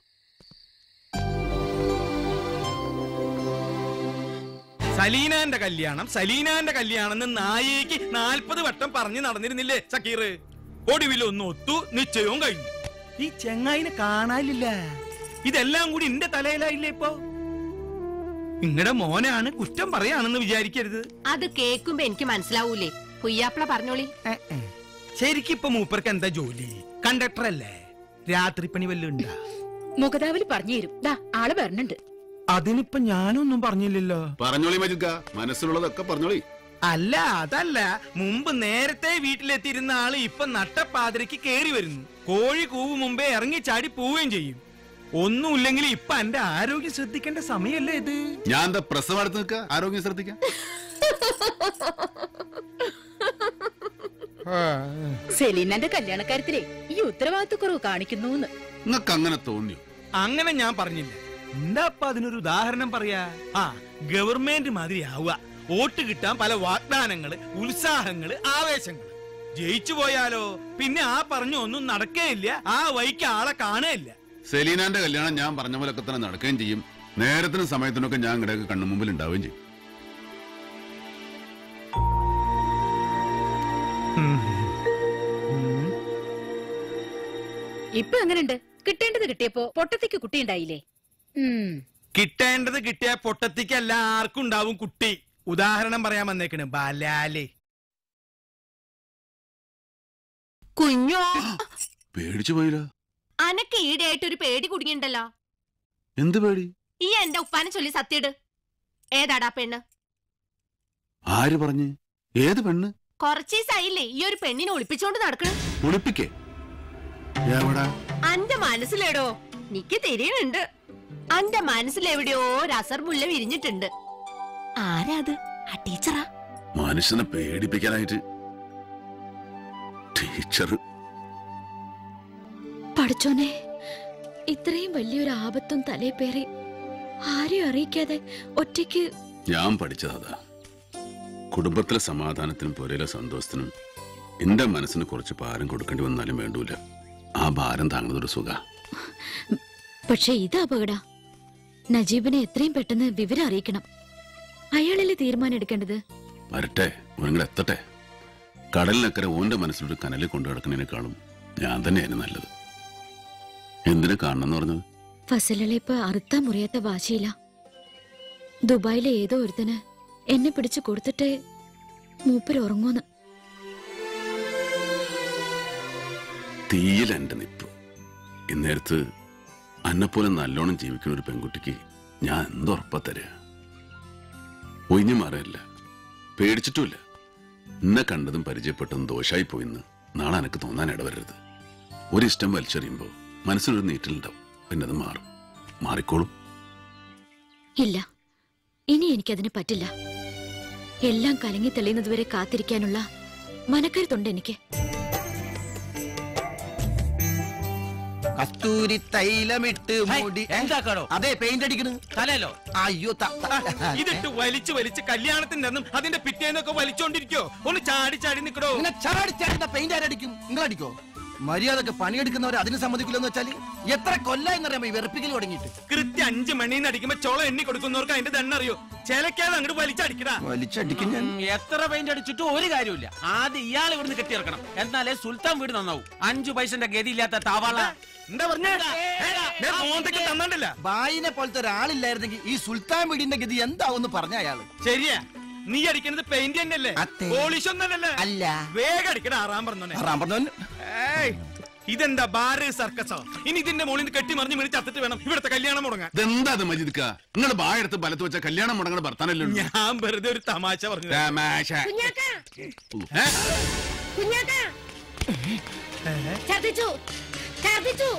സലീനാന്റെ കല്യാണം സലീനാന്റെ കല്യാണം എന്ന് നായേക്ക് നാൽപ്പത് വട്ടം പറഞ്ഞു നടന്നിരുന്നില്ലേ സക്കീർ ഒടുവിൽ ഒന്ന് ഒത്തു നിശ്ചയവും കഴിഞ്ഞു ഈ ചെങ്ങായിനെ കാണാനില്ല ഇതെല്ലാം കൂടി എന്റെ തലയിലായില്ലേ ഇപ്പൊ നിങ്ങളുടെ മോനാണ് കുറ്റം പറയാണെന്ന് വിചാരിക്കരുത് അത് കേൾക്കുമ്പോ എനിക്ക് മനസ്സിലാവൂലേ പുയ്യാപ്പിള പറഞ്ഞോളി ശരിക്കും ഇപ്പൊ മൂപ്പർക്ക് എന്താ ജോലി കണ്ടക്ടർ അല്ലേ രാത്രി പണി വല്ലതും ഉണ്ടാ മുഖതാവിൽ പറഞ്ഞു തരും ദാ ആള് വരണുണ്ട് അതിനിപ്പൊ ഞാനൊന്നും പറഞ്ഞില്ലല്ലോ പറഞ്ഞോളി മജുക്ക മനസ്സിലുള്ളതൊക്കെ പറഞ്ഞോളി അല്ല അതല്ല മുമ്പ് നേരത്തെ വീട്ടിലെത്തിയിരുന്ന ആള് ഇപ്പൊ നട്ടപ്പാതിരക്ക് കേറി വരുന്നു കോഴി കൂവ് മുമ്പേ ഇറങ്ങി ചാടി പോവുകയും ചെയ്യും ഒന്നുമില്ലെങ്കിൽ ഇപ്പൊ എന്റെ ആരോഗ്യം ശ്രദ്ധിക്കേണ്ട സമയല്ലേ ഇത് ഞാൻ എന്താ പ്രസവം അടുത്ത് നിൽക്കുക ആരോഗ്യം ശ്രദ്ധിക്കാം സെലീനന്റെ കല്യാണക്കാര്യത്തിലെ ഈ ഉത്തരവാദിത്വക്കുറവ് കാണിക്കുന്നു നിങ്ങൾക്ക് അങ്ങനെ തോന്നിയോ അങ്ങനെ ഞാൻ പറഞ്ഞില്ല എന്താ അപ്പൊ അതിനൊരു ഉദാഹരണം പറയാ ആ ഗവൺമെന്റ് മാതിരി ആവുക വോട്ട് കിട്ടാൻ പല വാഗ്ദാനങ്ങള് ഉത്സാഹങ്ങള് ആവേശങ്ങള് ജയിച്ചു പോയാലോ പിന്നെ ആ പറഞ്ഞ ഒന്നും നടക്കേയില്ല ആ വഴിക്ക് ആളെ കാണേയില്ല സെലീനാന്റെ കല്യാണം ഞാൻ പറഞ്ഞ പോലൊക്കെ തന്നെ നടക്കുകയും ചെയ്യും നേരത്തിനും സമയത്തിനൊക്കെ ഞാൻ ഇടയ്ക്ക് കണ്ണു മുമ്പിൽ ഉണ്ടാവുകയും ചെയ്യും ഇപ്പൊ എങ്ങനെയുണ്ട് കിട്ടേണ്ടത് കിട്ടിയപ്പോ പൊട്ടത്തിക്ക് കുട്ടിയുണ്ടായില്ലേ ഉം കിട്ടേണ്ടത് കിട്ടിയ പൊട്ടത്തിക്കല്ല ആർക്കും ഉണ്ടാവും കുട്ടി ഉദാഹരണം പറയാൻ വന്നേക്കണ് ബാലാലേ കുഞ്ഞോ പേടിച്ചു പോയില്ല അനക്ക് ഈടെയായിട്ട് ഒരു പേടി കുടുങ്ങിണ്ടല്ലോ എന്ത് പേടി ഈ എന്റെ ഉപ്പാനെ ചൊല്ലി സത്യട് ഏതാടാ പെണ്ണ് ആര് പറഞ്ഞ് ഏത് പെണ്ണ് കുറച്ചീസായില്ലേ ഈ ഒരു പെണ്ണിനെ ഒളിപ്പിച്ചോണ്ട് നടക്കണ് ഒളിപ്പിക്കേ എവിടാ അന്റെ മനസ്സിലെടോ നിക്ക് തിരിയുന്നുണ്ട് അന്റെ മനസ്സിലെവിടെയോ ഒരു അസർമുല്ല വിരിഞ്ഞിട്ടുണ്ട് ആരാ അത് ആ ടീച്ചറാ മനുഷ്യനെ പേടിപ്പിക്കാനായിട്ട് ടീച്ചർ പഠിച്ചോനെ ഇത്രയും വലിയൊരു ആപത്തും തലേ പേറി ആരെയും അറിയിക്കാതെ ഒറ്റയ്ക്ക് ഞാൻ പഠിച്ചത് അതാ കുടുംബത്തിലെ സമാധാനത്തിനും പുരയിലെ സന്തോഷത്തിനും എന്റെ മനസ്സിന് കുറച്ച് ഭാരം കൊടുക്കേണ്ടി വന്നാലും വേണ്ടൂല ആ ഭാരം താങ്ങുന്നതൊരു സുഖ പക്ഷെ ഇത് അപകട നജീബിനെ എത്രയും പെട്ടെന്ന് വിവരം അറിയിക്കണം അയാളല്ലേ തീരുമാനം എടുക്കേണ്ടത് വരട്ടെ നിങ്ങൾ എത്തട്ടെ കടലിനക്കരെ ഓന്റെ മനസ്സിലൊരു കനലിൽ കൊണ്ടു കിടക്കുന്നതിനേക്കാളും ഞാൻ തന്നെയാണ് നല്ലത് എന്തിനു കാണണം പറഞ്ഞത് ഫസലളെ ഇപ്പൊ അറുത്താ മുറിയാത്ത വാശിയില്ല ദുബായിലെ ഏതോ ഒരുത്തന് എന്നെ പിടിച്ചു കൊടുത്തിട്ടേ മൂപ്പര് ഉറങ്ങൂന്ന് തീയിൽ എന്റെ നിപ്പ് ഇന്നേരത്ത് അന്നെപ്പോലെ നല്ലോണം ജീവിക്കുന്ന ഒരു പെൺകുട്ടിക്ക് ഞാൻ എന്തുറപ്പാ തരാ ഒഴിഞ്ഞു മാറിയല്ല പേടിച്ചിട്ടുമില്ല എന്നെ കണ്ടതും പരിചയപ്പെട്ടതും ദോഷായി പോയിന്ന് നാളെ എനക്ക് തോന്നാൻ ഇടവരരുത് ഒരിഷ്ടം വലിച്ചെറിയുമ്പോൾ മനസ്സിനൊരു നീറ്റിലുണ്ടാവും പിന്നെ അത് മാറും മാറിക്കോളും ഇല്ല ഇനി എനിക്കതിന് പറ്റില്ല എല്ലാം കലങ്ങി തെളിയുന്നതുവരെ കാത്തിരിക്കാനുള്ള മനക്കരുത്തുണ്ട് എനിക്ക് കസ്തൂരി തൈലമിട്ട് മൂടി എന്താക്കാടോ അതെ പെയിന്റ് അടിക്കണ് തലല്ലോ അയ്യോ ത- ത- ഇതിട്ട് വലിച്ചു വലിച്ച് കല്യാണത്തിന്റെ അന്നും അതിന്റെ പിറ്റേന്നൊക്കെ വലിച്ചോണ്ടിരിക്കോ ഒന്ന് ചാടി ചാടി നിക്കടോ ഇങ്ങനെ ചാടി ചാടി പെയിന്റ് ആരടിക്കും നിങ്ങൾ അടിക്കോ മര്യാദക്ക് പണിയെടുക്കുന്നവർ അതിന് സമ്മതിക്കില്ലെന്ന് വെച്ചാല് എത്ര കൊല്ലാന്നറിയാമോ ഈ വെറുപ്പിക്കൽ തുടങ്ങിയിട്ട് കൃത്യം അഞ്ചു മണിന്ന് അടിക്കുമ്പോ ചൊള എണ്ണി കൊടുക്കുന്നവർക്ക് അതിന്റെ ദണ്ണ അറിയോ ചിലക്കാതെ അങ്ങോട്ട് വലിച്ചടിക്കടാ വലിച്ചടിക്കും ഞാൻ ഉം, എത്ര പെയിന്റ് അടിച്ചിട്ടും ഒരു കാര്യമില്ല ആദ്യം ഇയാൾ ഇവിടുന്ന് കെട്ടിയിറക്കണം എന്നാലേ സുൽത്താൻ വീട് നന്നാവും അഞ്ചു പൈസന്റെ ഗതിയില്ലാത്ത താവാള എന്താ പറഞ്ഞേ മോന്തയ്ക്ക് തന്നണ്ടല്ല ബായിനെ പോലത്തെ ഒരാളില്ലായിരുന്നെങ്കിൽ ഈ സുൽത്താൻ വീടിന്റെ ഗതി എന്താവും പറഞ്ഞ അയാള് ശരിയാ നീ അടിക്കുന്നത് പെയിന്റ് തന്നെയല്ലേ പോളിഷ് ഒന്നല്ലേ അല്ല വേഗം അടിക്കട ആറാം പറഞ്ഞോനെ ആറാം പറഞ്ഞോൻ ഏയ്, ഇതെന്താ ബാറ് സർക്കസോ ഇനി ഇതിന്റെ മുകളിൽ നിന്ന് കെട്ടി മറിഞ്ഞ് വിളിച്ച് ചത്തിട്ട് വേണം ഇവിടുത്തെ കല്യാണം മുടങ്ങാൻ ഇതെന്താ അത് മജിദ്ക്ക നിങ്ങൾ ബായെടുത്ത് ബലത്ത് വെച്ച കല്യാണം മുടങ്ങണ ഭർത്താനല്ലേ ഉള്ളൂ. ഞാൻ വെറുതെ ഒരു തമാശ പറഞ്ഞു തമാശ. ഏ? കുഞ്ഞാക്ക ഛർദിച്ചു ഛർദിച്ചു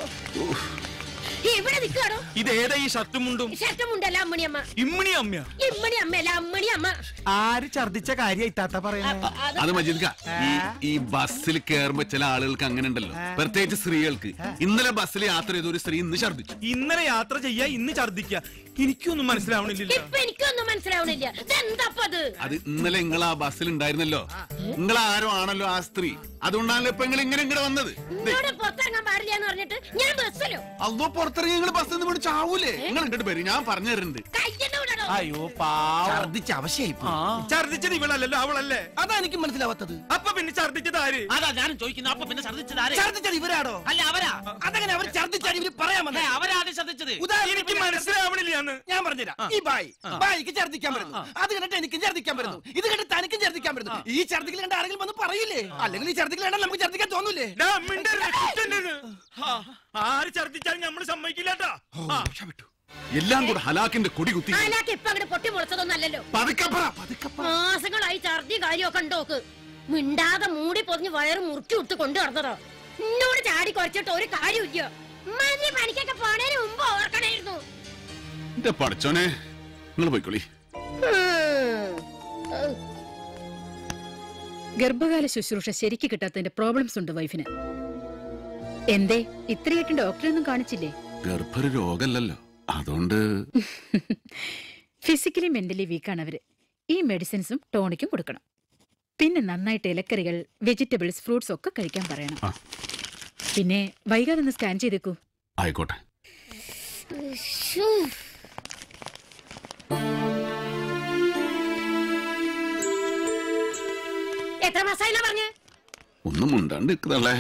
ഇവിടെ നിൽക്കാണോ ഇത് ഏതാ ഈ ഷർട്ടും മുണ്ടും ഷർട്ടുമുണ്ടല്ല അമ്മണിയമ്മ ഇമ്മണി അമ്മ ഇമ്മണി അമ്മയല്ല അമ്മണി അമ്മ ആര് ഛർദിച്ച കാര്യം ഇത്താത്ത പറയുന്നത് അത് മജിദ്ക്ക ഈ ഈ ബസ്സിൽ കയറുമ്പോ ചില ആളുകൾക്ക് അങ്ങനെ ഉണ്ടല്ലോ പ്രത്യേകിച്ച് സ്ത്രീകൾക്ക് ഇന്നലെ ബസ്സിൽ യാത്ര ചെയ്ത ഒരു സ്ത്രീ ഇന്ന് ഛർദിച്ചു ഇന്നലെ യാത്ര ചെയ്യാ ഇന്ന് ഛർദിക്ക എനിക്കൊന്നും മനസ്സിലാവണില്ല ഇപ്പൊ എനിക്കൊന്നും മനസ്സിലാവണില്ല ഇതെന്താപ്പത് അത് ഇന്നലെ നിങ്ങൾ ആ ബസ്സിൽ ഉണ്ടായിരുന്നല്ലോ നിങ്ങൾ ആരോ ആണല്ലോ ആ സ്ത്രീ അതുകൊണ്ടാണല്ലോ ഇപ്പൊ നിങ്ങൾ ഇങ്ങനെ ഇങ്ങടെ വന്നത് എന്നോട് പുറത്തിറങ്ങാൻ പാടില്ല എന്ന് പറഞ്ഞിട്ട് ഞാൻ ബസ്സിലോ അതോ പുറത്തിറങ്ങി നിങ്ങൾ ബസ്സിൽ നിന്ന് വിളിച്ച് ആവൂലേ നിങ്ങൾ ഇങ്ങോട്ട് വരും ഞാൻ പറഞ്ഞു തരുന്നുണ്ട് കയ്യെന്നെ വിടണോ അയ്യോ പാവം ഛർദിച്ച അവശയായി ഛർദിച്ചത് ഇവളല്ലല്ലോ അവളല്ലേ അതാ എനിക്ക് മനസ്സിലാവാത്തത് അപ്പൊ പിന്നെ ഛർദിച്ചത് ആര് അതാ ഞാനും ചോദിക്കുന്നു അപ്പൊ പിന്നെ ഛർദിച്ചത് ആരെ ഛർദിച്ചത് ഇവരാണോ അല്ല അവരാ അതങ്ങനെ അവർ ഛർദിച്ചാൽ ഇവര് പറയാൻ ഏ, അവരാദ്യം ഛർദിച്ചത് എനിക്ക് മനസ്സിലാവണില്ല എന്ന് ഞാൻ പറഞ്ഞുതരാം ഈ ബായി ബായിക്ക് ഛർദിക്കാൻ വരുന്നു അത് കണ്ടിട്ട് എനിക്കും ഛർദിക്കാൻ വരുന്നു ഇത് കണ്ടിട്ട് തനിക്കും ഛർദിക്കാൻ വരുന്നു ഈ ഛർദിക്കൽ കണ്ട ആരെങ്കിലും വന്ന് പറയില്ലേ അല്ലെങ്കിൽ ഈ ഛർദിക്കൽ കണ്ടാൽ നമുക്ക് ഛർദിക്കാൻ തോന്നൂലേ ഡാ, മിണ്ടരുത്, കുറ്റന്നെന്ന്. ആ, ആര് ഛർദിച്ചാലും നമ്മൾ സമ്മതിക്കില്ലാട്ടാ എല്ലാം കൂടെ ഹലാക്കിന്റെ കൊടി കുത്തി ആലാക്ക് ഇപ്പൊ അങ്ങോട്ട് പൊട്ടി മുളച്ചതൊന്നല്ലല്ലോ പതുക്കെ പറ, മാസങ്ങളായി ഛർദി കാര്യമൊക്കെ ഉണ്ടോക്ക് മിണ്ടാതെ മൂടി പൊതിഞ്ഞ് വയറ് മുറുക്കി കൊടുത്ത് കൊണ്ടു നടന്നതോ എന്നോട് ചാടി കുറച്ചിട്ട് ഒരു കാര്യമില്ല മതി പണിക്കൊക്കെ പോണേന് മുമ്പ് ഓർക്കണായിരുന്നു എന്റെ പഠിച്ചോനെ നിങ്ങൾ പോയിക്കോളി ഗർഭകാല ശുശ്രൂഷ ശരിക്ക് കിട്ടാത്തതിന്റെ പ്രോബ്ലംസ് ഉണ്ട് വൈഫിന് എന്തേ ഇത്രയായിട്ടും ഡോക്ടറെയൊന്നും കാണിച്ചില്ലേ ഗർഭൊരു രോഗമല്ലല്ലോ അതുകൊണ്ട് ഫിസിക്കലി മെന്റലി വീക്കാണ് അവര് ഈ മെഡിസിൻസും ടോണിക്കും കൊടുക്കണം പിന്നെ നന്നായിട്ട് ഇലക്കറികൾ വെജിറ്റബിൾസ് ഫ്രൂട്ട്സ് ഒക്കെ കഴിക്കാൻ പറയണം പിന്നെ വൈകാതെ ഒന്ന് സ്കാൻ ചെയ്തേക്കൂ ആയിക്കോട്ടെ എത്ര മാസായില്ല പറഞ്ഞ് ഒന്നും മുണ്ടാണ്ട് നിൽക്കുന്നല്ലേ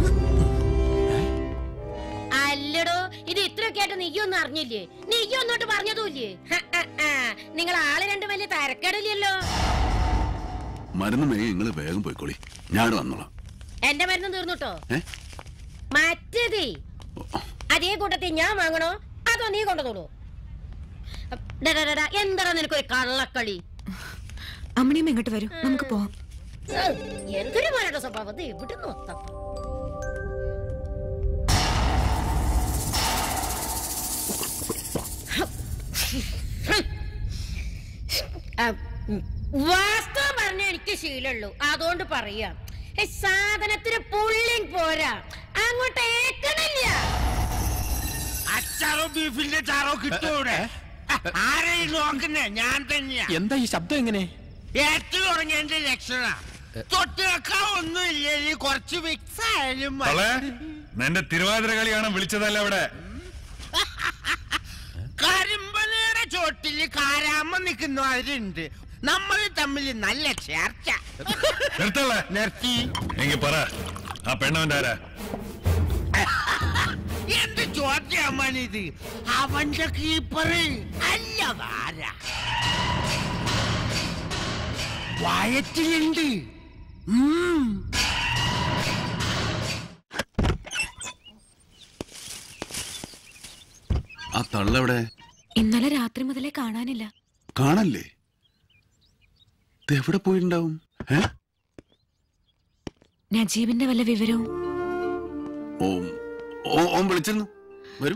അല്ലടോ ഇത് ഇത്രയൊക്കെ ആയിട്ട് നീയൊന്നും അറിഞ്ഞില്ലേ നീയൊന്നോട്ട് പറഞ്ഞതുമില്ലേ ഹ, ഹ, ഹ. നിങ്ങൾ ആള് രണ്ട് വലിയ തരക്കേടില്ലല്ലോ മരുന്ന് മേ നിങ്ങൾ വേഗം പോയിക്കോളി ഞാൻ വന്നോളാം എന്റെ മരുന്ന് തീർന്നുട്ടോ ഏ? മറ്റേതേ അതേ കൂട്ടത്തിൽ ഞാൻ വാങ്ങണോ അതോ നീ കൊണ്ടുവന്നോളൂ എന്താടാ നിനക്കൊരു കള്ളക്കളി അമ്മണിയും ഇങ്ങോട്ട് വരൂ നമുക്ക് പോവാം ഏഹ്, എന്തൊരു മരയുടെ സ്വഭാവം ഇത് എവിടെ നോക്കാം വാസ്തവം പറഞ്ഞ എനിക്ക് ശീലമുള്ളൂ അതുകൊണ്ട് പറയാം ഏ, സാധനത്തിന് പുള്ളിങ് പോരാ അങ്ങോട്ട് ഏക്കണില്ല അച്ചാറോ ബീഫിന്റെ ചാറോ കിട്ടൂടെ ആരെയും നോക്കുന്നേ ഞാൻ തന്നെയാ എന്താ ഈ ശബ്ദം എങ്ങനെ ഏറ്റു തുടങ്ങിയതിന്റെ ലക്ഷണ തൊട്ട് വെക്കാൻ ഒന്നുമില്ല ഇനി കുറച്ച് മിക്സ് ആയാലും മതി. തളേ നിന്റെ തിരുവാതിര കളി കാണാൻ വിളിച്ചതല്ല അവിടെ കരിമ്പനയുടെ ചോട്ടില് കാരാമ നിൽക്കുന്നവരുണ്ട് നമ്മൾ തമ്മിൽ നല്ല ചേർച്ച നിർത്തല്ലേ നിർത്തി എങ്കി പറ ആ പെണ്ണവന്റെ ആരാ എന്ത് ചോദ്യമാണിത് അവന്റെ കീപ്പറ് അല്ല വാര വയറ്റിലുണ്ട് ഉം. ആ തള്ളെവിടെ ഇന്നലെ രാത്രി മുതലേ കാണാനില്ല കാണല്ലേ ഇത് എവിടെ പോയിട്ടുണ്ടാവും ഏ നജീബിന്റെ വല്ല വിവരവും ഓം ഓ- ഓം വിളിച്ചിരുന്നു വരും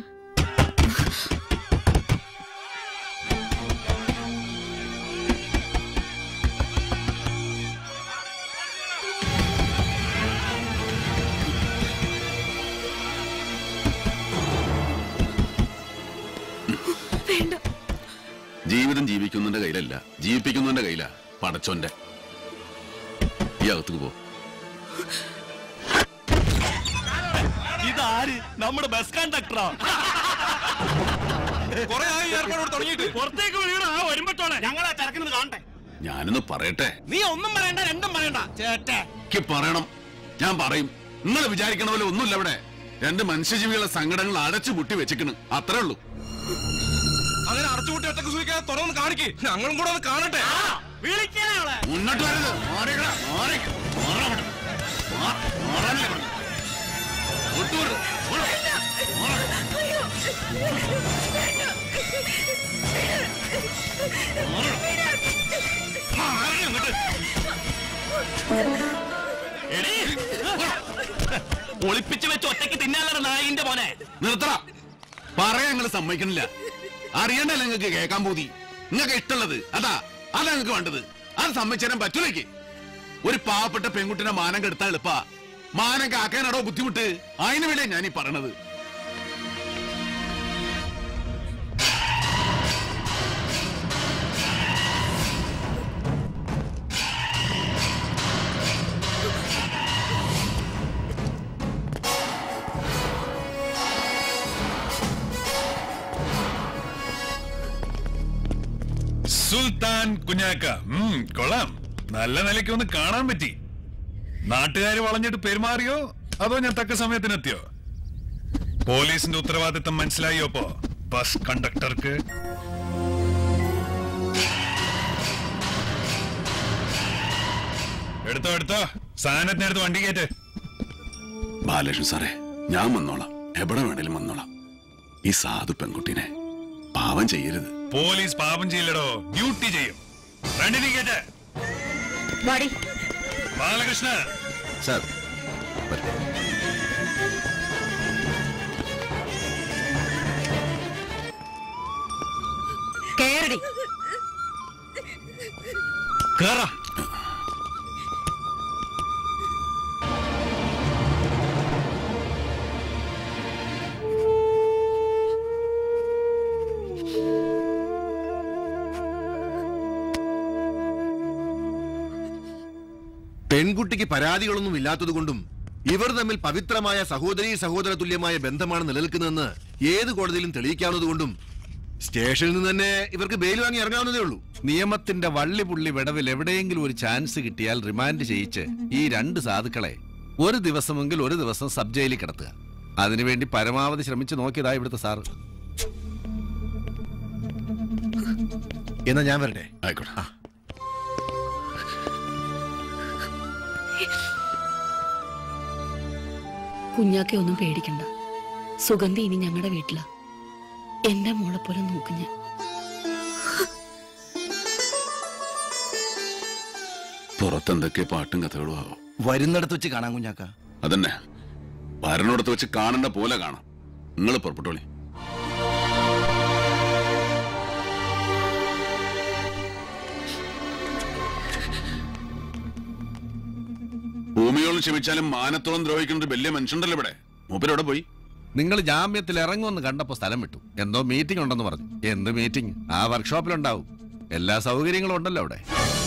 വേണ്ട ജീവിതം ജീവിക്കുന്നതിന്റെ കയ്യിലല്ല ജീവിപ്പിക്കുന്നതിന്റെ കയ്യിലാ പടച്ചോന്റെ ഈ അകത്തേക്ക് പോ ഇതാര് നമ്മുടെ ബസ് കണ്ടക്ടറാ കൊറേ ആയി ഏർപ്പാടോട് തുടങ്ങിയിട്ട് പുറത്തേക്ക് വിളിയുടെ ആ വരുമ്പോട്ടോളെ ഞങ്ങൾ ആ ചരക്കിന് കാണട്ടെ ഞാനൊന്ന് പറയട്ടെ നീ ഒന്നും പറയണ്ട രണ്ടും പറയണ്ട ചേട്ടേ എനിക്ക് പറയണം ഞാൻ പറയും നിങ്ങൾ വിചാരിക്കണ പോലെ ഒന്നുമില്ല അവിടെ രണ്ട് മനുഷ്യജീവികളുടെ സങ്കടങ്ങൾ അടച്ചു പൂട്ടി വെച്ചിക്കണ് അത്രേ ഉള്ളൂ അങ്ങനെ അടച്ചുപൂട്ടി ഒറ്റക്ക് സൂചിക്കാതെ തുറന്ന് കാണിക്ക് ഞങ്ങളും കൂടെ ഒന്ന് കാണട്ടെ വിളിക്കാനാളെ മുന്നോട്ട് വരരുത് മാറിക്കടാ, മാറിക്ക. മാറാ അങ്ങോട്ട്. മാ- മാറാനല്ലേ പറഞ്ഞത്? ഒട്ടു വരരുത്. ഓടാ. മാറാ. മാറി അങ്ങോട്ട്. എടീ. ഒളിപ്പിച്ച് വെച്ച് ഒറ്റയ്ക്ക് തിന്നാലോ നായിന്റെ മോനെ നിർത്തറ പറയാൻ നിങ്ങൾ സമ്മതിക്കണില്ല അറിയണ്ടല്ല നിങ്ങൾക്ക് കേൾക്കാൻ പോതി നിങ്ങൾക്ക് ഇഷ്ടമുള്ളത് അതാ അതാ നിങ്ങൾക്ക് വേണ്ടത് അത് സമ്മതിച്ചു തരാൻ പറ്റൂലേക്ക് ഒരു പാവപ്പെട്ട പെൺകുട്ടിനെ മാനം കെടുത്താൽ എളുപ്പാ മാനം കാക്കാനാടോ ബുദ്ധിമുട്ട് അതിനു വേണ്ടിയാ ഞാൻ ഈ പറയണത് സുൽത്താൻ കുഞ്ഞാക്ക ഉം, കൊള്ളാം നല്ല നിലയ്ക്ക് ഒന്ന് കാണാൻ പറ്റി നാട്ടുകാര് വളഞ്ഞിട്ട് പെരുമാറിയോ അതോ ഞാൻ തക്ക സമയത്തിനെത്തിയോ പോലീസിന്റെ ഉത്തരവാദിത്തം മനസ്സിലായോ അപ്പോ ബസ് കണ്ടക്ടർക്ക് എടുത്തോ എടുത്തോ സാധനത്തിനടുത്ത് വണ്ടി കയറ്റ് ബാലകൃഷ്ണൻ സാറേ ഞാൻ വന്നോളാം എവിടെ വേണേലും വന്നോളാം ഈ സാധു പെൺകുട്ടീനെ പാവം ചെയ്യരുത് പോലീസ് പാപം ചെയ്യില്ലടോ ഡ്യൂട്ടി ചെയ്യും രണ്ടിനും കേട്ടെ വാടി ബാലകൃഷ്ണ സാർ കേറടി കേറാ പെൺകുട്ടിക്ക് പരാതികളൊന്നും ഇല്ലാത്തതുകൊണ്ടും ഇവർ തമ്മിൽ പവിത്രമായ സഹോദരീ സഹോദര തുല്യമായ ബന്ധമാണ് നിലനിൽക്കുന്നതെന്ന് ഏത് കോടതിയിലും തെളിയിക്കാവുന്നതുകൊണ്ടും സ്റ്റേഷനിൽ നിന്ന് തന്നെ ഇവർക്ക് ബെയിൽ വാങ്ങി ഇറങ്ങാവുന്നതേ ഉള്ളൂ നിയമത്തിന്റെ വള്ളിപുള്ളി വിടവിൽ എവിടെയെങ്കിലും ഒരു ചാൻസ് കിട്ടിയാൽ റിമാൻഡ് ചെയ്യിച്ച് ഈ രണ്ട് സാധുക്കളെ ഒരു ദിവസമെങ്കിൽ ഒരു ദിവസം സബ് ജയിലിൽ കിടത്തുക അതിനുവേണ്ടി പരമാവധി ശ്രമിച്ചു നോക്കിയതാ ഇവിടുത്തെ സാറ് എന്നാ ഞാൻ വരട്ടെ ആയിക്കോട്ടെ കുഞ്ഞാക്കെ ഒന്നും പേടിക്കണ്ട സുഗന്ധി ഇനി ഞങ്ങളുടെ വീട്ടിലാ എന്റെ മോളെ പോലെ നോക്കും ഞാൻ പുറത്തെന്തൊക്കെ പാട്ടും കഥകളും ആവും വരുന്നിടത്ത് വെച്ച് കാണാൻ കുഞ്ഞാക്ക അതന്നെ ഭരണോടത്ത് വെച്ച് കാണേണ്ട പോലെ കാണാം നിങ്ങൾ പുറപ്പെട്ടോളി ഭൂമിയോളം ക്ഷമിച്ചാലും മാനത്തോളം ദ്രോഹിക്കുന്ന ഒരു വലിയ മനുഷ്യണ്ടല്ലോ ഇവിടെ മൂപ്പരെവിടെ പോയി നിങ്ങൾ ജാമ്യത്തിൽ ഇറങ്ങുമെന്ന് കണ്ടപ്പോ സ്ഥലം വിട്ടു എന്തോ മീറ്റിംഗ് ഉണ്ടെന്ന് പറഞ്ഞു എന്ത് മീറ്റിംഗ് ആ വർക്ക്ഷോപ്പിലുണ്ടാവും എല്ലാ സൗകര്യങ്ങളും ഉണ്ടല്ലോ അവിടെ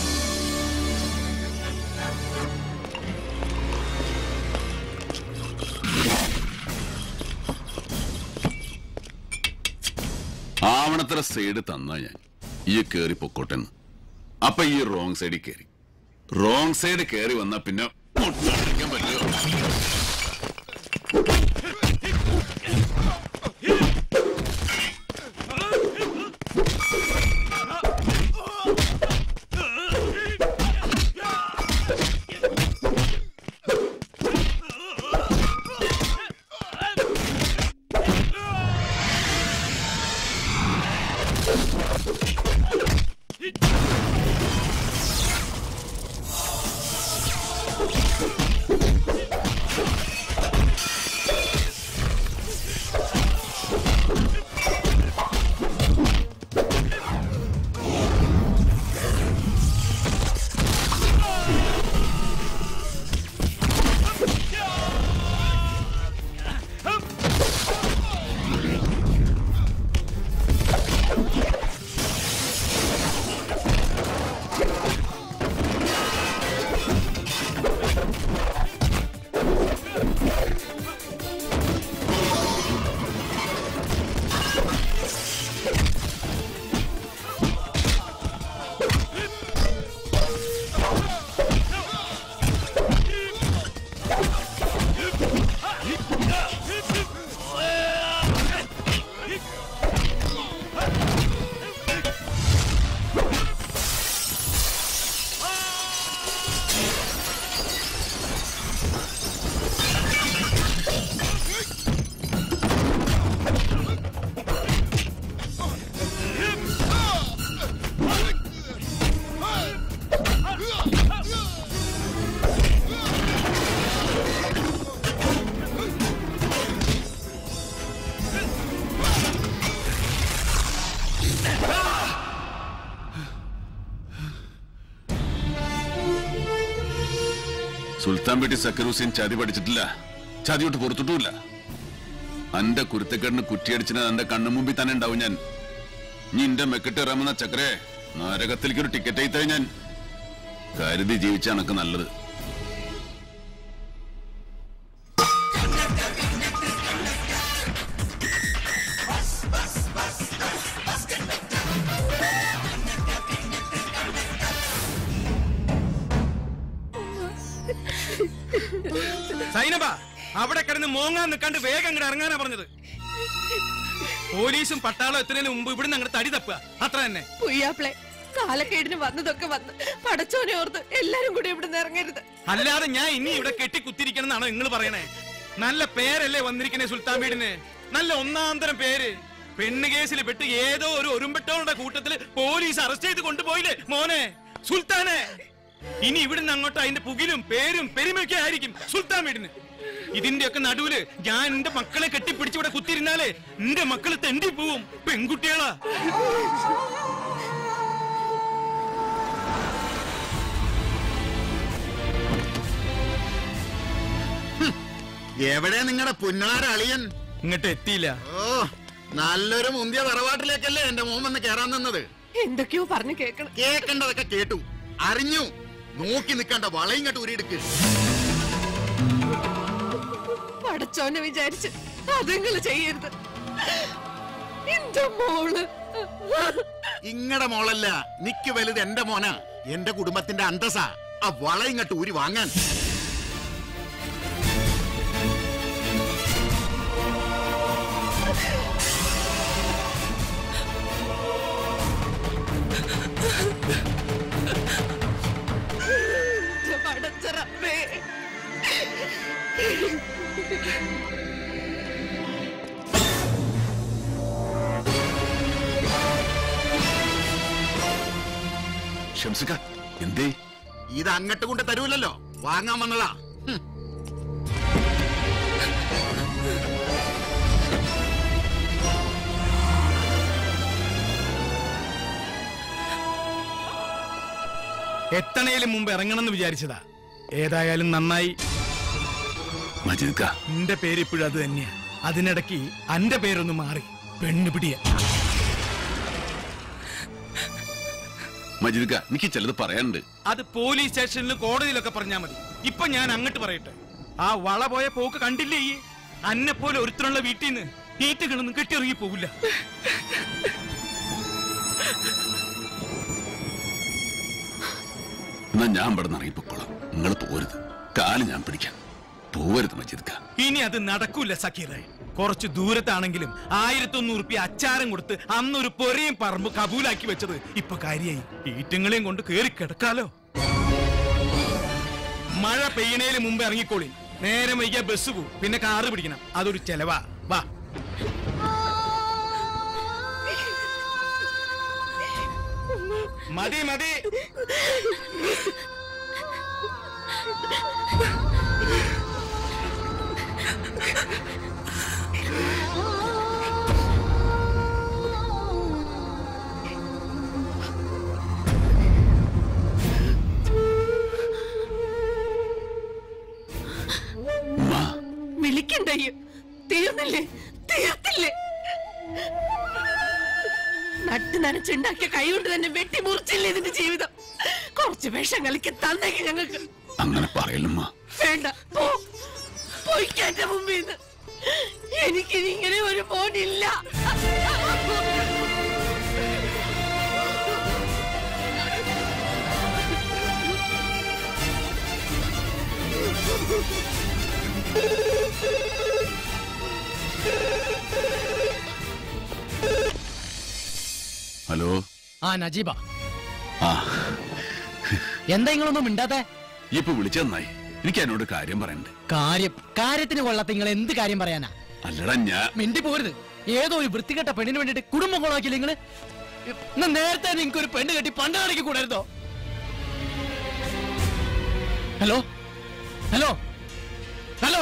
ആവണത്ര സൈഡ് തന്നാ ഞാൻ ഈ കേറി പൊക്കോട്ടെന്ന് അപ്പൊ ഈ റോങ് സൈഡിൽ കയറി റോങ് സൈഡ് കയറി വന്നാ പിന്നെ മുട്ടടിക്കാൻ പറ്റുമോ സുൽത്താൻ പേട്ടി സക്കറൂസിൻ ചതി പഠിച്ചിട്ടില്ല ചതിയോട്ട് പുറത്തിട്ടുമില്ല അന്റെ കുരുത്തക്കേടിന് കുറ്റിയടിച്ചിന് എന്റെ കണ്ണു മുമ്പിൽ തന്നെ ഉണ്ടാവും ഞാൻ നീ എന്റെ മെക്കിട്ട് ഇറങ്ങുന്ന ചക്രേ നരകത്തിലേക്ക് ഒരു ടിക്കറ്റ് അയത്തായി ഞാൻ കരുതി ജീവിച്ച എനക്ക് നല്ലത് സൈനബ അവിടെ കിടന്ന് മോങ്ങാൻ നിൽക്കാണ്ട് വേഗം അങ്ങോട്ട് ഇറങ്ങാനാ പറഞ്ഞത് പോലീസും പട്ടാളം എത്തുന്നതിന് മുമ്പ് ഇവിടുന്ന് അങ്ങോട്ട് തടി തപ്പുക അത്ര തന്നെ പുയ്യാപ്പിളെ കാലക്കേടിന് വന്നതൊക്കെ വന്ന് പടച്ചോനെ ഓർത്ത് എല്ലാരും കൂടി ഇവിടുന്ന് ഇറങ്ങരുത് അല്ലാതെ ഞാൻ ഇനി ഇവിടെ കെട്ടി കുത്തിരിക്കണം എന്നാണോ നിങ്ങൾ പറയണേ നല്ല പേരല്ലേ വന്നിരിക്കണേ സുൽത്താൻ വീടിന് നല്ല ഒന്നാന്തരം പേര് പെണ്ണ് കേസിൽ പെട്ട് ഏതോ ഒരു ഒരുമ്പെട്ടവരുടെ കൂട്ടത്തില് പോലീസ് അറസ്റ്റ് ചെയ്ത് കൊണ്ടുപോയില്ലേ മോനെ സുൽത്താനെ ഇനി ഇവിടുന്ന് അങ്ങോട്ട് അതിന്റെ പുകിലും പേരും പെരുമയൊക്കെ ആയിരിക്കും സുൽത്താൻ വീടിന് ഇതിന്റെയൊക്കെ നടുവില് ഞാൻ എന്റെ മക്കളെ കെട്ടിപ്പിടിച്ച് ഇവിടെ കുത്തിയിരുന്നാലേ എന്റെ മക്കള് തെണ്ടി പോവും പെൺകുട്ടികളാ എവിടെ നിങ്ങളുടെ പുന്നാര അളിയൻ ഇങ്ങോട്ട് എത്തിയില്ല ഓ നല്ലൊരു മുന്തിയ തറവാട്ടിലേക്കല്ലേ എന്റെ മോൻ വന്ന് കേറാൻ നിന്നത് എന്തൊക്കെയോ പറഞ്ഞു കേക്കണം കേക്കണ്ടതൊക്കെ കേട്ടു അറിഞ്ഞു നോക്കി നിക്കണ്ട വളയും കെട്ട് ഉരിയെടുക്ക് പടച്ചോനെ വിചാരിച്ച് അതുങ്ങള് ചെയ്യരുത് എന്റെ മോള് ഇങ്ങടെ മോളല്ല നിക്ക് വലുത് എന്റെ മോനാ എന്റെ കുടുംബത്തിന്റെ അന്തസ്സാ ആ വളയും കെട്ട് ഊരി വാങ്ങാൻ എന്റെ പടച്ചറപ്പേ ഷംസിക എന്തേ ഇത് അങ്ങട്ട് കൊണ്ട് തരൂലല്ലോ വാങ്ങാൻ വന്നതാ ഹും. എത്തണേലും മുമ്പ് ഇറങ്ങണമെന്ന് വിചാരിച്ചതാ ഏതായാലും നന്നായി മജിദ്ക എന്റെ പേര് ഇപ്പോഴും അത് തന്നെയാ അതിനിടയ്ക്ക് അന്റെ പേരൊന്ന് മാറി പെണ്ണുപിടിയ മജിദ്ക എനിക്ക് ചിലത് പറയാനുണ്ട് അത് പോലീസ് സ്റ്റേഷനിലും കോടതിയിലൊക്കെ പറഞ്ഞാ മതി ഇപ്പൊ ഞാൻ അങ്ങോട്ട് പറയട്ടെ ആ വള പോയ പോക്ക് കണ്ടില്ലേ ഈ അന്നെ പോലെ ഒരുത്തനുള്ള വീട്ടിൽ നിന്ന് ഈറ്റുകളൊന്നും കെട്ടിയിറങ്ങി പോകില്ല എന്നാ ഞാൻ ഇവിടെ നിന്ന് ഇറങ്ങിപ്പോക്കോളാം നിങ്ങൾ പോരുത് കാല് ഞാൻ പിടിക്കാം പോവരുത് മജിദ്ക ഇനി അത് നടക്കൂല സക്കീറെ കുറച്ച് ദൂരത്താണെങ്കിലും ആയിരത്തൊന്നൂറ് റുപ്യ അച്ചാരം കൊടുത്ത് അന്നൊരു പൊരയും പറമ്പ് കബൂലാക്കി വെച്ചത് ഇപ്പൊ കാര്യായി ഈറ്റങ്ങളെയും കൊണ്ട് കേറി കിടക്കാലോ മഴ പെയ്യണേല് മുമ്പ് ഇറങ്ങിക്കോളി നേരെ വൈകിയ ബസ് പോവും പിന്നെ കാറ് പിടിക്കണം അതൊരു ചെലവാ വാ മതി മതി വിളിക്കണ്ടയ്യോ തീർന്നില്ലേ തീർത്തില്ലേ നട്ട് നനച്ചുണ്ടാക്കിയ കൈ കൊണ്ട് തന്നെ വെട്ടി മുറിച്ചില്ലേ ഇതിന്റെ ജീവിതം കുറച്ച് വിഷം കളിക്ക് തന്നേക്ക് ഞങ്ങൾക്ക് അങ്ങനെ പറയലുമ്മ വേണ്ട പോ പോയിക്കാന്റെ മുമ്പിൽ നിന്ന് എനിക്കിനി ഇങ്ങനെ ഒരു മോനില്ല ഹലോ ആ നജീബ ആ എന്താ നിങ്ങളൊന്നും മിണ്ടാത്തെ ഇപ്പൊ വിളിച്ചു നന്നായി എനിക്ക് എന്നോട് കാര്യം പറയണ്ട് കാര്യം കാര്യത്തിന് കൊള്ളാത്ത നിങ്ങൾ എന്ത് കാര്യം പറയാനാ അല്ലടാ ഞാൻ മിണ്ടി പോരുത് ഏതോ ഒരു വൃത്തികെട്ട പെണ്ണിന് വേണ്ടിട്ട് കുടുംബം കൊളാക്കില്ല നിങ്ങള് എന്നാ നേരത്തെ നിങ്ങൾക്ക് ഒരു പെണ്ണ് കെട്ടി പണ്ട് കടക്കി കൂടായിരുന്നോ ഹലോ ഹലോ ഹലോ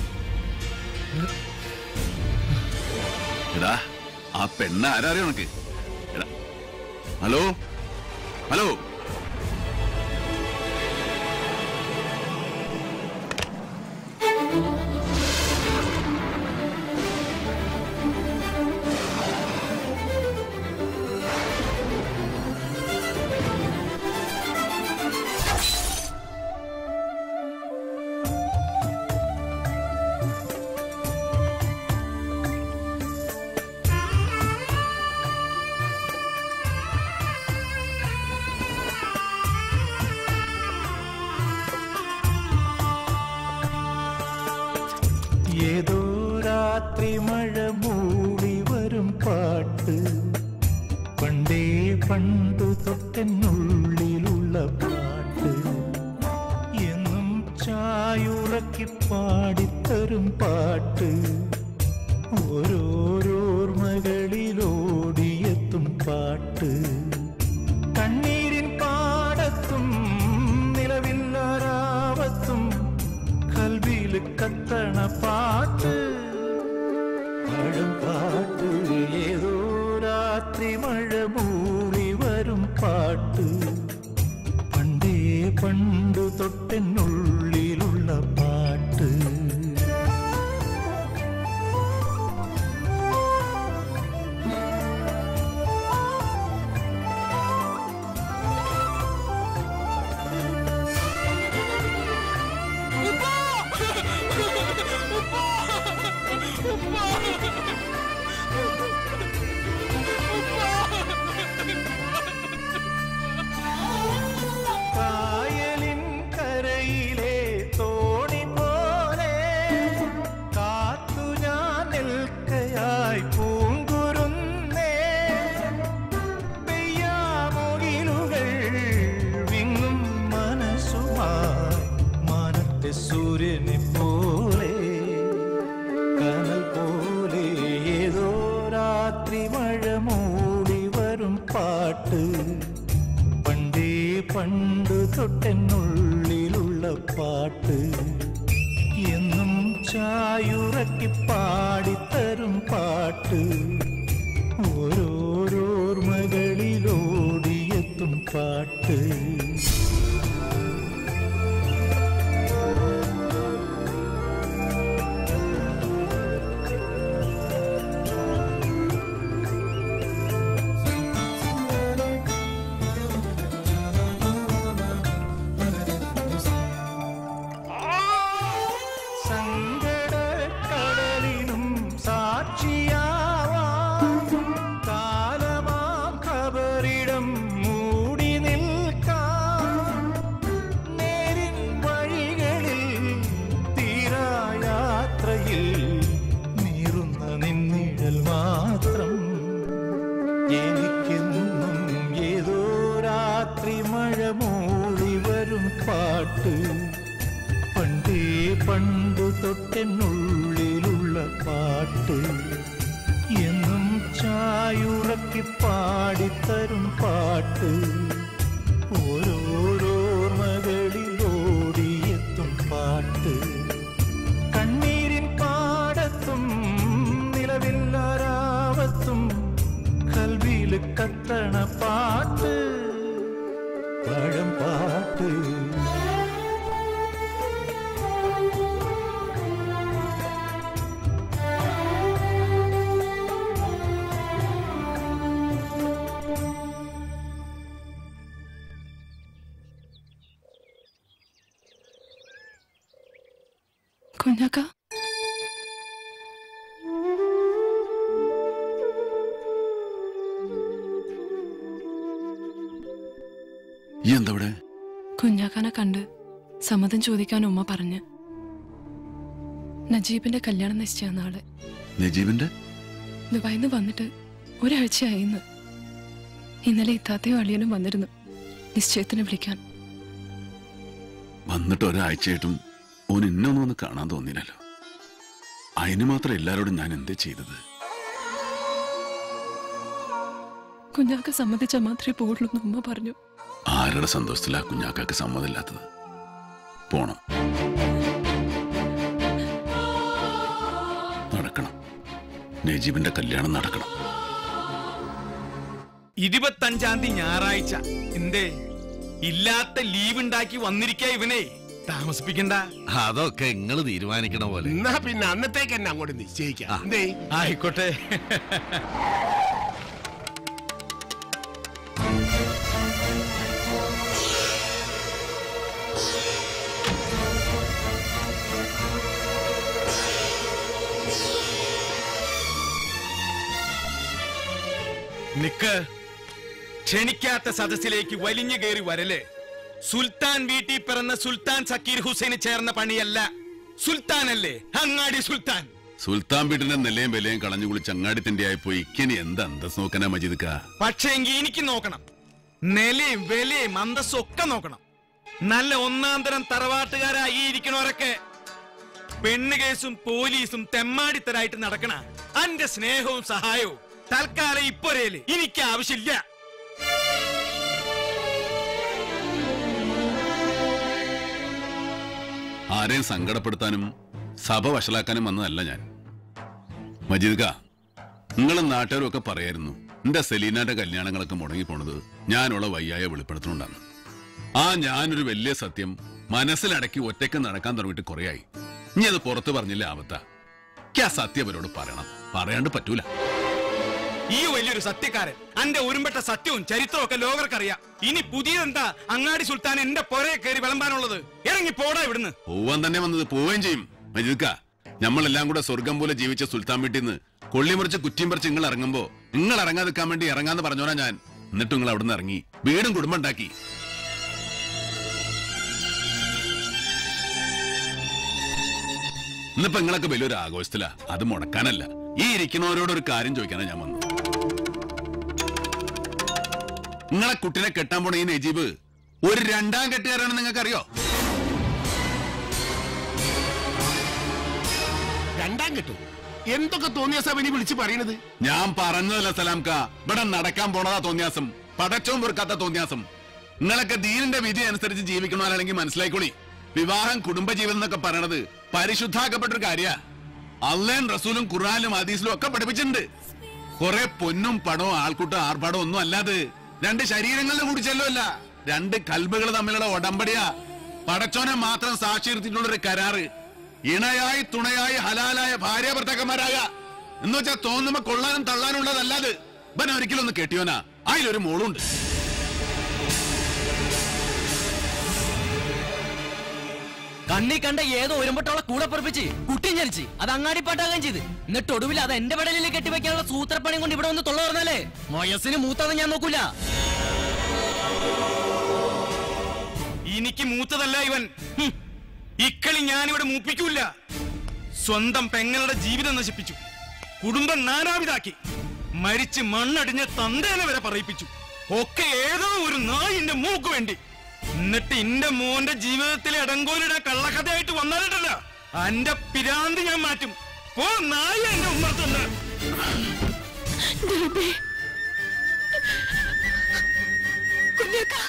എടാ ആ പെണ്ണ് ആരാറിയോ ഉനക്ക് എടാ ഹലോ ഹലോ ഏതോ രാത്രി മഴ മൂടി വരും പാട്ട് പണ്ടേ പണ്ടു തൊട്ടെന്നുള്ളിലുള്ള പാട്ട് എന്നും ചായുറക്കി പാടിത്തരും പാട്ട് ഓരോരോർമകളിൽ രാത്രി മഴ മൂളി വരും പാട്ട് പണ്ടേ പണ്ടു തൊട്ടെന്നുള്ളിലുള്ള പാട്ട് കായലിൻ കരയിലെ തോണി പോലെ കാത്തു ഞാൻ നിൽക്കയായി പൂങ്കുരുന്നേ പെയ്യാമൊഴിലുകൾ വിങ്ങും മനസ്സുമായി മാനത്തെ സൂര്യനെ പോലെ കനൽ പോലെ ഏതോ രാത്രി മഴ മൂടി വരും പാട്ട് പണ്ടേ പണ്ട് തൊട്ടെന്നുള്ളിലുള്ള പാട്ട് എന്നും ചായുറക്കി പാടിത്തരും പാട്ട് ഓരോരോർമകളിലോടിയെത്തും പാട്ട് സങ്കടക്കടലിനും സാക്ഷിയാവാം കാലമാം ഖബറിടം മൂടി നിൽക്കാം നേരിൻ വഴികളിൽ തീരായാത്രയിൽ നീറുന്ന നിന്നിഴൽ മാത്രം എനിക്കെന്നും ഏതോ രാത്രി മഴ മൂടി വരും പാട്ട് പണ്ടേ പണ്ടു തൊട്ടെന്നുള്ളിലുള്ള പാട്ട് എന്നും ചായുറക്കി പാടിത്തരും പാട്ട് ഓരോരോർമകളിലോടിയെത്തും പാട്ട് കണ്ണീരിൻ പാടത്തും നിലവില്ലാരാവത്തും കൽവിയിൽ കത്തണ പാട്ട് പഴം പാട്ട് കുഞ്ഞാക്ക ഈ എന്തവിടെ കുഞ്ഞാക്കാനെ കണ്ട് സമ്മതം ചോദിക്കാൻ ഉമ്മ പറഞ്ഞ് നജീബിന്റെ കല്യാണം നിശ്ചയ നാളെ നജീബിന്റെ ദുബായിന്ന് വന്നിട്ട് ഒരാഴ്ചയായിന്ന് ഇന്നലെ ഇത്താത്തയും അളിയനും വന്നിരുന്നു നിശ്ചയത്തിന് വിളിക്കാൻ വന്നിട്ട് ഒരാഴ്ചയായിട്ടും ഓൻ ഇന്നൊന്നും ഒന്ന് കാണാൻ തോന്നിയില്ലല്ലോ അതിന് മാത്രം എല്ലാരോടും ഞാൻ എന്തേ ചെയ്തത് കുഞ്ഞാക്ക സമ്മതിച്ചാൽ മാത്രമേ പോകുള്ളൂ എന്ന് ഉമ്മ പറഞ്ഞു ആരുടെ സന്തോഷത്തിലാ കുഞ്ഞാക്കാക്ക് സമ്മതമില്ലാത്തത് പോണം നടക്കണം നജീബിന്റെ കല്യാണം നടക്കണം ഇരുപത്തഞ്ചാം തീയതി ഞായറാഴ്ച എന്തേ ഇല്ലാത്ത ലീവ് ഉണ്ടാക്കി വന്നിരിക്ക ഇവനെ താമസിപ്പിക്കണ്ട അതൊക്കെ നിങ്ങൾ തീരുമാനിക്കണ പോലെ എന്നാ പിന്നെ അന്നത്തേക്ക് തന്നെ അങ്ങോട്ട് നിശ്ചയിക്കാം എന്തേ ആയിക്കോട്ടെ നിക്ക് ക്ഷണിക്കാത്ത സദസ്സിലേക്ക് വലിഞ്ഞു കയറി വരല് സുൽത്താൻ വീട്ടിൽ പിറന്ന സുൽത്താൻ സക്കീർ ഹുസൈന് ചേർന്ന പണിയല്ല സുൽത്താൻ അല്ലേ അങ്ങാടി സുൽത്താൻ സുൽത്താൻ വീട്ടിന്റെ നിലയും വിലയും കളഞ്ഞു കുളിച്ച് അങ്ങാടിത്തിന്റെ ആയിപ്പോയി ഇക്കനി എന്ത് അന്തസ് നോക്കാനാ മജീദ് കാ പക്ഷേ എങ്കിൽ എനിക്ക് നോക്കണം നിലയും വിലയും അന്തസ്സും ഒക്കെ നോക്കണം നല്ല ഒന്നാം തരം തറവാട്ടുകാരായി ഇരിക്കണവരൊക്കെ പെണ്ണ് കേസും പോലീസും തെമ്മാടിത്തരായിട്ട് നടക്കണ അന്റെ സ്നേഹവും സഹായവും തൽക്കാലം ഇപ്പൊരേല് എനിക്ക് ആവശ്യമില്ല ആരെയും സങ്കടപ്പെടുത്താനും സഭ വഷളാക്കാനും വന്നതല്ല ഞാൻ മജീദ് കാ നിങ്ങളും നാട്ടുകാരും ഒക്കെ പറയായിരുന്നു എന്റെ സെലീനയുടെ കല്യാണങ്ങളൊക്കെ മുടങ്ങി പോണത് ഞാനുള്ള വയ്യായ വെളിപ്പെടുത്തുന്നുണ്ടാണ് ആ ഞാനൊരു വലിയ സത്യം മനസ്സിലടക്കി ഒറ്റയ്ക്ക് നടക്കാൻ തുടങ്ങിയിട്ട് കുറേയായി ഇനി അത് പുറത്ത് പറഞ്ഞില്ല ആവത്ത എനിക്ക് ആ സത്യം അവരോട് പറയണം പറയാണ്ട് പറ്റൂല ഈ വലിയൊരു സത്യക്കാരൻ അന്റെ ഒരുമ്പെട്ട സത്യവും ചരിത്രവും ഒക്കെ ലോകർക്കറിയാം ഇനി പുതിയതെന്താ അങ്ങാടി സുൽത്താൻ എന്റെ പുറയെ കയറി വിളമ്പാനുള്ളത് ഇറങ്ങി പോടാ ഇവിടുന്ന് പോവാൻ തന്നെ വന്നത് പോവുകയും ചെയ്യും മജിദ്ക്ക നമ്മളെല്ലാം കൂടെ സ്വർഗം പോലെ ജീവിച്ച സുൽത്താൻ വീട്ടിൽ നിന്ന് കൊള്ളിമുറിച്ച് കുറ്റിയും പറിച്ച് നിങ്ങൾ ഇറങ്ങുമ്പോ നിങ്ങൾ ഇറങ്ങാതിരിക്കാൻ വേണ്ടി ഇറങ്ങാന്ന് പറഞ്ഞോനാ ഞാൻ എന്നിട്ട് നിങ്ങൾ അവിടുന്ന് ഇറങ്ങി വീടും കുടുംബം ഉണ്ടാക്കി ഇന്നിപ്പോ നിങ്ങളൊക്കെ വലിയൊരു ആഘോഷത്തിലാ അത് മുടക്കാനല്ല ഈ ഇരിക്കുന്നവരോട് ഒരു കാര്യം ചോദിക്കാനാ ഞാൻ വന്നു നിങ്ങളെ കുട്ടിനെ കെട്ടാൻ പോണ ഈ നജീബ് ഒരു രണ്ടാം കെട്ടുകാരാണെന്ന് നിങ്ങൾക്ക് അറിയോ രണ്ടാം കെട്ടു എന്തൊക്കെ തോന്നിയ സഭനി വിളിച്ച് പറയണത് ഞാൻ പറഞ്ഞതല്ല സലാംക്ക ഇവിടെ നടക്കാൻ പോണതാ തോന്നിയാസം പടച്ചവും പൊറുക്കാത്ത തോന്നിയാസം നിങ്ങളൊക്കെ ദീനിന്റെ വിധി അനുസരിച്ച് ജീവിക്കണവരാണെങ്കിൽ മനസ്സിലായിക്കോളി വിവാഹം കുടുംബജീവിതം എന്നൊക്കെ പറയണത് പരിശുദ്ധാക്കപ്പെട്ടൊരു കാര്യ അള്ളേൻ റസൂലും ഖുറാനും ഹദീസിലും ഒക്കെ പഠിപ്പിച്ചിട്ടുണ്ട് കുറെ പൊന്നും പണവും ആൾക്കൂട്ടം ആർഭാടവും ഒന്നും അല്ലാതെ രണ്ട് ശരീരങ്ങളുടെ കൂടി ചെല്ലുമല്ല രണ്ട് കൽബുകൾ തമ്മിലുള്ള ഉടമ്പടിയാ പടച്ചോനെ മാത്രം സാക്ഷി നിർത്തിയിട്ടുള്ള ഒരു കരാറ് ഇണയായി തുണയായി ഹലാലായ ഭാര്യ ഭർത്താക്കന്മാരാക എന്ന് വെച്ചാൽ തോന്നുമ്പോ കൊള്ളാനും തള്ളാനും ഉള്ളതല്ലാതെ ഇവൻ ഒരിക്കലും ഒന്ന് കെട്ടിയോനാ അതിലൊരു മോളുണ്ട് കണ്ണി കണ്ട ഏതോ ഒരുമ്പട്ടോളെ കൂടെ പറപ്പിച്ച് കുട്ടി ജനിച്ച് അത് അങ്ങാടിപ്പാട്ടാകുകയും ചെയ്ത് എന്നിട്ട് ഒടുവിൽ അത് എന്റെ പടലിൽ കെട്ടിവെക്കാനുള്ള സൂത്രപ്പണി കൊണ്ട് ഇവിടെ വന്ന് തൊള്ള പറഞ്ഞാലേ മൊയസിന് മൂത്താന്ന് ഞാൻ നോക്കൂല എനിക്ക് മൂത്തതല്ല ഇവൻ ഹും. ഇക്കളി ഞാനിവിടെ മൂപ്പിക്കൂല സ്വന്തം പെങ്ങളുടെ ജീവിതം നശിപ്പിച്ചു കുടുംബം നാനാവിതാക്കി മരിച്ച് മണ്ണടിഞ്ഞ് തന്തേനെ വരെ പറയിപ്പിച്ചു ഒക്കെ ഏതോ ഒരു നായിന്റെ മൂക്ക് വേണ്ടി എന്നിട്ട് എന്റെ മോന്റെ ജീവിതത്തിലെ ഇടങ്കോലിടെ കള്ളക്കഥയായിട്ട് വന്നാലിട്ടല്ല അന്റെ പിരാന്തി ഞാൻ മാറ്റും പോ നായ എന്റെ ഉമ്മർത്തുണ്ട് കുഞ്ഞാക്ക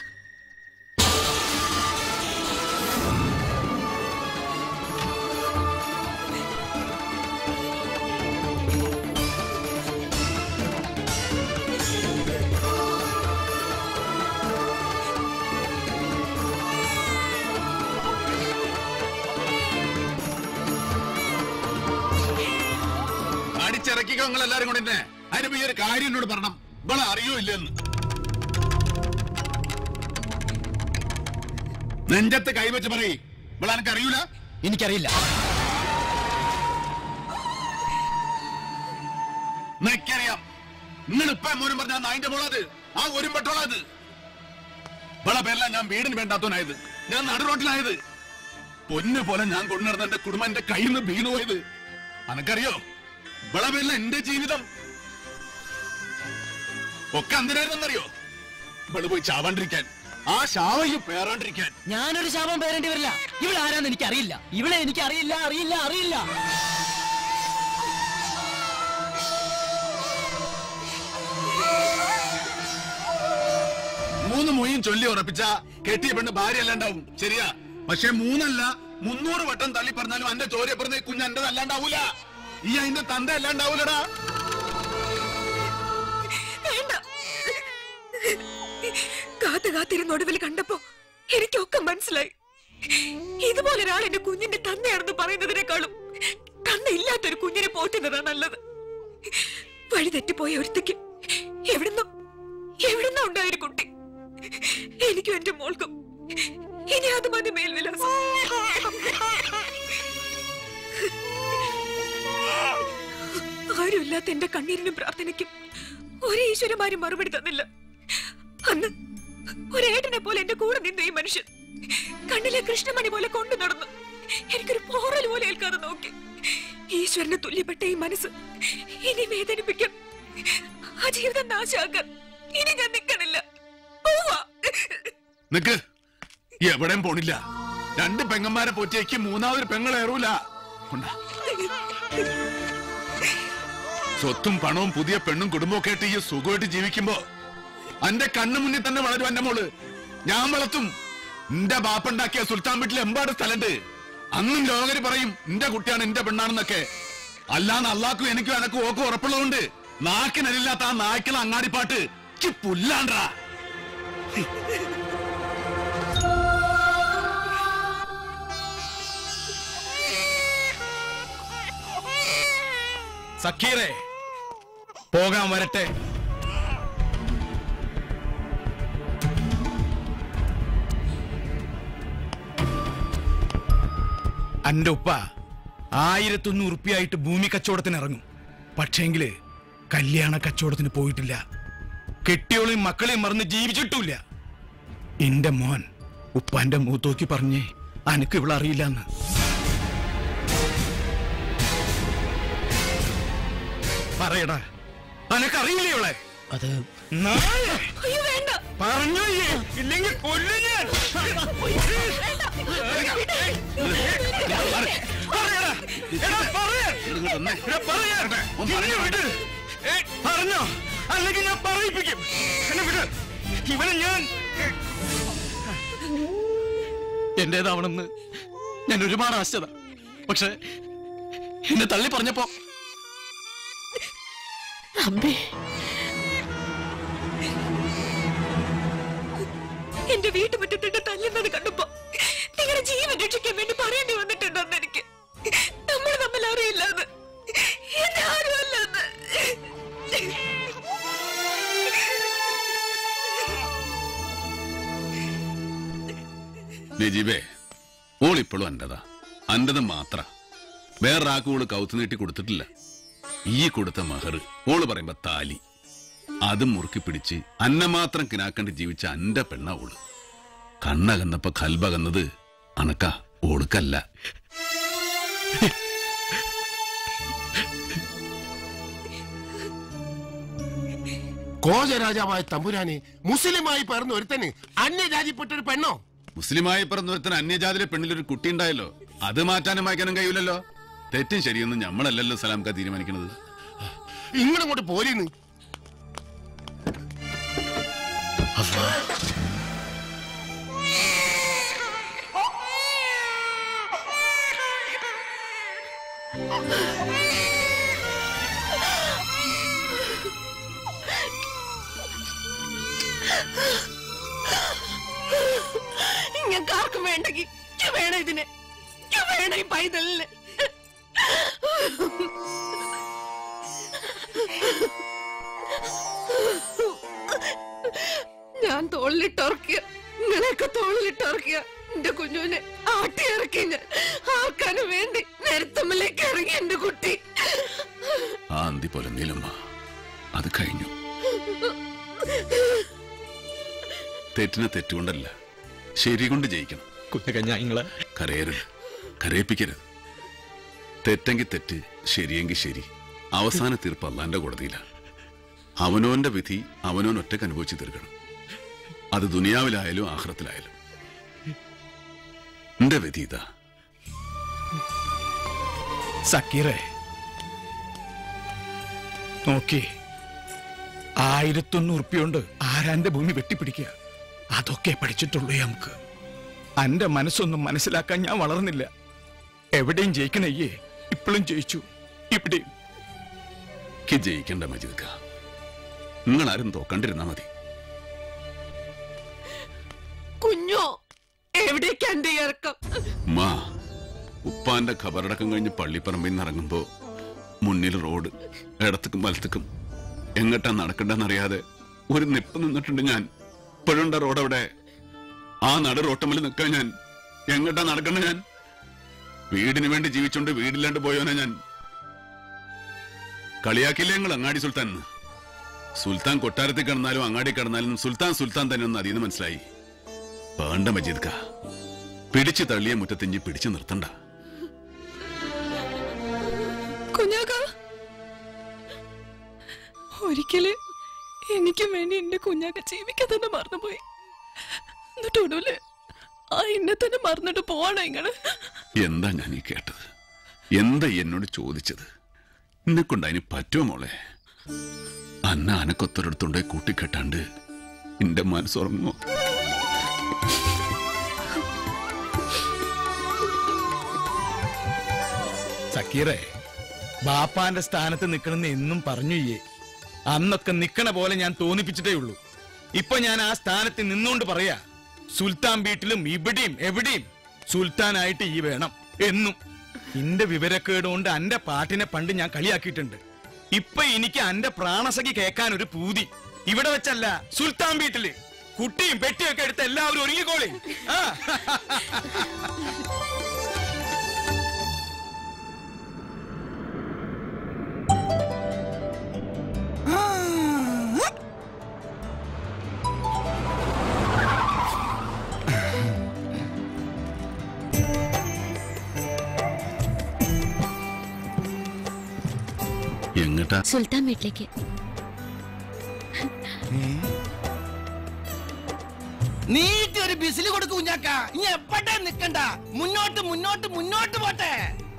അടിച്ചിറക്കിക്കോ നിങ്ങൾ എല്ലാരും കൂടി തന്നെ അതിന് ഈ ഒരു കാര്യം എന്നോട് പറയണം ഇവളെ അറിയോ ഇല്ലെന്ന് നെഞ്ചത്ത് കൈവച്ച് പറയ് ഇവളെ എനിക്ക് അറിയൂല എനിക്കറിയില്ല എനിക്കറിയാം നിങ്ങൾ ഇപ്പൊ മോനും പറഞ്ഞ ആ നായിന്റെ മോളത് ആ ഒരു പെട്ടോളത് ഇവളെ പേരല്ല ഞാൻ വീടിന് വേണ്ടാത്തവനായത് ഞാൻ നടുറോട്ടിലായത് പൊന്നു പോലെ ഞാൻ കൊണ്ടുനടന്ന എന്റെ കുടുംബം എന്റെ കയ്യിൽ നിന്ന് വീണു പോയത് അനക്കറിയോ ഇവളെ പേരില എന്റെ ജീവിതം ഒക്കെ എന്തിനായിരുന്നറിയോ ഇവള് പോയി ചാവാണ്ടിരിക്കാൻ ആ ശാവയ്ക്ക് പേറാണ്ടിരിക്കാൻ ഞാനൊരു ശാപം പേരേണ്ടി വരില്ല ഇവിടെ ആരാന്ന് എനിക്ക് അറിയില്ല ഇവിടെ എനിക്ക് അറിയില്ല അറിയില്ല അറിയില്ല മൂന്ന് മൊയ്യും ചൊല്ലി ഉറപ്പിച്ച കെട്ടിയ പെണ്ണ് ഭാര്യ അല്ലാണ്ടാവും ശരിയാ പക്ഷെ മൂന്നല്ല മുന്നൂറ് വട്ടം തള്ളി പറഞ്ഞാലും എന്റെ ചോര പറഞ്ഞ കുഞ്ഞ് എന്റെ അല്ലാണ്ടാവൂല ഈ അതിന്റെ തന്ത അല്ലാണ്ടാവൂലടാ വേണ്ട കാത്തു കാത്തിരുന്ന് ഒടുവിൽ കണ്ടപ്പോ എനിക്കൊക്കെ മനസ്സിലായി ഇതുപോലെ ഒരാൾ എന്റെ കുഞ്ഞിന്റെ തന്നെയാണെന്ന് പറയുന്നതിനേക്കാളും തന്നയില്ലാത്തൊരു കുഞ്ഞിനെ പോറ്റുന്നതാ നല്ലത് വഴി തെറ്റിപ്പോയ ഒരുത്തിക്ക് എവിടുന്നോ എവിടുന്നോ ഉണ്ടായൊരു കുട്ടി എനിക്കും എന്റെ മോൾക്കും ഇനി അത് മതി മേൽവിലാസം ആരുമില്ലാത്ത എന്റെ കണ്ണീരിനും പ്രാർത്ഥനയ്ക്കും ഒരു ഈശ്വരന്മാരും മറുപടി തന്നില്ല അന്ന് ഒരേട്ടനെ പോലെ എന്റെ കൂടെ നിന്ന ഈ മനുഷ്യൻ കണ്ണിലെ കൃഷ്ണമണി പോലെ കൊണ്ടു നടന്നു എനിക്കൊരു പോറൽ പോലെ ഏൽക്കാതെ നോക്കി ഈശ്വരന് തുല്യപ്പെട്ട ഈ മനസ്സ് ഇനി വേദനിപ്പിക്കാൻ ആ ജീവിതം നാശാക്കാൻ ഇനി ഞാൻ നിൽക്കണില്ല പോവാ നിക്ക് എവിടെയും പോണില്ല രണ്ട് പെങ്ങന്മാരെ പോറ്റേക്ക് മൂന്നാമതൊരു പെങ്ങളേറൂല കൊണ്ടാ സ്വത്തും പണവും പുതിയ പെണ്ണും കുടുംബവും ഒക്കെ ആയിട്ട് ഈ സുഖമായിട്ട് ജീവിക്കുമ്പോ എന്റെ കണ്ണു മുന്നിൽ തന്നെ വളരും എന്റെ മോള് ഞാൻ വളർത്തും എന്റെ ബാപ്പുണ്ടാക്കിയ സുൽത്താൻ വീട്ടിൽ എമ്പാട് സ്ഥലണ്ട് അന്നും ലോകര് പറയും എന്റെ കുട്ടിയാണ് എന്റെ പെണ്ണാണെന്നൊക്കെ അല്ലാന്ന് അള്ളാക്കും എനിക്കും എനക്കും ഓക്കും ഉറപ്പുള്ളതുകൊണ്ട് നാക്കിനരില്ലാത്ത ആ നായ്ക്കള അങ്ങാടിപ്പാട്ട് ഇക്ക് പുല്ലാണ്ടാ സക്കീറെ പോകാൻ വരട്ടെ അന്റെ ഉപ്പ ആയിരത്തൊന്ന് ഉറുപ്പിയായിട്ട് ഭൂമി കച്ചവടത്തിന് ഇറങ്ങും പക്ഷേങ്കില് കല്യാണ കച്ചവടത്തിന് പോയിട്ടില്ല കെട്ടിയോളെയും മക്കളെയും മറന്ന് ജീവിച്ചിട്ടില്ല എന്റെ മോൻ ഉപ്പാന്റെ മൂത്തോക്കി പറഞ്ഞേ അനക്ക് ഇവിടെ അറിയില്ലെന്ന് പറയടാ അനക്കറിയില്ലേ ഇവളെ അത് അയ്യോ വേണ്ട പറഞ്ഞു ഇല്ലെങ്കിൽ കൊല്ലു ഞാൻ പറയടാ. എടാ, പറയ്. എടാ, പറയ്. ഇങ്ങനെ വിട്. ഏ, പറഞ്ഞോ അല്ലെങ്കിൽ ഞാൻ പറയിപ്പിക്കും എന്നെ വിട് ഇവനെ ഞാൻ എന്റേതാവണമെന്ന് ഞാൻ ഒരുപാട് ആശിച്ചത പക്ഷെ എന്നെ തള്ളി പറഞ്ഞപ്പോ അമ്മേ എന്റെ വീട്ടുമുറ്റത്തിട്ട് തല്ലുന്നത് കണ്ടപ്പോ നിങ്ങളുടെ ജീവൻ രക്ഷിക്കാൻ വേണ്ടി പറയേണ്ടി വന്നിട്ടുണ്ടെന്ന് എനിക്ക് നമ്മൾ തമ്മിൽ അറിയില്ലെന്ന് എന്നെ ആരുമല്ലെന്ന് നജീബേ ഓൾ ഇപ്പോഴും അൻ്റെതാ അൻ്റെത് മാത്ര വേറൊരാൾക്ക് ഓള് കൗത്ത് നീട്ടി കൊടുത്തിട്ടില്ല ഈ കൊടുത്ത മഹർ ഓള് പറയുമ്പോ താലി അത് മുറുക്കി പിടിച്ച് അന്നെ മാത്രം കിനാക്കണ്ട് ജീവിച്ച അന്റെ പെണ്ണ ഓള് കണ്ണകന്നപ്പോ കൽബകന്നത് അണക്ക ഓൾക്കല്ല കോജരാജാവായ തമ്പുരാനെ മുസ്ലിമായി പറഞ്ഞ ഒരുത്തന് അന്യജാതിപ്പെട്ടൊരു പെണ്ണോ മുസ്ലിമായി പിറന്നൊരുത്തൻ അന്യജാതിയിലെ പെണ്ണിലൊരു കുട്ടി ഉണ്ടായല്ലോ അത് മാറ്റാനും വായിക്കാനും കഴിയില്ലല്ലോ തെറ്റും ശരിയൊന്നും ഞമ്മളല്ലല്ലോ സലാംക്ക തീരുമാനിക്കുന്നത് ഇങ്ങോട്ട് പോരീന്ന് ഇങ്ങക്ക് ആർക്കും വേണ്ടെങ്കിൽ ഇക്ക് വേണം ഇതിനെ ഇക്ക് വേണം ഈ പൈതലിന് ഞാൻ തോളിലിട്ടുറക്കിയ നിങ്ങളെയൊക്കെ തോളിലിട്ടുറക്കിയ എന്റെ കുഞ്ഞുവിനെ ആട്ടി ഇറക്കി ഞാൻ ആർക്കാനും വേണ്ടി നേരത്തമ്മലേക്ക് ഇറങ്ങി എന്റെ കുട്ടി ആ അന്തി പോലെ നീലമ്മ അത് കഴിഞ്ഞു തെറ്റിനെ തെറ്റുകൊണ്ടല്ല ശരി കൊണ്ട് ജയിക്കണം കുഞ്ഞകഞ്ഞാങ്ങളെ കരയരുത് കരയിപ്പിക്കരുത് തെറ്റെങ്കിൽ തെറ്റ് ശരിയെങ്കിൽ ശരി അവസാന തീർപ്പ് അള്ളാന്റെ കോടതിയില അവനോന്റെ വിധി അവനോൻ ഒറ്റക്ക് അനുഭവിച്ച് തീർക്കണം അത് ദുനിയാവിലായാലും ആഹ്റത്തിലായാലും എന്റെ വിധി ഇതാ സക്കീറെ നോക്കി ആയിരത്തൊന്ന് ഉറുപ്പിയുണ്ട് ആരാന്റെ ഭൂമി വെട്ടിപ്പിടിക്കുക അതൊക്കെ പഠിച്ചിട്ടുള്ളൂ നമുക്ക് അന്റെ മനസ്സൊന്നും മനസ്സിലാക്കാൻ ഞാൻ വളർന്നില്ല എവിടെയും ജയിക്കണയ്യേ ഇപ്പോഴും ജയിച്ചു ഇവിടെയും എനിക്ക് ജയിക്കണ്ട മജിദ്ക്ക നിങ്ങൾ ആരും തോക്കണ്ടിരുന്നാ മതി കുഞ്ഞോ എവിടേക്കാ എന്റെ ഇറക്കം മാ ഉപ്പാന്റെ ഖബറടക്കം കഴിഞ്ഞ് പള്ളിപ്പറമ്പിൽ നിന്ന് ഇറങ്ങുമ്പോ മുന്നിൽ റോഡ് ഇടത്തേക്കും വലത്തേക്കും എങ്ങട്ടാ നടക്കണ്ടെന്നറിയാതെ ഒരു നിപ്പ് നിന്നിട്ടുണ്ട് ഞാൻ ഇപ്പോഴുണ്ട റോഡ് അവിടെ ആ നട റോട്ടമ്മൽ നിൽക്കാൻ ഞാൻ എങ്ങട്ടാ നടക്കണ്ട ഞാൻ വീടിന് വേണ്ടി ജീവിച്ചോണ്ട് വീടില്ലാണ്ട് പോയോനാ ഞാൻ കളിയാക്കില്ലേ ഞങ്ങൾ അങ്ങാടി സുൽത്താൻ എന്ന്. സുൽത്താൻ കൊട്ടാരത്തിൽ കിടന്നാലും അങ്ങാടി കിടന്നാലും സുൽത്താൻ സുൽത്താൻ തന്നെ ഒന്ന് അതിന്ന് മനസ്സിലായി വേണ്ട മജീദ് കാ പിടിച്ചു തള്ളിയ മുറ്റത്തിഞ്ചി പിടിച്ചു നിർത്തണ്ട കുഞ്ഞാക്ക ഒരിക്കല് എനിക്കും വേണ്ടി എന്റെ കുഞ്ഞാക്ക ജീവിക്കാൻ തന്നെ മറന്നുപോയി എന്നിട്ട് ഒടുവില് ആ എന്നെ തന്നെ മറന്നിട്ട് പോവാണോ നിങ്ങള് എന്താ ഞാൻ ഈ കേട്ടത് എന്താ ഈ എന്നോട് ചോദിച്ചത് എന്നെ കൊണ്ട് അതിന് പറ്റുമോ മോളെ അന്ന അനക്കൊത്തൊരിടത്തുണ്ടേ കൂട്ടിക്കെട്ടാണ്ട് എന്റെ മനസ്സുറങ്ങുമോ സക്കീറെ ബാപ്പാന്റെ സ്ഥാനത്ത് നിൽക്കണമെന്ന് എന്നും പറഞ്ഞുയ്യേ അന്നൊക്കെ നിക്കണ പോലെ ഞാൻ തോന്നിപ്പിച്ചിട്ടേ ഉള്ളൂ ഇപ്പൊ ഞാൻ ആ സ്ഥാനത്ത് നിന്നുകൊണ്ട് പറയാ സുൽത്താൻ വീട്ടിലും ഇവിടെയും എവിടെയും സുൽത്താനായിട്ട് ഈ വേണം എന്നും ഇന്റെ വിവരക്കേട് കൊണ്ട് അന്റെ പാട്ടിനെ പണ്ട് ഞാൻ കളിയാക്കിയിട്ടുണ്ട് ഇപ്പൊ എനിക്ക് അന്റെ പ്രാണസഖി കേൾക്കാൻ ഒരു പൂതി ഇവിടെ വെച്ചല്ല സുൽത്താൻ വീട്ടില് കുട്ടിയും പെട്ടിയും ഒക്കെ എടുത്ത് എല്ലാവരും ഒരുങ്ങിക്കോളി ആ എങ്ങട്ടാ സുൽത്താൻ വീട്ടിലേക്ക് നീട്ടി ഒരു ബിസിൽ കൊടുക്കും കുഞ്ഞാക്ക ഇനി എപ്പോഴേ നിക്കണ്ട മുന്നോട്ട് മുന്നോട്ട് മുന്നോട്ട് പോട്ടെ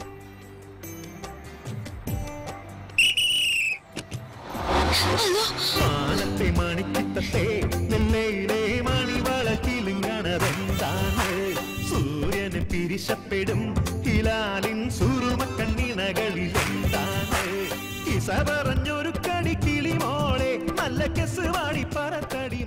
മാനത്തെ മണിക്കിത്തത്തെ നെല്ലയിലെ മണിവള കിലുങ്ങണതെന്താണ് സൂര്യന് പിരിശപ്പെടും ഹിലാലിൻ സുറുമക്കണ്ണിണകളിൽ എന്താണ് കിസ പറഞ്ഞൊരു കടി കിളിമോളെ നല്ല കെസ് വാടി പറത്തടി